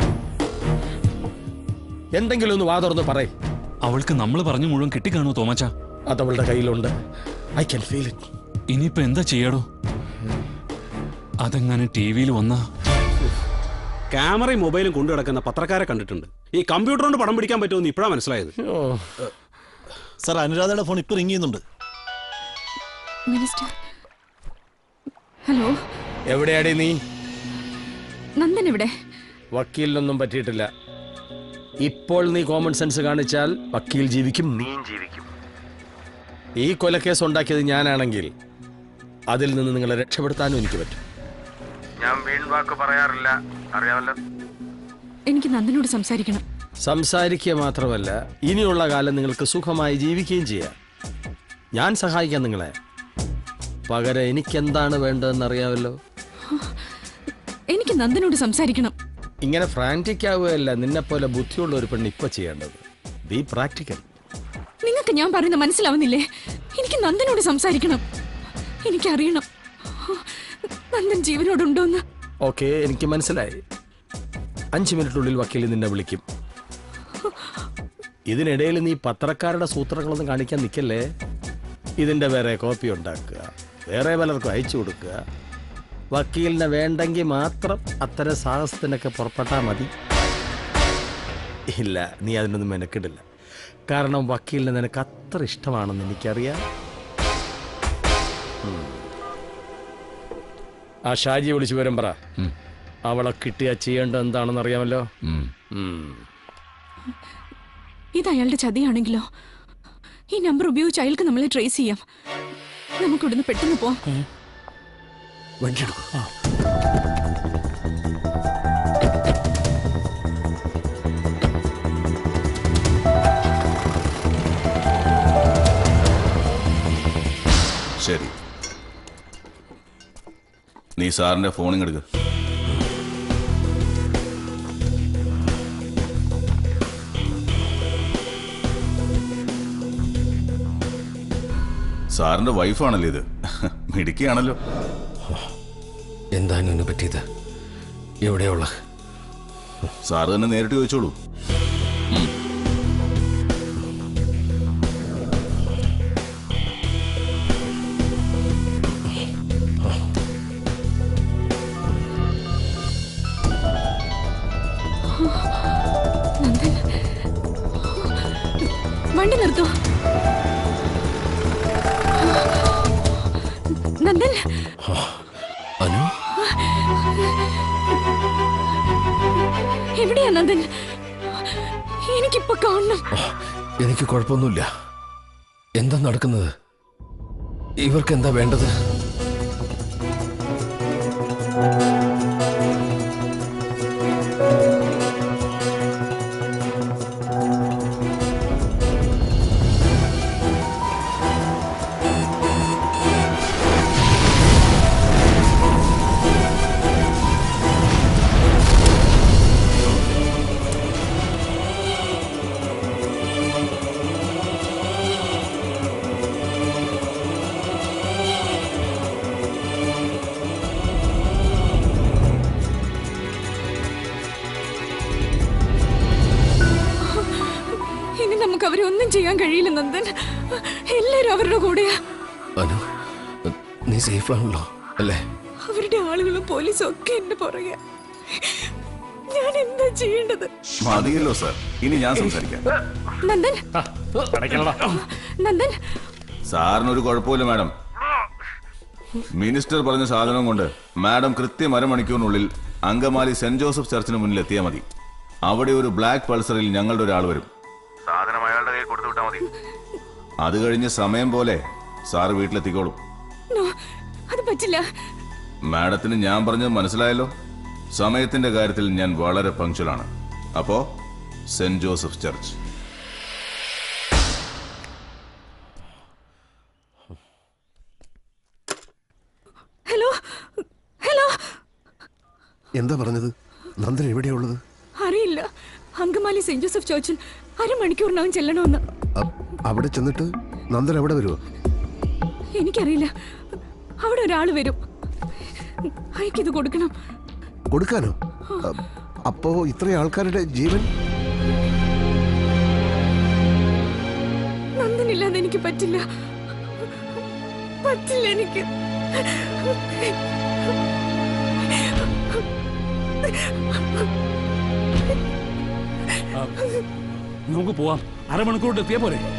എന്തെങ്കിലും ഒന്ന് വാ തുറന്ന് പറയ്
അവൾക്ക് നമ്മൾ പറഞ്ഞു മുഴുവൻ കിട്ടിക്കാണോ തോമച്ച
അതവളുടെ കയ്യിലുണ്ട് ഐ ക്യാൻ ഫീൽ ഇറ്റ്
ഇനിയിപ്പോ എന്താ ചെയ്യടോ അതെങ്ങനെ ടി വിയിൽ വന്നാ
ക്യാമറയും മൊബൈലും കൊണ്ടു കിടക്കുന്ന പത്രക്കാരെ കണ്ടിട്ടുണ്ട് ഈ കമ്പ്യൂട്ടർ കൊണ്ട് പടം പിടിക്കാൻ പറ്റുമെന്ന് ഇപ്പോഴാണ് മനസ്സിലായത്
സാർ അനുരാധയുടെ ഫോൺ ഇപ്പൊ റിങ് ചെയ്യുന്നുണ്ട്
മിനിസ്റ്റർ ഹലോ
എവിടെയാടി നീ
നന്ദൻ എവിടെ
വക്കീലിനൊന്നും പറ്റിയിട്ടില്ല ഇപ്പോൾ നീ കോമൺ സെൻസ് കാണിച്ചാൽ വക്കീൽ ജീവിക്കും നീയും ജീവിക്കും ഈ കൊലക്കേസ് ഉണ്ടാക്കിയത് ഞാനാണെങ്കിൽ അതിൽ നിന്ന് നിങ്ങളെ രക്ഷപ്പെടുത്താനും എനിക്ക് പറ്റും ഞാൻ വീൺവാക്ക് പറയാറില്ല അറിയാമല്ലോ
എനിക്ക് നന്ദനോട് സംസാരിക്കണം
സംസാരിക്കുക മാത്രമല്ല ഇനിയുള്ള കാലം നിങ്ങൾക്ക് സുഖമായി ജീവിക്കുകയും ചെയ്യാം ഞാൻ സഹായിക്കാം നിങ്ങളെ പകരം എനിക്കെന്താണ് വേണ്ടതെന്ന് അറിയാമല്ലോ
എനിക്ക് നന്ദനോട് സംസാരിക്കണം
ഇങ്ങനെ ഫ്രാൻറ്റിക് ആവുകയല്ല നിന്നെപ്പോലെ ബുദ്ധിയുള്ള ഒരു പെണ്ണ് ഇപ്പൊ ചെയ്യേണ്ടത് ബി പ്രാക്ടിക്കൽ
നിങ്ങൾക്ക് ഞാൻ പറയുന്നത് മനസ്സിലാവുന്നില്ലേ എനിക്ക് നന്ദനോട് സംസാരിക്കണം എനിക്കറിയണം നന്ദൻ ജീവനോടുണ്ടോന്ന്
ഓക്കെ എനിക്ക് മനസ്സിലായി അഞ്ച് മിനിറ്റിനുള്ളിൽ വക്കീൽ നിന്നെ വിളിക്കും ഇതിനിടയിൽ നീ പത്രക്കാരുടെ സൂത്രങ്ങളൊന്നും കാണിക്കാൻ നിൽക്കല്ലേ ഇതിന്റെ വേറെ കോപ്പി ഉണ്ടാക്കുക വേറെ പലർക്കും അയച്ചു കൊടുക്കുക വക്കീലിനെ വേണ്ടെങ്കിൽ മാത്രം അത്തരം സാഹസത്തിനൊക്കെ പുറപ്പെട്ടാൽ മതി ഇല്ല നീ അതിനൊന്നും മെനക്കിടില്ല കാരണം വക്കീലിനെ നിനക്ക് അത്ര ഇഷ്ടമാണെന്ന് എനിക്കറിയാം ഉം. ആ ഷാജിയെ വിളിച്ചു വരും പറ അവളെ കിട്ടിയാ ചെയ്യേണ്ടത് എന്താണെന്ന് അറിയാമല്ലോ ഉം.
ഇത് അയാളുടെ ചതിയാണെങ്കിലോ ഈ നമ്പർ ഉപയോഗിച്ച് അയാൾക്ക് നമ്മളെ ട്രേസ് ചെയ്യാം നമുക്കിവിടുന്ന് പെട്ടെന്ന് പോവാം
വണ്ടി എടുക്കും
ശരി നീ സാറിന്റെ ഫോണിങ് എടുക്ക സാറിന്റെ വൈഫാണല്ലോ ഇത് മിടുക്കിയാണല്ലോ
എന്താ അനുവിനെ പറ്റിയത് എവിടെയുള്ള
സാറ് തന്നെ നേരിട്ട് ചോദിച്ചോളൂ
നന്ദൻ വണ്ടി നിർത്തൂ നന്ദൻ
അനു
എവിടെയാ നന്ദൻ എനിക്കിപ്പൊ കാണണം
എനിക്ക് കുഴപ്പമൊന്നുമില്ല എന്താ നടക്കുന്നത് ഇവർക്ക് എന്താ വേണ്ടത്
ഇനി നമുക്ക് അവരെ ഒന്നും ചെയ്യാൻ കഴിയില്ല നന്ദൻ എല്ലാരും അവരുടെ കൂടെയാ
അനു നീ സേഫ് ആണല്ലോ അല്ലേ
അവരുടെ ആളുകളും പോലീസും ഒക്കെ എന്റെ പുറകെ ഞാൻ എന്താ ചെയ്യേണ്ടത്
മതിയല്ലോ സാർ ഇനി ഞാൻ സംസാരിക്കാം
നന്ദൻ നന്ദൻ
സാറിനൊരു കുഴപ്പമില്ല മാഡം മിനിസ്റ്റർ പറഞ്ഞ സാധനം കൊണ്ട് മാഡം കൃത്യം അരമണിക്കൂറിനുള്ളിൽ അങ്കമാലി സെന്റ് ജോസഫ് ചർച്ചിന് മുന്നിൽ എത്തിയാൽ മതി അവിടെ ഒരു ബ്ലാക്ക് പൾസറിൽ ഞങ്ങളുടെ ഒരാൾ വരും സാധനം അയാളുടെ കയ്യിൽ കൊടുത്തു വിട്ടാൽ മതി അത് കഴിഞ്ഞ് സമയം പോലെ സാറ് വീട്ടിലെത്തിക്കോളും
നോ അത് പറ്റില്ല
മാഡത്തിന് ഞാൻ പറഞ്ഞത് മനസ്സിലായല്ലോ സമയത്തിന്റെ കാര്യത്തിൽ ഞാൻ വളരെ പങ്ക്ച്വലാണ് അപ്പോ Saint Joseph Church
hello hello
എന്താ പറഞ്ഞത് നന്ദൻ എവിടെയുള്ളത്
അറിയില്ല അങ്കമാലി സെന്റ് ജോസഫ് ചർച്ചിൽ അരമണിക്കൂറിനകം ചെല്ലണമെന്ന്
അ- അവിടെ ചെന്നിട്ട് നന്ദൻ എവിടെ വരുമോ
എനിക്കറിയില്ല അവിടെ ഒരാൾ വരും അയക്കിത് കൊടുക്കണം
കൊടുക്കാനോ അ- അപ്പോ ഇത്രയും ആൾക്കാരുടെ ജീവൻ
നന്ദനില്ലാതെ എനിക്ക് പറ്റില്ല പറ്റില്ല എനിക്ക്
ആ, നമുക്ക് പോവാം അരമണിക്കൂർ കൊണ്ട് എത്തിയാ പോരെ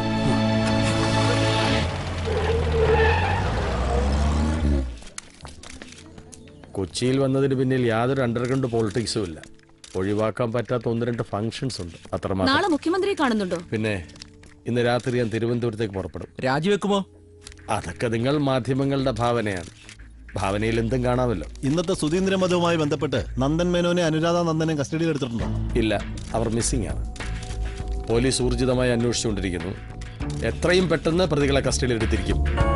കൊച്ചിയിൽ വന്നതിന് പിന്നിൽ യാതൊരു അണ്ടർഗ്രൗണ്ട് പോളിറ്റിക്സും ഇല്ല ഒഴിവാക്കാൻ പറ്റാത്ത ഒന്ന് രണ്ട് ഫങ്ഷൻസ് ഉണ്ട് അത്രമാത്രം
നാളെ മുഖ്യമന്ത്രിയെ കാണുന്നുണ്ടോ
പിന്നെ ഇന്ന് രാത്രി ഞാൻ തിരുവനന്തപുരത്തേക്ക് പുറപ്പെടും
രാജിവെക്കുമോ
അതൊക്കെ നിങ്ങൾ മാധ്യമങ്ങളുടെ ഭാവനയാണ് ഭാവനയിൽ എന്തും കാണാമല്ലോ
ഇന്നത്തെ സുധീന്ദ്രമതവുമായി ബന്ധപ്പെട്ട് നന്ദൻ മേനോനെ അനുരാധ നന്ദനെ കസ്റ്റഡിയിൽ എടുത്തിട്ടുണ്ടോ
ഇല്ല അവർ മിസ്സിംഗ് ആണ് പോലീസ് ഊർജിതമായി അന്വേഷിച്ചുകൊണ്ടിരിക്കുന്നു എത്രയും പെട്ടെന്ന് പ്രതികളെ കസ്റ്റഡിയിൽ എടുത്തിരിക്കും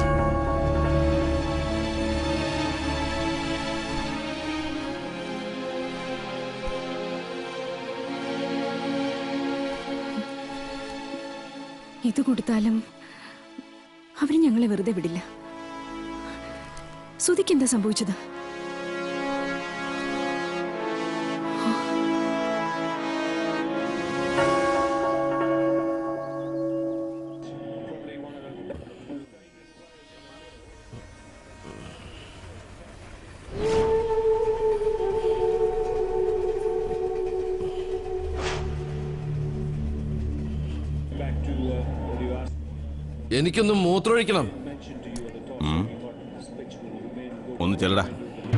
ഇത് കൊടുത്താലും അവര് ഞങ്ങളെ വെറുതെ വിടില്ല സുധിക്ക് എന്താ സംഭവിച്ചത്
എനിക്കൊന്ന് മൂത്രമൊഴിക്കണം
ഉം. ഒന്ന് ചെല്ലടാ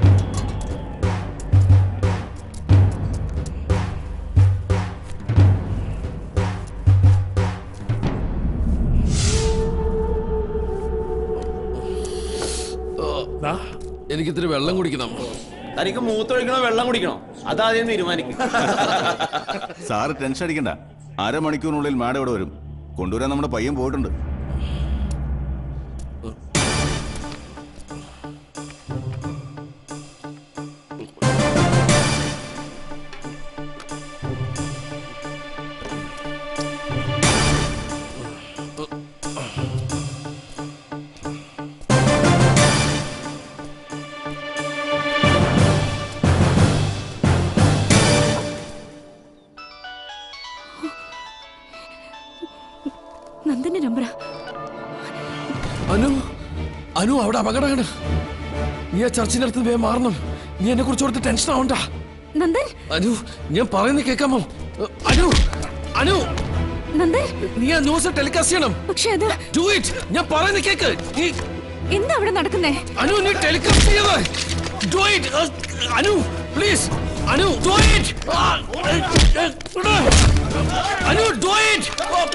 എനിക്കിത്തിരി വെള്ളം കുടിക്കണം
തനിക്ക് മൂത്തൊഴിക്കണോ വെള്ളം കുടിക്കണോ അതാദ്യം തീരുമാനിക്കും
സാറ് ടെൻഷൻ അടിക്കണ്ട അരമണിക്കൂറിനുള്ളിൽ മാഡം ഇവിടെ വരും കൊണ്ടുവരാൻ നമ്മുടെ പയ്യൻ പോയിട്ടുണ്ട്
നന്ദന്റെ നമ്പറാ
അനു അനു അവിടെ അപകടമാണ് നീ ആ ചർച്ചിന്റെ അടുത്ത് വേഗം മാറണം നീ എന്നെ കുറിച്ച് ഓർത്ത് ടെൻഷൻ ആവണ്ട
നന്ദൻ
അനു ഞാൻ പറയുന്നത് കേൾക്കാമോ അഹ്, അനു അനു
നന്ദൻ
നീ ആ ന്യൂസ് ടെലികാസ്റ്റ് ചെയ്യണം
പക്ഷെ അത്
ഡു ഇറ്റ് ഞാൻ പറയുന്നത് കേക്ക് നീ
എന്താ അവിടെ നടക്കുന്നേ
അനു നീ ടെലികാസ്റ്റ് ചെയ്യണം do it Anu please Anu do it Anu do it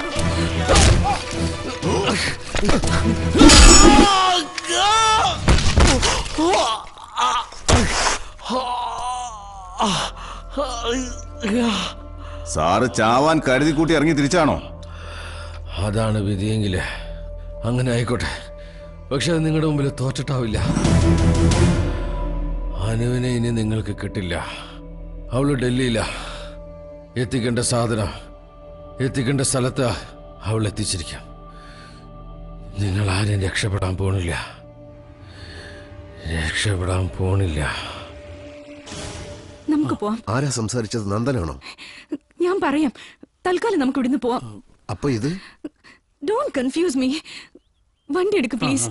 sir ചാവാൻ കരുതി കൂട്ടി ഇറങ്ങി തിരിച്ചാണോ
അതാണ് വിധിയെങ്കിൽ അങ്ങനെ ആയിക്കോട്ടെ പക്ഷെ അത് നിങ്ങളുടെ മുമ്പിൽ തോറ്റിട്ടാവില്ല അനുവിനെ ഇനി നിങ്ങൾക്ക് കിട്ടില്ല അവള് ഡൽഹിയില എത്തിക്കേണ്ട സാധനം എത്തിക്കേണ്ട സ്ഥലത്ത് അവൾ എത്തിച്ചിരിക്കാം നിങ്ങൾ ആരും രക്ഷപ്പെടാൻ പോണില്ല രക്ഷപ്പെടാൻ പോണില്ല
നമുക്ക് പോവാം
ആരാ സംസാരിച്ചത് നന്ദനാണോ
ഞാൻ പറയാം തൽക്കാലം നമുക്ക് ഇവിടുന്ന് പോവാം
അപ്പൊ ഇത്
ഡോണ്ട് കൺഫ്യൂസ് മീ വണ്ടി എടുക്ക് പ്ലീസ്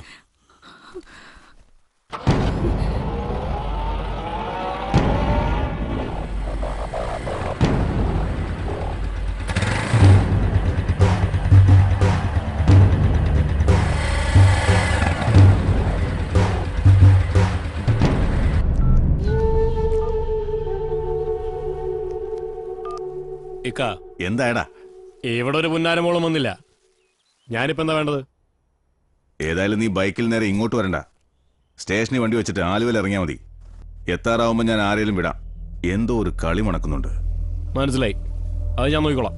ഇക്ക
എന്തായടാ
ഇവിടെ ഒരു പുന്നാരമോളം വന്നില്ല ഞാനിപ്പോ എന്താ വേണ്ടത്
ഏതായാലും നീ ബൈക്കിൽ നേരെ ഇങ്ങോട്ട് വരണ്ട സ്റ്റേഷനിൽ വണ്ടി വെച്ചിട്ട് ആലുവയിൽ ഇറങ്ങിയാൽ മതി എത്താറാവുമ്പോൾ ഞാൻ ആരെങ്കിലും വിടാം എന്തോ ഒരു കളി മണക്കുന്നുണ്ട്
മനസ്സിലായി അത് ഞാൻ നോക്കിക്കോളാം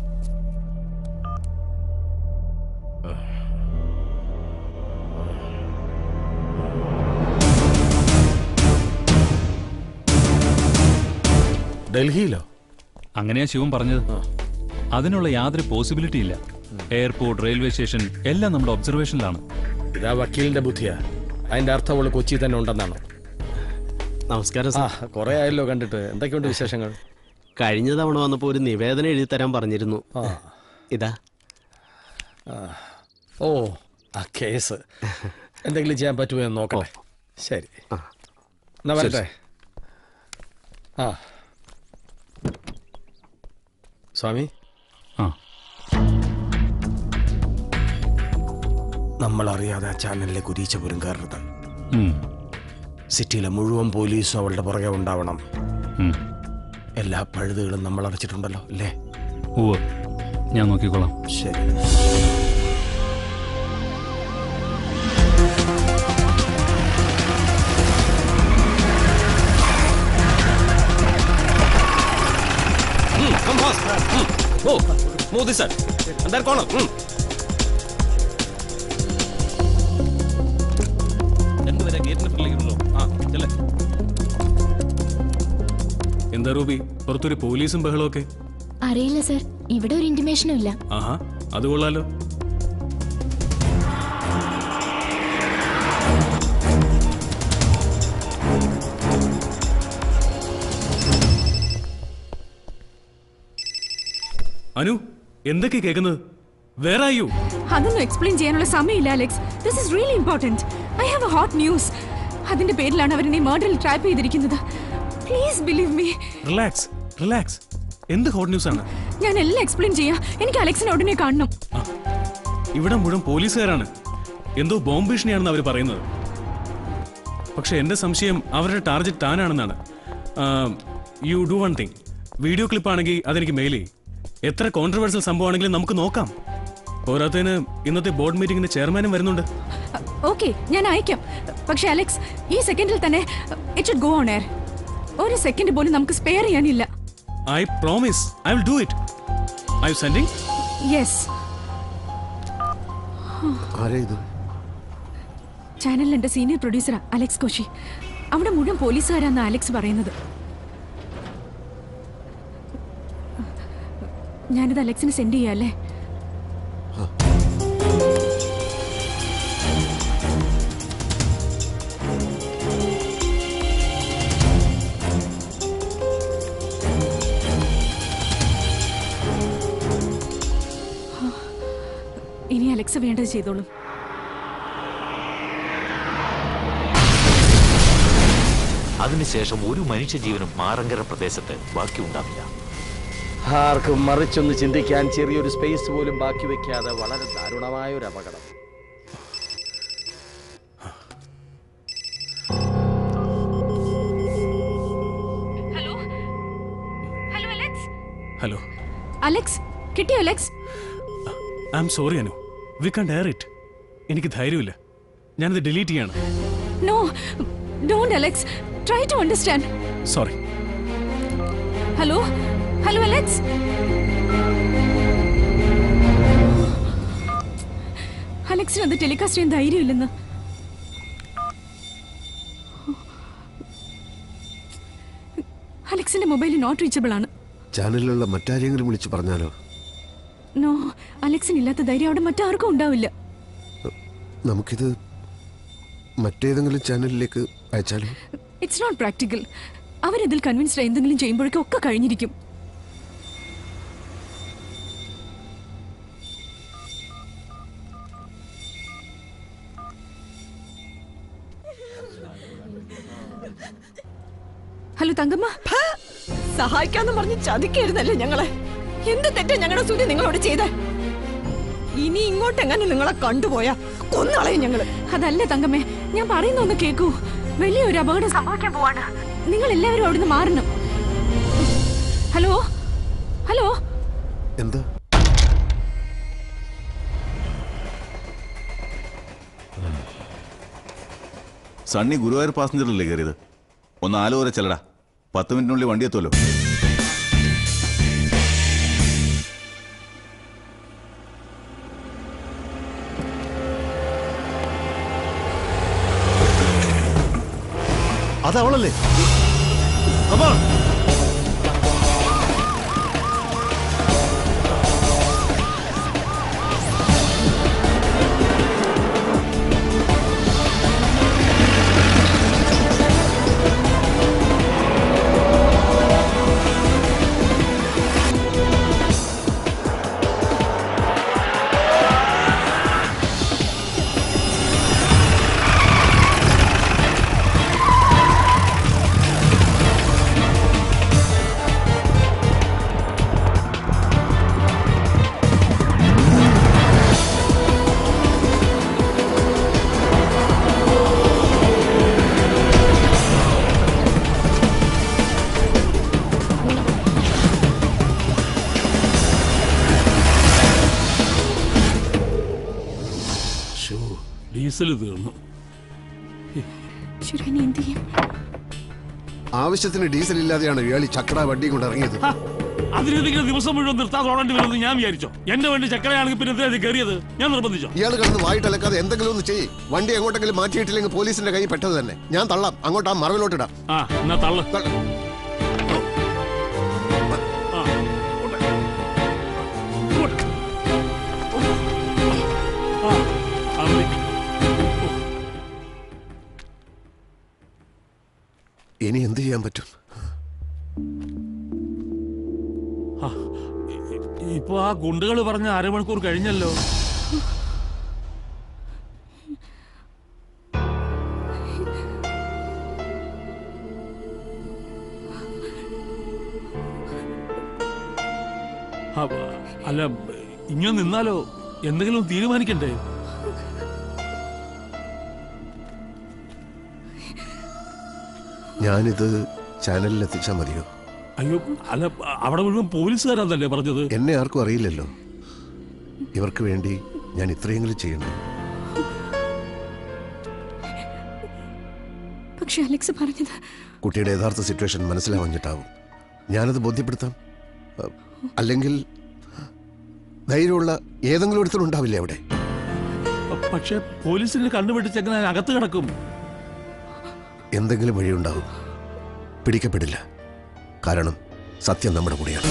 ഡൽഹിയിലോ
അങ്ങനെയാ ശിവൻ പറഞ്ഞത് അതിനുള്ള യാതൊരു പോസിബിലിറ്റി ഇല്ല എയർപോർട്ട് റെയിൽവേ സ്റ്റേഷൻ എല്ലാം നമ്മുടെ ഒബ്സർവേഷനിലാണ്
ഇതാ വക്കീലിന്റെ ബുദ്ധിയാ അതിന്റെ അർത്ഥം അവള് കൊച്ചി തന്നെ ഉണ്ടെന്നാണോ
നമസ്കാരം
ആ കുറെ ആയല്ലോ കണ്ടിട്ട് എന്തൊക്കെയുണ്ട് വിശേഷങ്ങൾ
കഴിഞ്ഞ തവണ വന്നപ്പോൾ ഒരു നിവേദനം എഴുതി തരാൻ പറഞ്ഞിരുന്നു ഇതാ
ആ. ഓ ആ കേസ് എന്തെങ്കിലും ചെയ്യാൻ പറ്റുമോ എന്ന് നോക്കട്ടെ ശരി എന്നാ
ശരി,
വരട്ടെ ആ സ്വാമി
ആ
നമ്മൾ അറിയാതെ ആ ചാനലിലേക്ക് ഉരീച്ച പോലും കയറരുത്
ഉം,
സിറ്റിയിലെ മുഴുവൻ പോലീസും അവളുടെ പുറകെ ഉണ്ടാവണം
ഉം.
എല്ലാ പഴുതുകളും നമ്മൾ അടച്ചിട്ടുണ്ടല്ലോ അല്ലേ
ഉവ്വ് ഞാൻ നോക്കിക്കോളാം
ശരി
come fast. Hmm. Oh, move this side. And that corner. Hmm. രണ്ടുപേരെ ഗേറ്റിന് പിള്ളിക്കുള്ളൂ ആ ചെല്ലേ
എന്താ റൂബി പുറത്തൊരു പോലീസും ബഹളവും ഒക്കെ
അറിയില്ല സർ ഇവിടെ ഒരു ഇന്റിമേഷനും ഇല്ല
ആഹാ അത് കൊള്ളാലോ അനു എന്തൊക്കെ കേൾക്കുന്നത് വേറെ ആയോ
അതൊന്നും എക്സ്പ്ലെയിൻ ചെയ്യാനുള്ള സമയമില്ല Alex this is really important I have a hot news അതിന്റെ പേരിലാണ് അവരെന്നെ മർഡറിൽ ട്രാപ്പ് ചെയ്തിരിക്കുന്നത് please believe me
relax relax എന്ത് ഹോട്ട് ന്യൂസ് ആണ്
ഞാൻ എല്ലാം എക്സ്പ്ലെയിൻ ചെയ്യാം എനിക്ക് അലക്സിനെ ഉടനെ കാണണം
ഇവിടെ മുഴുവൻ പോലീസുകാരാണ് എന്തോ ബോംബ് ഭീഷണിയാണെന്ന് അവർ പറയുന്നത് പക്ഷെ എന്റെ സംശയം അവരുടെ ടാർഗറ്റ് താനാണെന്നാണ് you do one thing video ക്ലിപ്പാണെങ്കിൽ അതെനിക്ക് മെയിൽ ചെയ്യും എത്ര കോൺട്രവേഴ്സൽ സംഭവമാണെങ്കിലും നമുക്ക് നോക്കാം പോരാത്തതിന് ഇന്നത്തെ ബോർഡ് മീറ്റിംഗിന് ചെയർമാനും വരുന്നുണ്ട്
ഓക്കെ ഞാൻ അയക്കാം പക്ഷെ അലക്സ് ഈ സെക്കൻഡിൽ തന്നെ it should go on air ഒരു സെക്കൻഡ് പോലും നമുക്ക് സ്പെയർ ചെയ്യാനില്ല
I promise I will do it I you sending
yes
ആരാ ഇത്
ചാനലിൽ എന്റെ സീനിയർ പ്രൊഡ്യൂസറാ അലക്സ് കോശി അവിടെ മുഴുവൻ പോലീസുകാരാന്ന് അലക്സ് പറയുന്നത് ഞാനിത് അലക്സിന് സെൻഡ് ചെയ്യാല്ലേ ഇനി അലക്സ് വേണ്ടത് ചെയ്തോളും
അതിനുശേഷം ഒരു മനുഷ്യജീവനും മാറങ്കര പ്രദേശത്ത് ബാക്കിയുണ്ടാവില്ല
ആർക്കും മറിച്ചൊന്ന് ചിന്തിക്കാൻ ചെറിയൊരു സ്പേസ് പോലും ബാക്കി വെക്കാതെ വളരെ ദാരുണമായ ഒരു അപകടം
ഹലോ
അലക്സ് കിട്ടിയോ Alex
I'm sorry Anu we can dare it എനിക്ക് ധൈര്യമില്ല ഞാനത് ഡിലീറ്റ് ചെയ്യാണ്
no don't Alex try to understand
sorry
hello hello Alex അലക്സിന് അത് ടെലികാസ്റ്റ് ചെയ്യാൻ ധൈര്യമില്ലെന്ന് അലക്സിന്റെ മൊബൈൽ നോട്ട് റീച്ചബിൾ ആണ്
ചാനലിലുള്ള മറ്റാരെങ്കിലും വിളിച്ച് പറഞ്ഞാലോ
നോ അലക്സിന് ഇല്ലാത്ത ധൈര്യം അവിടെ മറ്റാർക്കും ഉണ്ടാവില്ല
നമുക്കിത് മറ്റേതെങ്കിലും ചാനലിലേക്ക് അയച്ചാലോ
ഇറ്റ്സ് നോട്ട് പ്രാക്ടിക്കൽ അവരിതിൽ കൺവിൻസ്ഡ് എന്തെങ്കിലും ചെയ്യുമ്പോഴേക്കും ഒക്കെ കഴിഞ്ഞിരിക്കും ഹലോ തങ്കമ്മ
സഹായിക്കാന്ന് പറഞ്ഞ് ചതിക്കരുതല്ലേ ഞങ്ങളെ എന്ത് തെറ്റാ ഞങ്ങളുടെ സുതി നിങ്ങളോട് ചെയ്തേ ഇനി ഇങ്ങോട്ടെങ്ങനെ നിങ്ങളെ കണ്ടുപോയാ കൊന്നളയും ഞങ്ങള്
അതല്ല തങ്കമ്മേ ഞാൻ പറയുന്ന ഒന്ന് കേക്കൂ വലിയൊരു അപകടം സംഭവിക്കാൻ പോവാണ് നിങ്ങൾ എല്ലാവരും അവിടുന്ന് മാറണം ഹലോ ഹലോ
എന്താ
സണ്ണി ഗുരുവായൂർ പാസഞ്ചറിലല്ലേ കയറിയത് ഒന്ന് ആലുവരെ ചെല്ലടാ പത്ത് മിനിറ്റിനുള്ളിൽ വണ്ടി എത്തുമല്ലോ
അതവളല്ലേ അമ്മ
ഷോ ഡീസൽ തീർന്നു
ശരി ഇനി എന്ത് ചെയ്യും
ആവശ്യത്തിന് ഡീസൽ ഇല്ലാതെയാണ് ഇയാൾ ഈ ചക്കട വണ്ടിയും കൊണ്ട് ഇറങ്ങിയത്
അതിനെന്തെങ്കിലും ദിവസം മുഴുവൻ നിർത്താതെ ഓടേണ്ടി വരുമെന്ന് ഞാൻ വിചാരിച്ചോ എന്റെ വണ്ടി ചക്കരയാണെങ്കിൽ പിന്നെ എന്തിനാ ഇത് കയറിയത് ഞാൻ നിർബന്ധിച്ചോ
ഇയാൾ കിടന്ന് വായിട്ടലക്കാതെ എന്തെങ്കിലും ഒന്ന് ചെയ്യ് വണ്ടി എങ്ങോട്ടെങ്കിലും മാറ്റിയിട്ടില്ലെങ്കിൽ പോലീസിന്റെ കൈ പെട്ടത് തന്നെ ഞാൻ തള്ളാം അങ്ങോട്ട് ആ മറവിലോട്ടിടാം
ആ എന്നാ തള്ളു
ഇനി എന്ത് ചെയ്യാൻ പറ്റും
ഇപ്പൊ ആ ഗുണ്ടുകൾ പറഞ്ഞ അരമണിക്കൂർ കഴിഞ്ഞല്ലോ അപ്പ- അല്ല ഇങ്ങനെ നിന്നാലോ എന്തെങ്കിലും ഒന്ന് തീരുമാനിക്കണ്ടേ
ഞാനിത് ചാനലിൽ എത്തിച്ചാൽ മതിയോ
അയ്യോ അല്ല അവിടെ മുഴുവൻ പോലീസുകാരാന്നല്ലേ പറഞ്ഞത്
എന്നെ ആർക്കും അറിയില്ലല്ലോ ഇവർക്ക് വേണ്ടി ഞാൻ ഇത്രയെങ്കിലും ചെയ്യണം
പക്ഷെ അലക്സ് പറഞ്ഞത്
കുട്ടിയുടെ യഥാർത്ഥ സിറ്റുവേഷൻ മനസ്സിലാവഞ്ഞിട്ടാവും ഞാനത് ബോധ്യപ്പെടുത്താം അ, അല്ലെങ്കിൽ ധൈര്യമുള്ള ഏതെങ്കിലും ഒരുത്തരുണ്ടാവില്ലേ അവിടെ
പക്ഷെ പോലീസിന് കണ്ടുപിടിച്ചെങ്ങനെ അകത്ത് കിടക്കും
എന്തെങ്കിലും വഴിയുണ്ടാവും പിടിക്കപ്പെടില്ല കാരണം സത്യം നമ്മുടെ കൂടെയാണ്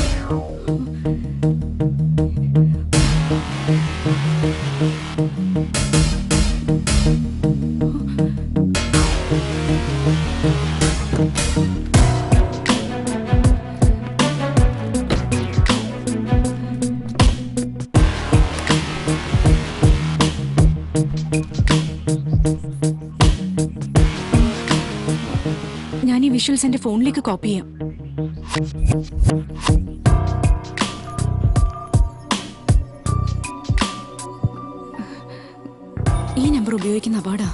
ഞാൻ ഈ വിഷ്വൽസ് എന്റെ ഫോണിലേക്ക് കോപ്പി ചെയ്യാം ഈ നമ്പർ ഉപയോഗിക്കുന്ന അപാടാ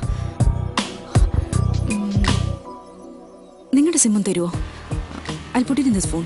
നിങ്ങളുടെ സിമ്മും തരുമോ അൽപുട്ടി ഇൻ ദിസ് ഫോൺ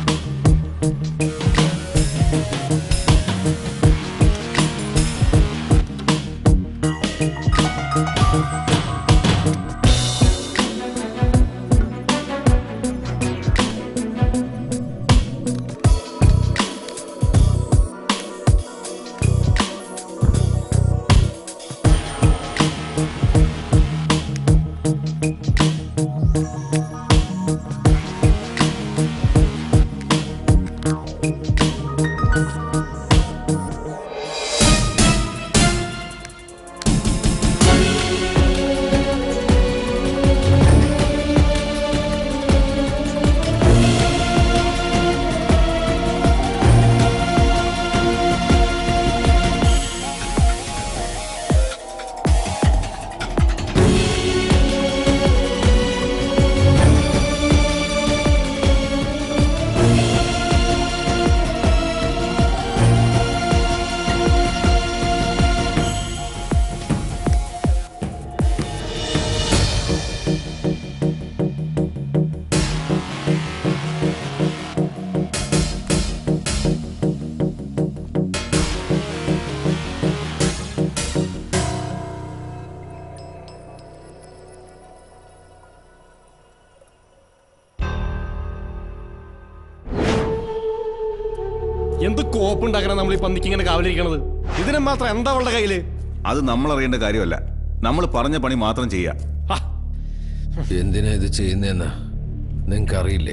എന്ത് കോപ്പുണ്ടാക്കണം നമ്മൾ ഈ പന്നിക്ക് ഇങ്ങനെ കാവലിരിക്കണത് ഇതിനെ മാത്രം എന്താ അവളുടെ കയ്യില്
അത് നമ്മൾ അറിയേണ്ട കാര്യമല്ല നമ്മൾ പറഞ്ഞ പണി മാത്രം ചെയ്യാം
എന്തിനാ ഇത് ചെയ്യുന്നതെന്ന് നിങ്ങൾക്കറിയില്ലേ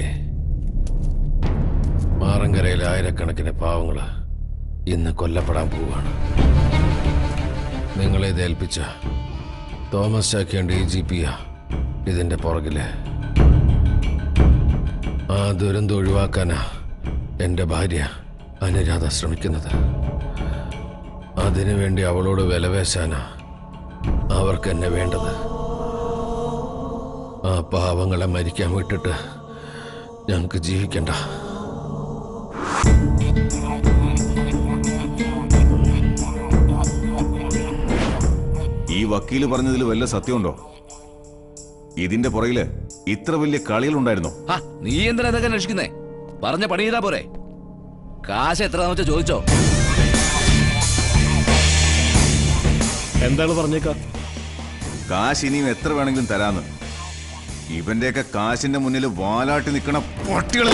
മാറങ്കരയിലെ ആയിരക്കണക്കിന് പാവങ്ങള് ഇന്ന് കൊല്ലപ്പെടാൻ പോവുകയാണ് നിങ്ങളെ ഇത് ഏൽപ്പിച്ച തോമസ് ചാക്കിയാണ്ട് ഡി ജി പിയാ ഇതിന്റെ പുറകില് ആ ദുരന്തം ഒഴിവാക്കാനാ എൻ്റെ ഭാര്യ അനുരാധ ശ്രമിക്കുന്നത് അതിനുവേണ്ടി അവളോട് വിലവേശാനാ അവർക്ക് എന്നെ വേണ്ടത് ആ പാവങ്ങളെ മരിക്കാൻ വിട്ടിട്ട് ഞങ്ങൾക്ക് ജീവിക്കണ്ട
ഈ വക്കീല് പറഞ്ഞതിൽ വല്ല സത്യമുണ്ടോ ഇതിന്റെ പുറകില് ഇത്ര വലിയ കളികളുണ്ടായിരുന്നോ
ഹാ, നീ എന്തിനാ ഇതൊക്കെ അന്വേഷിക്കുന്നേ പറഞ്ഞ പണി ചെയ്താ പോരെ കാശ് എത്രയാന്ന് വെച്ചാ ചോദിച്ചോ
എന്താണ് പറഞ്ഞേക്ക
കാശ് ഇനിയും എത്ര വേണമെങ്കിലും തരാന്ന് ഇവന്റെയൊക്കെ കാശിന്റെ മുന്നിൽ വാലാട്ടി നിൽക്കണ പട്ടികൾ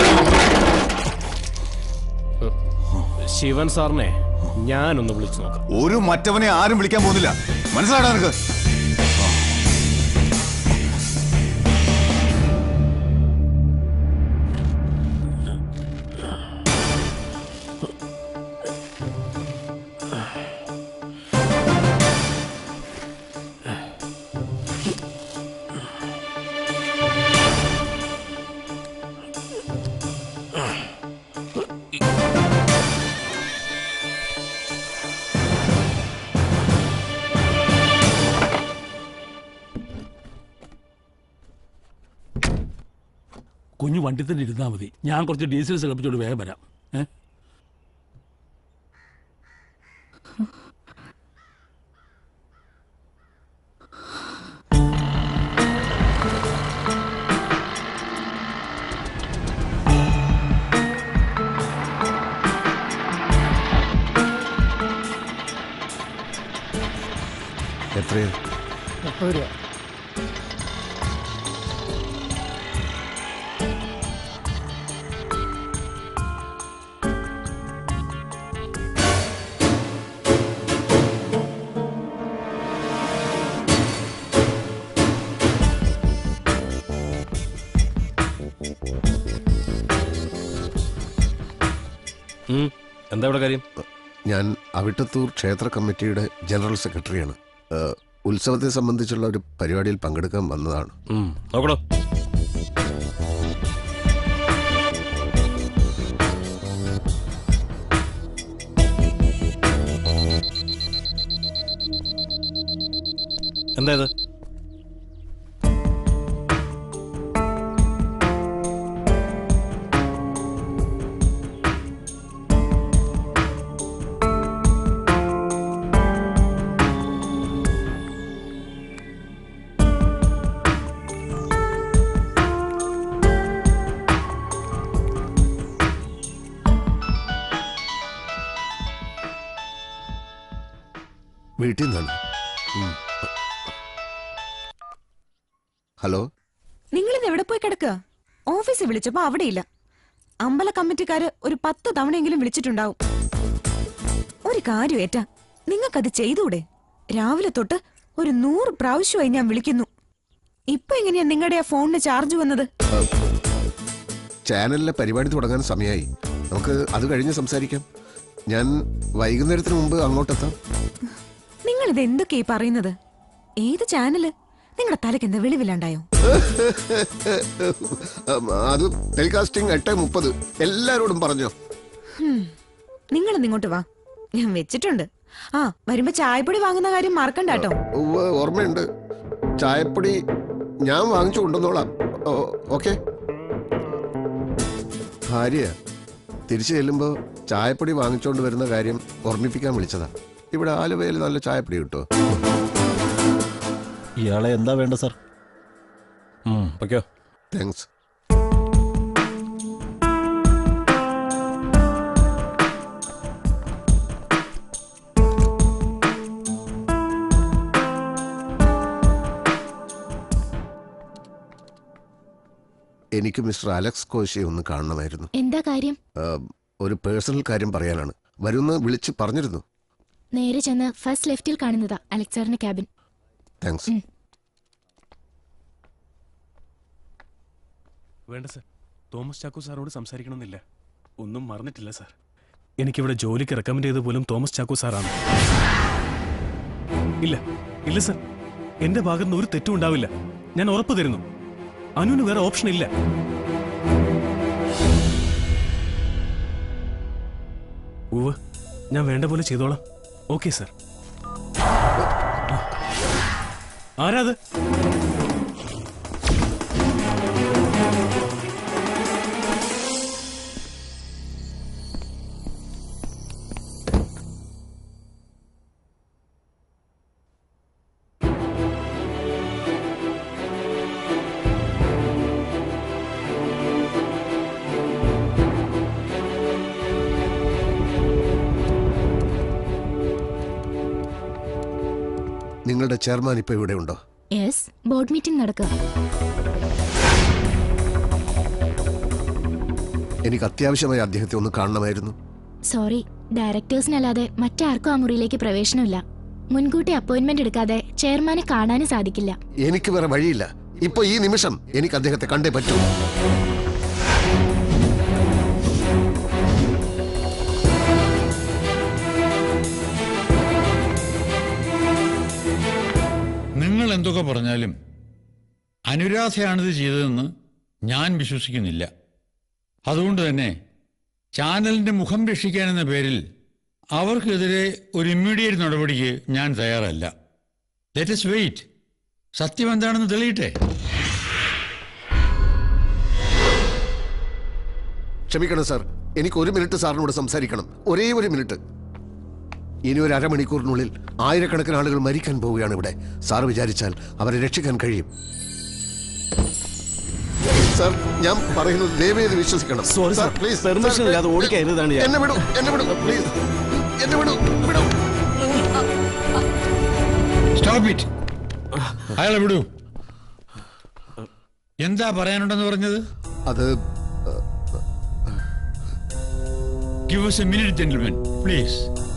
ശിവൻ സാറിനെ ഞാനൊന്ന് വിളിച്ചു നോക്കാം
ഒരു മറ്റവനെ ആരും വിളിക്കാൻ പോകുന്നില്ല മനസ്സിലാടാ നിനക്ക്
കുഞ്ഞു വണ്ടി തന്നെ ഇരുന്നാൽ മതി ഞാൻ കുറച്ച് ഡീസൽ തിളപ്പിച്ചോണ്ട് വേഗം വരാം ഏ
എത്രയാ
മുപ്പത് രൂപ
എന്താ ഇവിടെ കാര്യം
ഞാൻ അവിട്ടത്തൂർ ക്ഷേത്ര കമ്മിറ്റിയുടെ ജനറൽ സെക്രട്ടറിയാണ് ഏഹ്, ഉത്സവത്തെ സംബന്ധിച്ചുള്ള ഒരു പരിപാടിയിൽ പങ്കെടുക്കാൻ വന്നതാണ്
നോക്കണോ എന്താ ഇത്
വീട്ടിൽ നിന്നാണ് ഉം. ഹലോ
നിങ്ങൾ ഇത് എവിടെ പോയി കിടക്കുക ഓഫീസിൽ വിളിച്ചപ്പോ അവിടെയില്ല അമ്പല കമ്മിറ്റിക്കാര് ഒരു പത്ത് തവണയെങ്കിലും വിളിച്ചിട്ടുണ്ടാവും ഒരു കാര്യം ഏറ്റാ നിങ്ങൾക്കത് ചെയ്തൂടെ രാവിലെ തൊട്ട് ഒരു നൂറ് പ്രാവശ്യമായി ഞാൻ വിളിക്കുന്നു ഇപ്പൊ എങ്ങനെയാ നിങ്ങളുടെ ആ ഫോണിന് ചാർജ് വന്നത്
ചാനലിലെ പരിപാടി തുടങ്ങാൻ സമയമായി നമുക്ക് അത് കഴിഞ്ഞ് സംസാരിക്കാം ഞാൻ വൈകുന്നേരത്തിന് മുമ്പ് അങ്ങോട്ടെത്താം
നിങ്ങൾ ഇത് എന്തൊക്കെയായി പറയുന്നത് ഏത് ചാനല് നിങ്ങളുടെ തലയ്ക്ക് എന്താ വെളിവില്ലാണ്ടായോ
ഉം, അത് ടെലികാസ്റ്റിംഗ് എട്ട് മുപ്പത് എല്ലാരോടും പറഞ്ഞോ
നിങ്ങൾ ഇങ്ങോട്ട് വാ ഞാൻ വെച്ചിട്ടുണ്ട് ആ വരുമ്പോ ചായപ്പൊടി വാങ്ങുന്ന കാര്യം മറക്കണ്ട കേട്ടോ
ഉവ്വ്, ഓർമ്മയുണ്ട് ചായപ്പൊടി ഞാൻ വാങ്ങിച്ചു കൊണ്ടുവന്നോളാം ഓക്കെ ഭാര്യ തിരിച്ചു ചെല്ലുമ്പോ ചായപ്പൊടി വാങ്ങിച്ചുകൊണ്ട് വരുന്ന കാര്യം ഓർമ്മിപ്പിക്കാൻ വിളിച്ചതാ ഇവിടെ ആലുവയിൽ നല്ല ചായപ്പൊടി കിട്ടുമോ
ഇയാളെ എന്താ വേണ്ട സാർ
ഓക്കെയോ
താങ്ക്സ് എനിക്ക് മിസ്റ്റർ അലക്സ് കോശിയെ ഒന്ന് കാണണമായിരുന്നു
എന്താ കാര്യം
ആ, ഒരു പേഴ്സണൽ കാര്യം പറയാനാണ് വരുന്ന വിളിച്ച് പറഞ്ഞിരുന്നു
നേരെ ചെന്ന് ഫസ്റ്റ് ലെഫ്റ്റിൽ കാണുന്നതാ അലക്സാറിന്റെ ക്യാബിൻ
താങ്ക്സ്
വേണ്ട സർ തോമസ് ചാക്കോ സാറോട് സംസാരിക്കണമെന്നില്ല ഒന്നും മറന്നിട്ടില്ല സാർ എനിക്കിവിടെ ജോലിക്ക് റെക്കമെൻഡ് ചെയ്ത പോലും തോമസ് ചാക്കോ സാറാണ് ഇല്ല ഇല്ല സർ എന്റെ ഭാഗത്ത് നിന്ന് ഒരു തെറ്റും ഉണ്ടാവില്ല ഞാൻ ഉറപ്പ് തരുന്നു അനുവിന് വേറെ ഓപ്ഷൻ ഇല്ല ഉവ് ഞാൻ വേണ്ട പോലെ ചെയ്തോളാം ഓക്കെ സർ ആരാത്
നിങ്ങളുടെ ചെയർമാൻ ഇപ്പൊ ഇവിടെ ഉണ്ടോ
യെസ് ബോർഡ് മീറ്റിംഗ് നടക്കുക
എനിക്ക് അത്യാവശ്യമായി അദ്ദേഹത്തെ ഒന്ന് കാണണമായിരുന്നു
സോറി ഡയറക്ടേഴ്സിനല്ലാതെ മറ്റാർക്കും ആ മുറിയിലേക്ക് പ്രവേശനമില്ല മുൻകൂട്ടി അപ്പോയിന്റ്മെന്റ് എടുക്കാതെ ചെയർമാനെ കാണാനും സാധിക്കില്ല
എനിക്ക് വേറെ വഴിയില്ല ഇപ്പൊ ഈ നിമിഷം എനിക്ക് അദ്ദേഹത്തെ കണ്ടേ പറ്റൂ
നിങ്ങൾ എന്തൊക്കെ പറഞ്ഞാലും അനുരാധയാണിത് ചെയ്തതെന്ന് ഞാൻ വിശ്വസിക്കുന്നില്ല അതുകൊണ്ട് തന്നെ ചാനലിന്റെ മുഖം രക്ഷിക്കാനെന്ന പേരിൽ അവർക്കെതിരെ ഒരു ഇമ്മീഡിയറ്റ് നടപടിക്ക് ഞാൻ തയ്യാറല്ല ലെറ്റസ് വെയിറ്റ് സത്യം എന്താണെന്ന് തെളിയട്ടെ
ക്ഷമിക്കണം സാർ എനിക്ക് ഒരു മിനിറ്റ് സാറിനോട് സംസാരിക്കണം ഒരേ ഒരു മിനിറ്റ് ഇനി ഒരു അരമണിക്കൂറിനുള്ളിൽ ആയിരക്കണക്കിന് ആളുകൾ മരിക്കാൻ പോവുകയാണ് ഇവിടെ സാർ വിചാരിച്ചാൽ അവരെ രക്ഷിക്കാൻ കഴിയും സാർ ഞാൻ പറയുന്നത് ദയവേത് വിശ്വസിക്കണം
Sorry, sir.
പ്ലീസ്
Permission ഇല്ലാതെ ഓടിക്കയറുന്നതാണ് ഞാൻ.
എന്നെ വിടൂ എന്നെ വിടൂ പ്ലീസ് എന്നെ വിടൂ വിടൂ
സ്റ്റോപ്പ് Stop it. അയാളെ വിടൂ എന്താ പറയാനുണ്ടെന്ന് പറഞ്ഞത്
അത്
give us a minute gentlemen please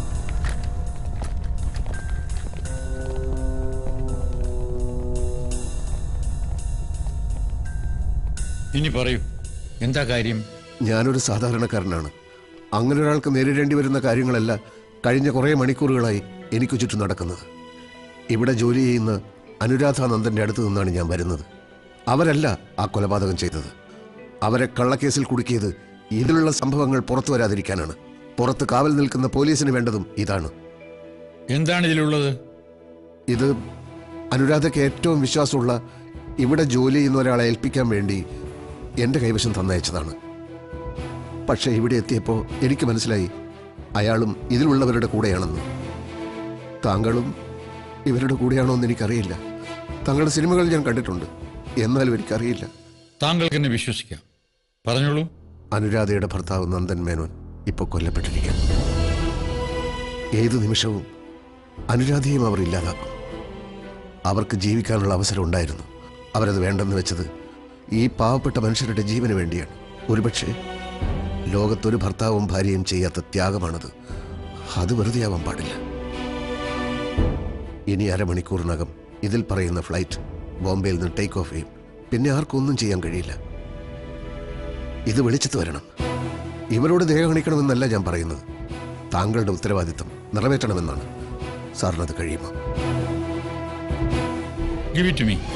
ഇനി പറയൂ എന്താ കാര്യം
ഞാനൊരു സാധാരണക്കാരനാണ് അങ്ങനെ ഒരാൾക്ക് നേരിടേണ്ടി വരുന്ന കാര്യങ്ങളല്ല കഴിഞ്ഞ കുറേ മണിക്കൂറുകളായി എനിക്ക് ചുറ്റും നടക്കുന്നത് ഇവിടെ ജോലി ചെയ്യുന്ന അനുരാധാനന്ദന്റെ അടുത്ത് നിന്നാണ് ഞാൻ വരുന്നത് അവരല്ല ആ കൊലപാതകം ചെയ്തത് അവരെ കള്ളക്കേസിൽ കുടുക്കിയത് ഇതിലുള്ള സംഭവങ്ങൾ പുറത്തു വരാതിരിക്കാനാണ് പുറത്ത് കാവൽ നിൽക്കുന്ന പോലീസിന് വേണ്ടതും ഇതാണ്
എന്താണ് ഇതിലുള്ളത്
ഇത് അനുരാധയ്ക്ക് ഏറ്റവും വിശ്വാസമുള്ള ഇവിടെ ജോലി ചെയ്യുന്ന ഒരാളെ ഏൽപ്പിക്കാൻ വേണ്ടി എൻ്റെ കൈവശം തന്നയച്ചതാണ് പക്ഷേ ഇവിടെ എത്തിയപ്പോൾ എനിക്ക് മനസ്സിലായി അയാളും ഇതിലുള്ളവരുടെ കൂടെയാണെന്ന് താങ്കളും ഇവരുടെ കൂടെയാണോ എന്ന് എനിക്കറിയില്ല താങ്കളുടെ സിനിമകൾ ഞാൻ കണ്ടിട്ടുണ്ട് എന്നാലും എനിക്കറിയില്ല
താങ്കൾക്ക് എന്നെ വിശ്വസിക്കാം പറഞ്ഞോളൂ
അനുരാധയുടെ ഭർത്താവ് നന്ദൻ മേനോൻ ഇപ്പോൾ കൊല്ലപ്പെട്ടിരിക്കുന്നു ഏതു നിമിഷവും അനുരാധയും അവർ ഇല്ലാതാക്കും അവർക്ക് ജീവിക്കാനുള്ള അവസരം ഉണ്ടായിരുന്നു അവരത് വേണ്ടെന്ന് വെച്ചത് ഈ പാവപ്പെട്ട മനുഷ്യരുടെ ജീവന് വേണ്ടിയാണ് ഒരുപക്ഷെ ലോകത്തൊരു ഭർത്താവും ഭാര്യയും ചെയ്യാത്ത ത്യാഗമാണത് അത് വെറുതെ ആവാൻ പാടില്ല ഇനി അരമണിക്കൂറിനകം ഇതിൽ പറയുന്ന ഫ്ലൈറ്റ് ബോംബെയിൽ നിന്ന് ടേക്ക് ഓഫ് ചെയ്യും പിന്നെ ആർക്കും ഒന്നും ചെയ്യാൻ കഴിയില്ല ഇത് വെളിച്ചത്ത് വരണം ഇവരോട് ദയ കാണിക്കണമെന്നല്ല ഞാൻ പറയുന്നത് താങ്കളുടെ ഉത്തരവാദിത്തം നിറവേറ്റണമെന്നാണ് സാറിനത് കഴിയുമോ
ഗിവ് ഇറ്റ് മീ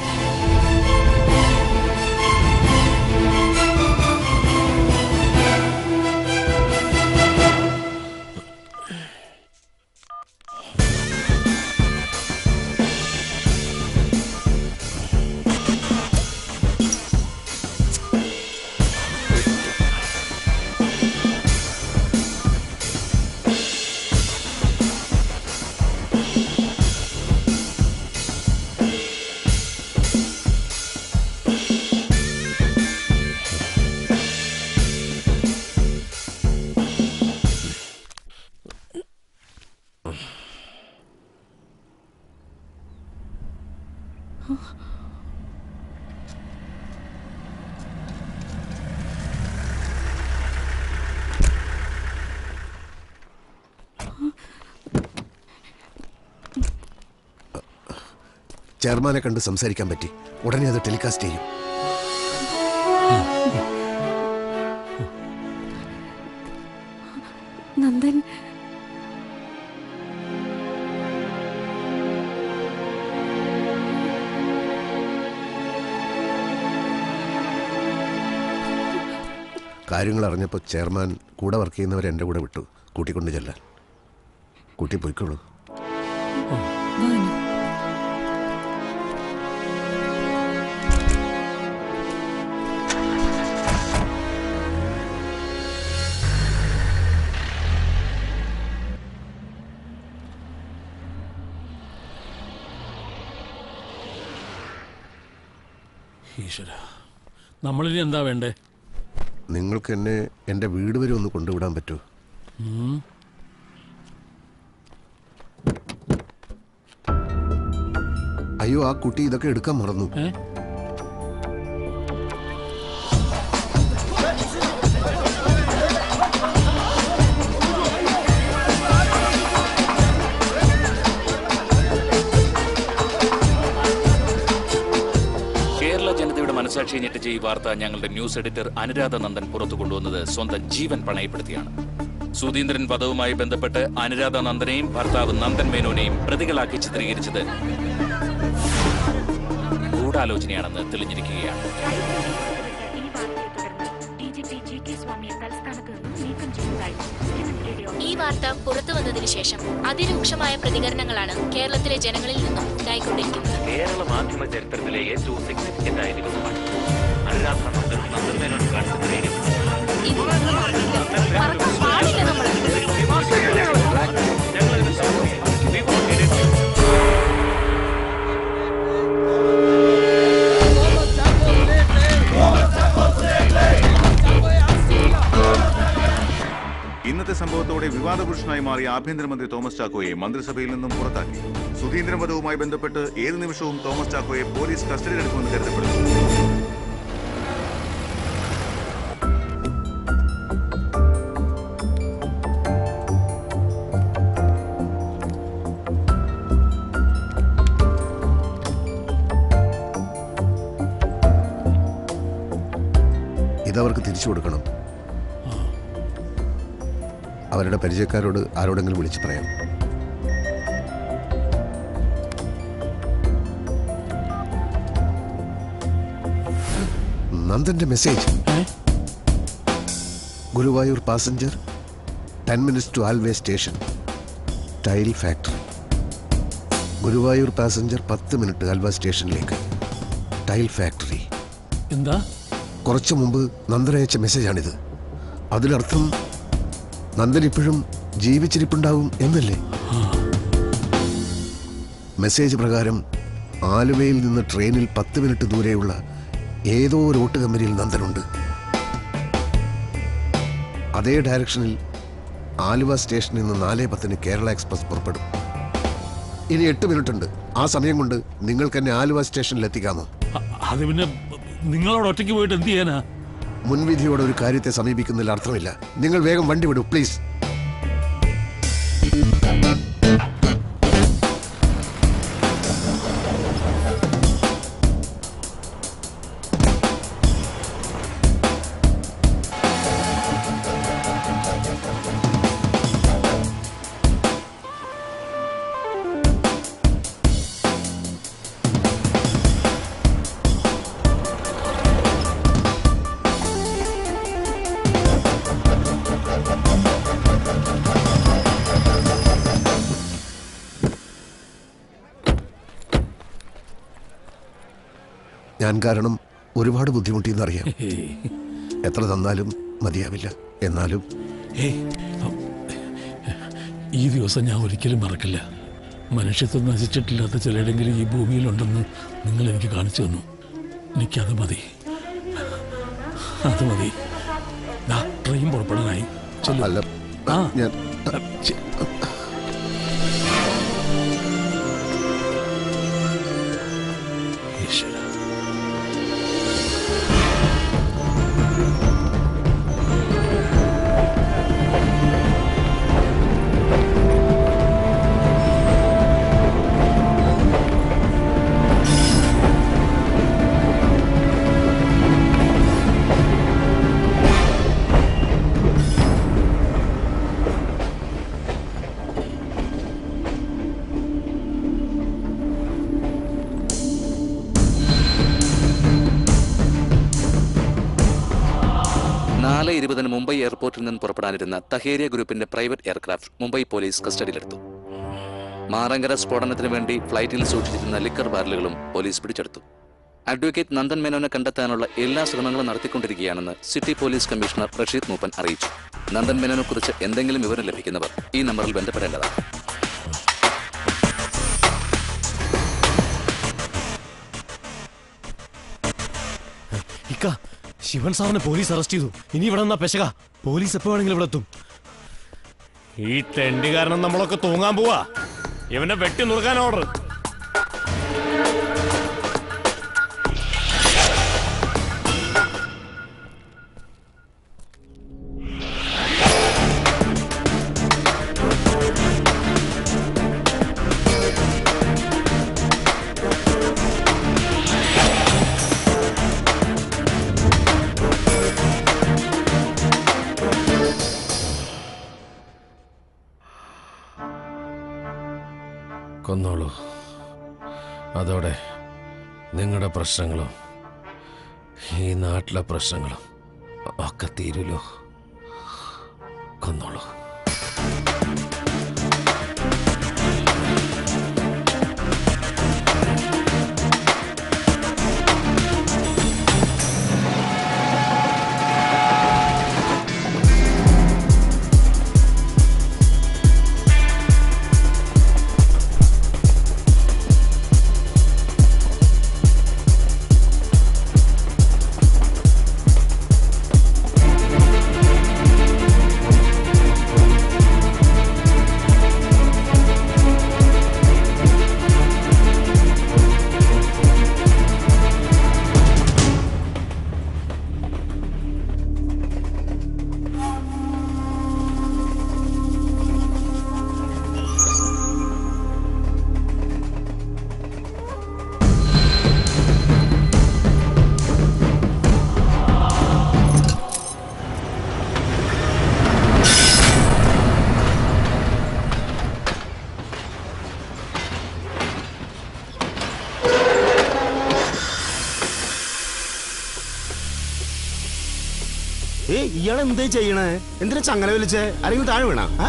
ചെയർമാനെ കണ്ട് സംസാരിക്കാൻ പറ്റി ഉടനെ അത് ടെലികാസ്റ്റ് ചെയ്യും
നന്ദൻ
കാര്യങ്ങൾ അറിഞ്ഞപ്പോൾ ചെയർമാൻ കൂടെ വർക്ക് ചെയ്യുന്നവരെ എൻ്റെ കൂടെ വിട്ടു കൂട്ടിക്കൊണ്ട് ചെല്ലാൻ കൂട്ടി പോയിക്കോളൂ
ഈശ്വര നമ്മളിനി എന്താ വേണ്ടേ
നിങ്ങൾക്ക് എന്നെ എൻ്റെ വീട് വരെ ഒന്ന് കൊണ്ടുവിടാൻ പറ്റുമോ
ഉം.
അയ്യോ ആ കുട്ടി ഇതൊക്കെ എടുക്കാൻ മറന്നു
കേരള ജനതയുടെ മനസാക്ഷി ഞെട്ടിച്ച ഈ വാർത്ത ഞങ്ങളുടെ ന്യൂസ് എഡിറ്റർ അനുരാധ നന്ദൻ പുറത്തു കൊണ്ടുവന്നത് സ്വന്തം ജീവൻ പണയപ്പെടുത്തിയാണ് സുധീന്ദ്രൻ വധവുമായി ബന്ധപ്പെട്ട് അനുരാധ നന്ദനെയും ഭർത്താവ് നന്ദൻ മേനോനെയും പ്രതികളാക്കി ചിത്രീകരിച്ചത് ഗൂഢാലോചനയാണെന്ന് തെളിഞ്ഞിരിക്കുകയാണ്
ഈ വാർത്ത പുറത്തു വന്നതിന് ശേഷം അതിരൂക്ഷമായ പ്രതികരണങ്ങളാണ് കേരളത്തിലെ ജനങ്ങളിൽ നിന്നും ഉണ്ടായിക്കൊണ്ടിരിക്കുന്നത്
കേരള മാധ്യമ ചരിത്രത്തിലെ ഏറ്റവും സിഗ്നിഫിക്കന്റ് ആയ ദിവസമാണ് അനുരാധ നന്ദൻ നന്ദൻ മേനോൻ കാണിച്ച
മറക്കാൻ പാടില്ല നമ്മൾ
ഇന്നത്തെ സംഭവം സംഭവത്തോടെ വിവാദപുരുഷനായി മാറിയ ആഭ്യന്തരമന്ത്രി തോമസ് ചാക്കോയെ മന്ത്രിസഭയിൽ നിന്നും പുറത്താക്കി സുധീന്ദ്രൻ വധവുമായി ബന്ധപ്പെട്ട് ഏത് നിമിഷവും തോമസ് ചാക്കോയെ പോലീസ് കസ്റ്റഡിയിലെടുക്കുമെന്ന് കരുതപ്പെടുന്നു
ഇതവർക്ക് തിരിച്ചു കൊടുക്കണം അവരുടെ പരിചയക്കാരോട് ആരോടെങ്കിലും വിളിച്ചു പറയാം നന്ദന്റെ message Guruvayur passenger ten minutes to Aluva station tile factory Guruvayur passenger പത്ത് മിനിറ്റ് ആൽവ സ്റ്റേഷനിലേക്ക് ടൈൽ ഫാക്ടറി
എന്താ
കുറച്ചു മുമ്പ് നന്ദൻ അയച്ച മെസ്സേജാണിത് അതിനർത്ഥം നന്ദൻ ഇപ്പോഴും ജീവിച്ചിരിപ്പുണ്ടാവും എന്നല്ലേ മെസ്സേജ് പ്രകാരം ആലുവയിൽ നിന്ന് ട്രെയിനിൽ പത്ത് മിനിറ്റ് ദൂരെയുള്ള ഏതോ ഒരു ഓട്ട് കമ്പനിയിൽ നന്ദനുണ്ട് അതേ ഡയറക്ഷനിൽ ആലുവ സ്റ്റേഷനിൽ നിന്ന് നാലേ പത്തിന് കേരള എക്സ്പ്രസ് പുറപ്പെടും ഇനി എട്ട് മിനിറ്റ് ഉണ്ട് ആ സമയം കൊണ്ട് നിങ്ങൾക്ക് എന്നെ ആലുവ സ്റ്റേഷനിൽ എത്തിക്കാമോ
അത് പിന്നെ നിങ്ങളോട് ഒറ്റയ്ക്ക് പോയിട്ട് എന്ത് ചെയ്യാനാ
മുൻവിധിയോടെ ഒരു കാര്യത്തെ സമീപിക്കുന്നതിൽ അർത്ഥമില്ല നിങ്ങൾ വേഗം വണ്ടി വിടൂ പ്ലീസ് ഞാൻ കാരണം ഒരുപാട് ബുദ്ധിമുട്ടിയെന്നറിയാം എത്ര തന്നാലും മതിയാവില്ല എന്നാലും
ഏയ്, ഈ ദിവസം ഞാൻ ഒരിക്കലും മറക്കില്ല മനുഷ്യത്വം നശിച്ചിട്ടില്ലാത്ത ചിലരെങ്കിലും ഈ ഭൂമിയിലുണ്ടെന്ന് നിങ്ങൾ എനിക്ക് കാണിച്ചു തന്നു എനിക്കത് മതി അത് മതി ദാ, ട്രെയിൻ പുറപ്പെടാനായി ചെല്ലു.
അല്ല
ആ
ഞാൻ
ചെ- ഈശ്വരാ.
നാല് ഇരുപതിന് മുംബൈ എയർപോർട്ടിൽ നിന്ന് പുറപ്പെടാനിരുന്ന തഹേരിയ ഗ്രൂപ്പിന്റെ പ്രൈവറ്റ് എയർക്രാഫ്റ്റ് മുംബൈ പോലീസ് കസ്റ്റഡിയിലെടുത്തു മാറങ്കര സ്ഫോടനത്തിന് വേണ്ടി ഫ്ലൈറ്റിൽ സൂക്ഷിച്ചിരുന്ന ലിക്കർ ബാരലുകളും പോലീസ് പിടിച്ചെടുത്തു അഡ്വക്കേറ്റ് നന്ദൻ മേനോനെ കണ്ടെത്താനുള്ള എല്ലാ ശ്രമങ്ങളും നടത്തിക്കൊണ്ടിരിക്കുകയാണെന്ന് city police commissioner Rasheed Mooppan അറിയിച്ചു നന്ദൻ മേനോനെ കുറിച്ച് എന്തെങ്കിലും വിവരം ലഭിക്കുന്നവർ ഈ നമ്പറിൽ ബന്ധപ്പെടേണ്ടതാണ്
ഇക്ക ശിവൻ സാറിനെ പോലീസ് അറസ്റ്റ് ചെയ്തു ഇനി ഇവിടെ നിന്നാ പെശക പോലീസ് എപ്പോ വേണമെങ്കിലും ഇവിടെ എത്തും ഈ തെണ്ടി കാരണം നമ്മളൊക്കെ തൂങ്ങാൻ പോവാ ഇവനെ വെട്ടി നുറുക്കാൻ ഓർഡർ
കൊന്നോളൂ അതോടെ നിങ്ങളുടെ പ്രശ്നങ്ങളും ഈ നാട്ടിലെ പ്രശ്നങ്ങളും ഒക്കെ തീരുലോ കൊന്നോളൂ
ആ
ഏ ഇയാൾ എന്തേ ചെയ്യണേ എന്തിനാ ചങ്ങല വലിച്ചേ ആരെങ്കിലും താഴെ വീണാ ആ?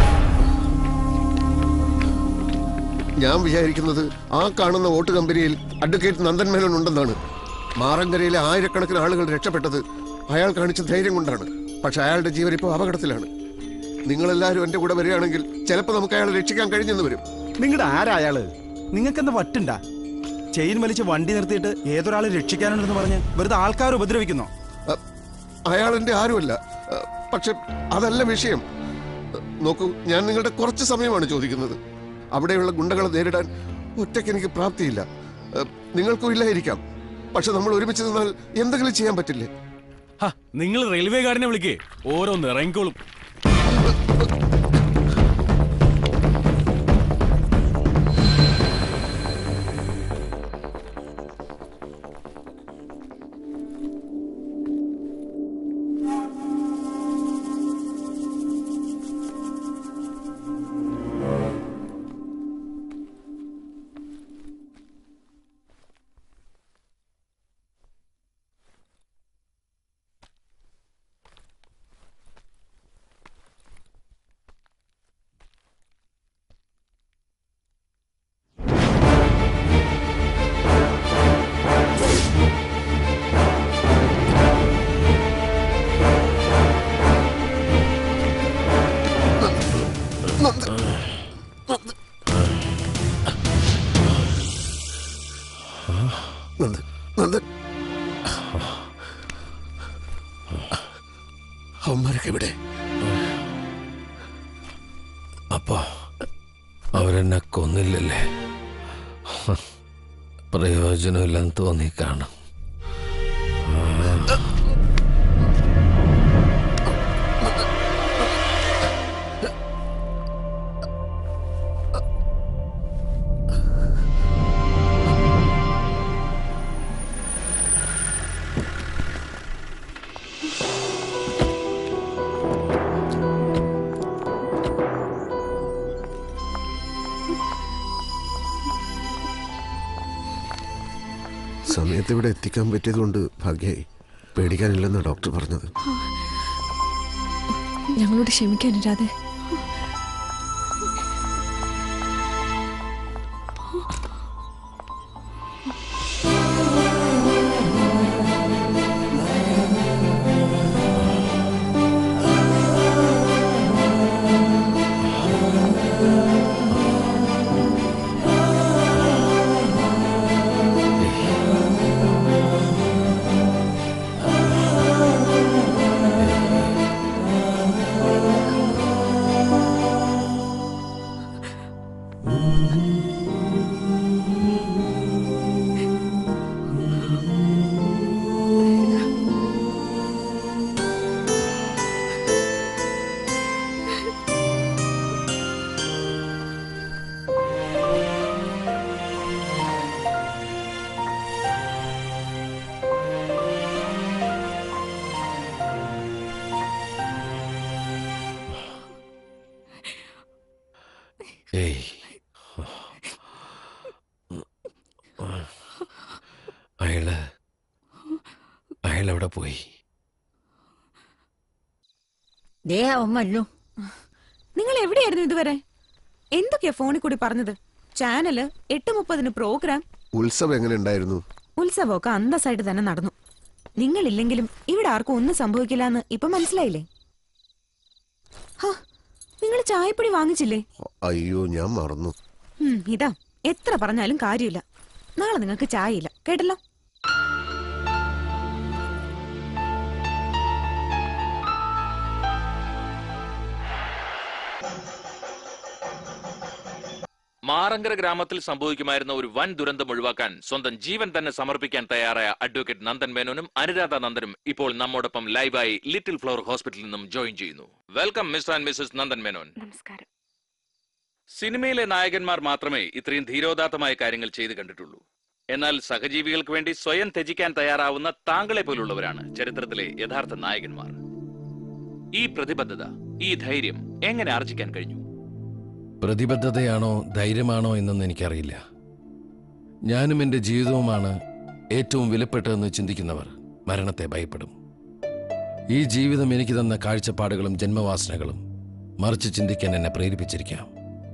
ഞാൻ വിചാരിക്കുന്നത് ആ കാണുന്ന വോട്ട് കമ്പനിയിൽ അഡ്വക്കേറ്റ് നന്ദൻ മേനോൻ ഉണ്ടെന്നാണ് മാറങ്കരയിലെ ആയിരക്കണക്കിന് ആളുകൾ രക്ഷപ്പെട്ടത് അയാൾ കാണിച്ച ധൈര്യം കൊണ്ടാണ് പക്ഷെ അയാളുടെ ജീവൻ ഇപ്പോൾ അപകടത്തിലാണ് നിങ്ങളെല്ലാവരും എന്റെ കൂടെ വരികയാണെങ്കിൽ ചിലപ്പോൾ നമുക്ക് അയാളെ രക്ഷിക്കാൻ കഴിഞ്ഞെന്ന് വരും
നിങ്ങളുടെ ആരാ അയാള് നിങ്ങൾക്ക് എന്താ വട്ടുണ്ടാ ചെയിൻ വലിച്ച് വണ്ടി നിർത്തിയിട്ട് ഏതൊരാളെ രക്ഷിക്കാനുണ്ടെന്ന് പറഞ്ഞ് വെറുതെ ആൾക്കാർ ഉപദ്രവിക്കുന്നോ
അയാൾ എന്റെ ആരുമല്ല അ, പക്ഷെ അതല്ല വിഷയം നോക്കൂ ഞാൻ നിങ്ങളുടെ കുറച്ച് സമയമാണ് ചോദിക്കുന്നത് അവിടെയുള്ള ഗുണ്ടകളെ നേരിടാൻ ഒറ്റയ്ക്ക് എനിക്ക് പ്രാപ്തിയില്ല അ, നിങ്ങൾക്കും ഇല്ലായിരിക്കാം പക്ഷെ നമ്മൾ ഒരുമിച്ച് നിന്നാൽ എന്തെങ്കിലും ചെയ്യാൻ പറ്റില്ലേ
നിങ്ങൾ റെയിൽവേ ഗാർഡിനെ വിളിക്കേ ഓരോന്ന് ഇറങ്ങിക്കോളും
നന്ദൻ നന്ദൻ അവന്മാരൊക്കെ ഇവിടെ
അപ്പോ അവരെന്നെ കൊന്നില്ലല്ലേ ഹ, പ്രയോജനമില്ലെന്ന് തോന്നി കാണും
സമയത്ത് ഇവിടെ എത്തിക്കാൻ പറ്റിയത് കൊണ്ട് ഭാഗ്യമായി പേടിക്കാനില്ലെന്നാണ് ഡോക്ടർ പറഞ്ഞത്
ഞങ്ങളോട് ക്ഷമിക്കാൻ രാധേ
ഏയ് അയാള് അയാളെവിടെ പോയി
ദേ അവൻ വന്നു നിങ്ങൾ എവിടെയായിരുന്നു ഇതുവരെ എന്തൊക്കെയാ ഫോണിൽ കൂടി പറഞ്ഞത് ചാനല് എട്ട് മുപ്പതിന് പ്രോഗ്രാം
ഉത്സവം എങ്ങനെ ഉണ്ടായിരുന്നു
ഉത്സവമൊക്കെ അന്തസ്സായിട്ട് തന്നെ നടന്നു നിങ്ങളില്ലെങ്കിലും ഇവിടെ ആർക്കും ഒന്നും സംഭവിക്കില്ല എന്ന് ഇപ്പൊ മനസ്സിലായില്ലേ നിങ്ങൾ ചായപ്പൊടി വാങ്ങിച്ചില്ലേ
അയ്യോ ഞാൻ മറന്നു
ഉം, ഇതാ എത്ര പറഞ്ഞാലും കാര്യമില്ല നാളെ നിങ്ങൾക്ക് ചായയില്ല കേട്ടല്ലോ
മാറങ്കര ഗ്രാമത്തിൽ സംഭവിക്കുമായിരുന്ന ഒരു വൻ ദുരന്തം ഒഴിവാക്കാൻ സ്വന്തം ജീവൻ തന്നെ സമർപ്പിക്കാൻ തയ്യാറായ അഡ്വക്കേറ്റ് നന്ദൻ മേനോനും അനുരാധ നന്ദനും ഇപ്പോൾ നമ്മോടൊപ്പം ലൈവായി ലിറ്റിൽ ഫ്ലവർ ഹോസ്പിറ്റലിൽ നിന്നും ജോയിൻ ചെയ്യുന്നു welcome mister and missus Nandan Menon
നമസ്കാരം
സിനിമയിലെ നായകന്മാർ മാത്രമേ ഇത്രയും ധീരോദാത്തമായ കാര്യങ്ങൾ ചെയ്തു കണ്ടിട്ടുള്ളൂ എന്നാൽ സഹജീവികൾക്ക് വേണ്ടി സ്വയം ത്യജിക്കാൻ തയ്യാറാവുന്ന താങ്കളെ പോലുള്ളവരാണ് ചരിത്രത്തിലെ യഥാർത്ഥ നായകന്മാർ ഈ പ്രതിബദ്ധത ഈ ധൈര്യം എങ്ങനെ ആർജിക്കാൻ കഴിഞ്ഞു
പ്രതിബദ്ധതയാണോ ധൈര്യമാണോ എന്നൊന്നും എനിക്കറിയില്ല ഞാനും എൻ്റെ ജീവിതവുമാണ് ഏറ്റവും വിലപ്പെട്ടതെന്ന് ചിന്തിക്കുന്നവർ മരണത്തെ ഭയപ്പെടും ഈ ജീവിതം എനിക്ക് തന്ന കാഴ്ചപ്പാടുകളും ജന്മവാസനകളും മറിച്ച് ചിന്തിക്കാൻ എന്നെ പ്രേരിപ്പിച്ചിരിക്കാം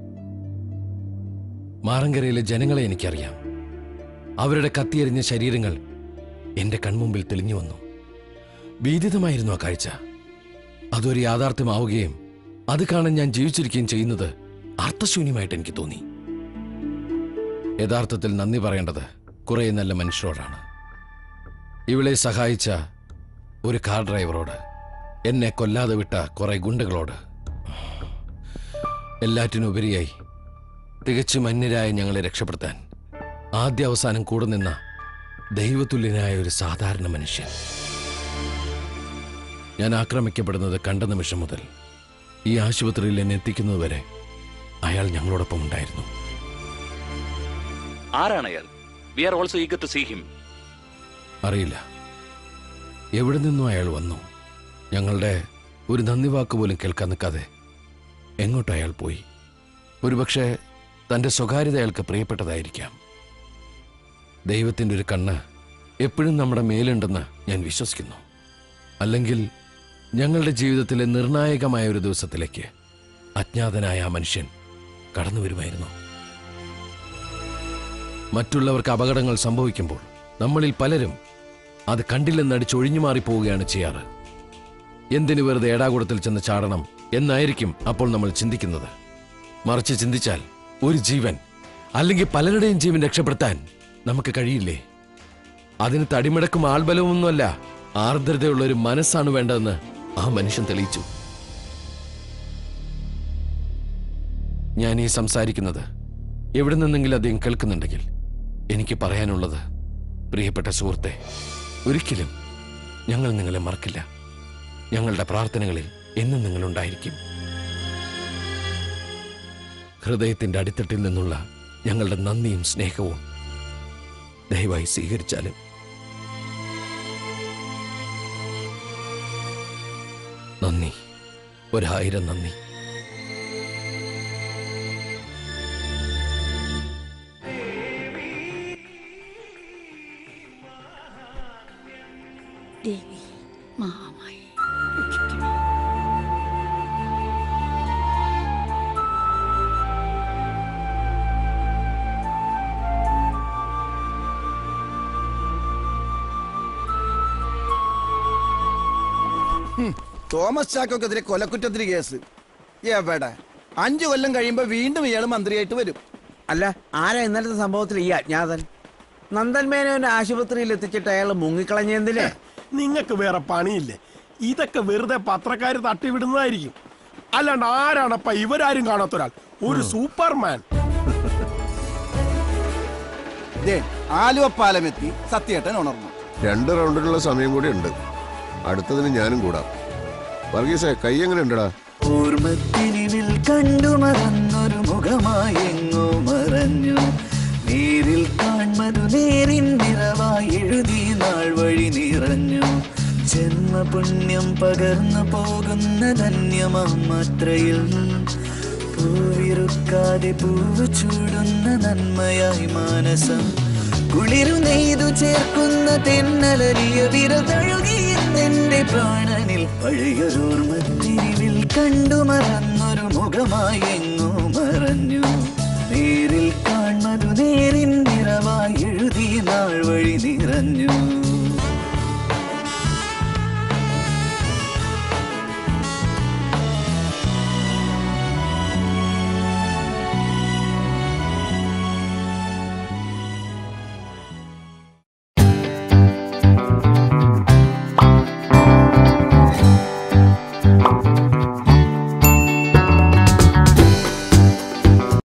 മാറങ്കരയിലെ ജനങ്ങളെ എനിക്കറിയാം അവരുടെ കത്തിയെറിഞ്ഞ ശരീരങ്ങൾ എന്റെ കൺമുമ്പിൽ തെളിഞ്ഞു വന്നു ഭീതിതമായിരുന്നു ആ കാഴ്ച അതൊരു യാഥാർത്ഥ്യമാവുകയും അത് കാണാൻ ഞാൻ ജീവിച്ചിരിക്കുകയും ചെയ്യുന്നത് അർത്ഥശൂന്യമായിട്ട് എനിക്ക് തോന്നി യഥാർത്ഥത്തിൽ നന്ദി പറയേണ്ടത് കുറെ നല്ല മനുഷ്യരോടാണ് ഇവളെ സഹായിച്ച ഒരു കാർ ഡ്രൈവറോട് എന്നെ കൊല്ലാതെ വിട്ട കുറെ ഗുണ്ടകളോട് എല്ലാറ്റിനുപരിയായി തികച്ചും അന്യരായ ഞങ്ങളെ രക്ഷപ്പെടുത്താൻ ആദ്യ അവസാനം കൂടെ നിന്ന ദൈവതുല്യനായ ഒരു സാധാരണ മനുഷ്യൻ ഞാൻ ആക്രമിക്കപ്പെടുന്നത് കണ്ട നിമിഷം മുതൽ ഈ ആശുപത്രിയിൽ എന്നെ എത്തിക്കുന്നതുവരെ അയാൾ ഞങ്ങളോടൊപ്പം ഉണ്ടായിരുന്നു
ആരാണ് അയാൾ we are also eager to see him
അറിയില്ല എവിടെ നിന്നും അയാൾ വന്നു ഞങ്ങളുടെ ഒരു നന്ദി വാക്ക് പോലും കേൾക്കാൻ നിൽക്കാതെ എങ്ങോട്ടോ അയാൾ പോയി ഒരുപക്ഷെ തന്റെ സ്വകാര്യത അയാൾക്ക് പ്രിയപ്പെട്ടതായിരിക്കാം ദൈവത്തിൻ്റെ ഒരു കണ്ണ് എപ്പോഴും നമ്മുടെ മേലുണ്ടെന്ന് ഞാൻ വിശ്വസിക്കുന്നു അല്ലെങ്കിൽ ഞങ്ങളുടെ ജീവിതത്തിലെ നിർണായകമായ ഒരു ദിവസത്തിലേക്ക് അജ്ഞാതനായ ആ മനുഷ്യൻ കടന്നു വരുമായിരുന്നു മറ്റുള്ളവർക്ക് അപകടങ്ങൾ സംഭവിക്കുമ്പോൾ നമ്മളിൽ പലരും അത് കണ്ടില്ലെന്നടിച്ചൊഴിഞ്ഞു മാറിപ്പോവുകയാണ് ചെയ്യാറ് എന്തിനു വെറുതെ ഏടാകുടത്തിൽ ചെന്ന് ചാടണം എന്നായിരിക്കും അപ്പോൾ നമ്മൾ ചിന്തിക്കുന്നത് മറിച്ച് ചിന്തിച്ചാൽ ഒരു ജീവൻ അല്ലെങ്കിൽ പലരുടെയും ജീവൻ രക്ഷപ്പെടുത്താൻ നമുക്ക് കഴിയില്ലേ അതിന് തടിമിടക്കും ആൾബലമൊന്നുമല്ല ആർദ്രതയുള്ള ഒരു മനസ്സാണ് വേണ്ടതെന്ന് ആ മനുഷ്യൻ തെളിയിച്ചു ഞാൻ ഈ സംസാരിക്കുന്നത് എവിടെ നിന്നെങ്കിലും അദ്ദേഹം കേൾക്കുന്നുണ്ടെങ്കിൽ എനിക്ക് പറയാനുള്ളത് പ്രിയപ്പെട്ട സുഹൃത്തെ ഒരിക്കലും ഞങ്ങൾ നിങ്ങളെ മറക്കില്ല ഞങ്ങളുടെ പ്രാർത്ഥനകളിൽ എന്നും നിങ്ങളുണ്ടായിരിക്കും ഹൃദയത്തിന്റെ അടിത്തട്ടിൽ നിന്നുള്ള ഞങ്ങളുടെ നന്ദിയും സ്നേഹവും ദയവായി സ്വീകരിച്ചാലും നന്ദി ഒരായിരം നന്ദി
ദേവി മഹാമായി
ഹും, തോമസ് ചാക്കോക്കെതിരെ കൊലക്കുറ്റത്തിന് കേസ് എവിടെ അഞ്ചു കൊല്ലം കഴിയുമ്പോ വീണ്ടും ഇയാൾ മന്ത്രിയായിട്ട് വരും
അല്ല ആരാ ഇന്നലത്തെ സംഭവത്തിൽ ഈ അജ്ഞാതൻ നന്ദൻ മേനോനെ ആശുപത്രിയിൽ എത്തിച്ചിട്ട് അയാൾ മുങ്ങിക്കളഞ്ഞെന്തിന്
നിങ്ങൾക്ക് വേറെ പണിയില്ലേ ഇതൊക്കെ വെറുതെ പത്രക്കാർ തട്ടിവിടുന്നതായിരിക്കും അല്ലാണ്ട് ആരാണപ്പ ഇവരാരും കാണാത്ത ഒരാൾ ഒരു സൂപ്പർമാൻ
ദേ ആലുവ പാലമെത്തി സത്യേട്ടൻ ഉണർന്നു
രണ്ട് റൗണ്ടിനുള്ള സമയം കൂടി ഉണ്ട് അടുത്തതിന് ഞാനും കൂടാം വർഗീസേ കൈ എങ്ങനെ ഉണ്ടടാ
ഓർമ്മത്തിനിവിൽ കണ്ടു മറന്നൊരു മുഖമായെങ്ങോ മറഞ്ഞു നേരിൽ കാൺമതു നേരിൻ നിറവായി എഴുതി നാൾ വഴി നിറഞ്ഞു ജന്മപുണ്യം പകർന്നു പോകുന്ന ധന്യമത്രയിൽ പൂവിറുക്കാതെ പൂവ് ചൂടുന്ന നന്മയായി മാനസം കുളിരു നെയ്തു ചേർക്കുന്ന തെന്നലരിയ വിരതഴുകിയെന്റെ പ്രാണനിൽ പഴയൊരോർമ്മത്തിരിവിൽ കണ്ടു മറന്നൊരു മുഖമായി എങ്ങോ മറഞ്ഞു നേരിൽ കാൺമതു നേരിൻ നിറവായി എഴുതി നാൾ വഴി നിറഞ്ഞു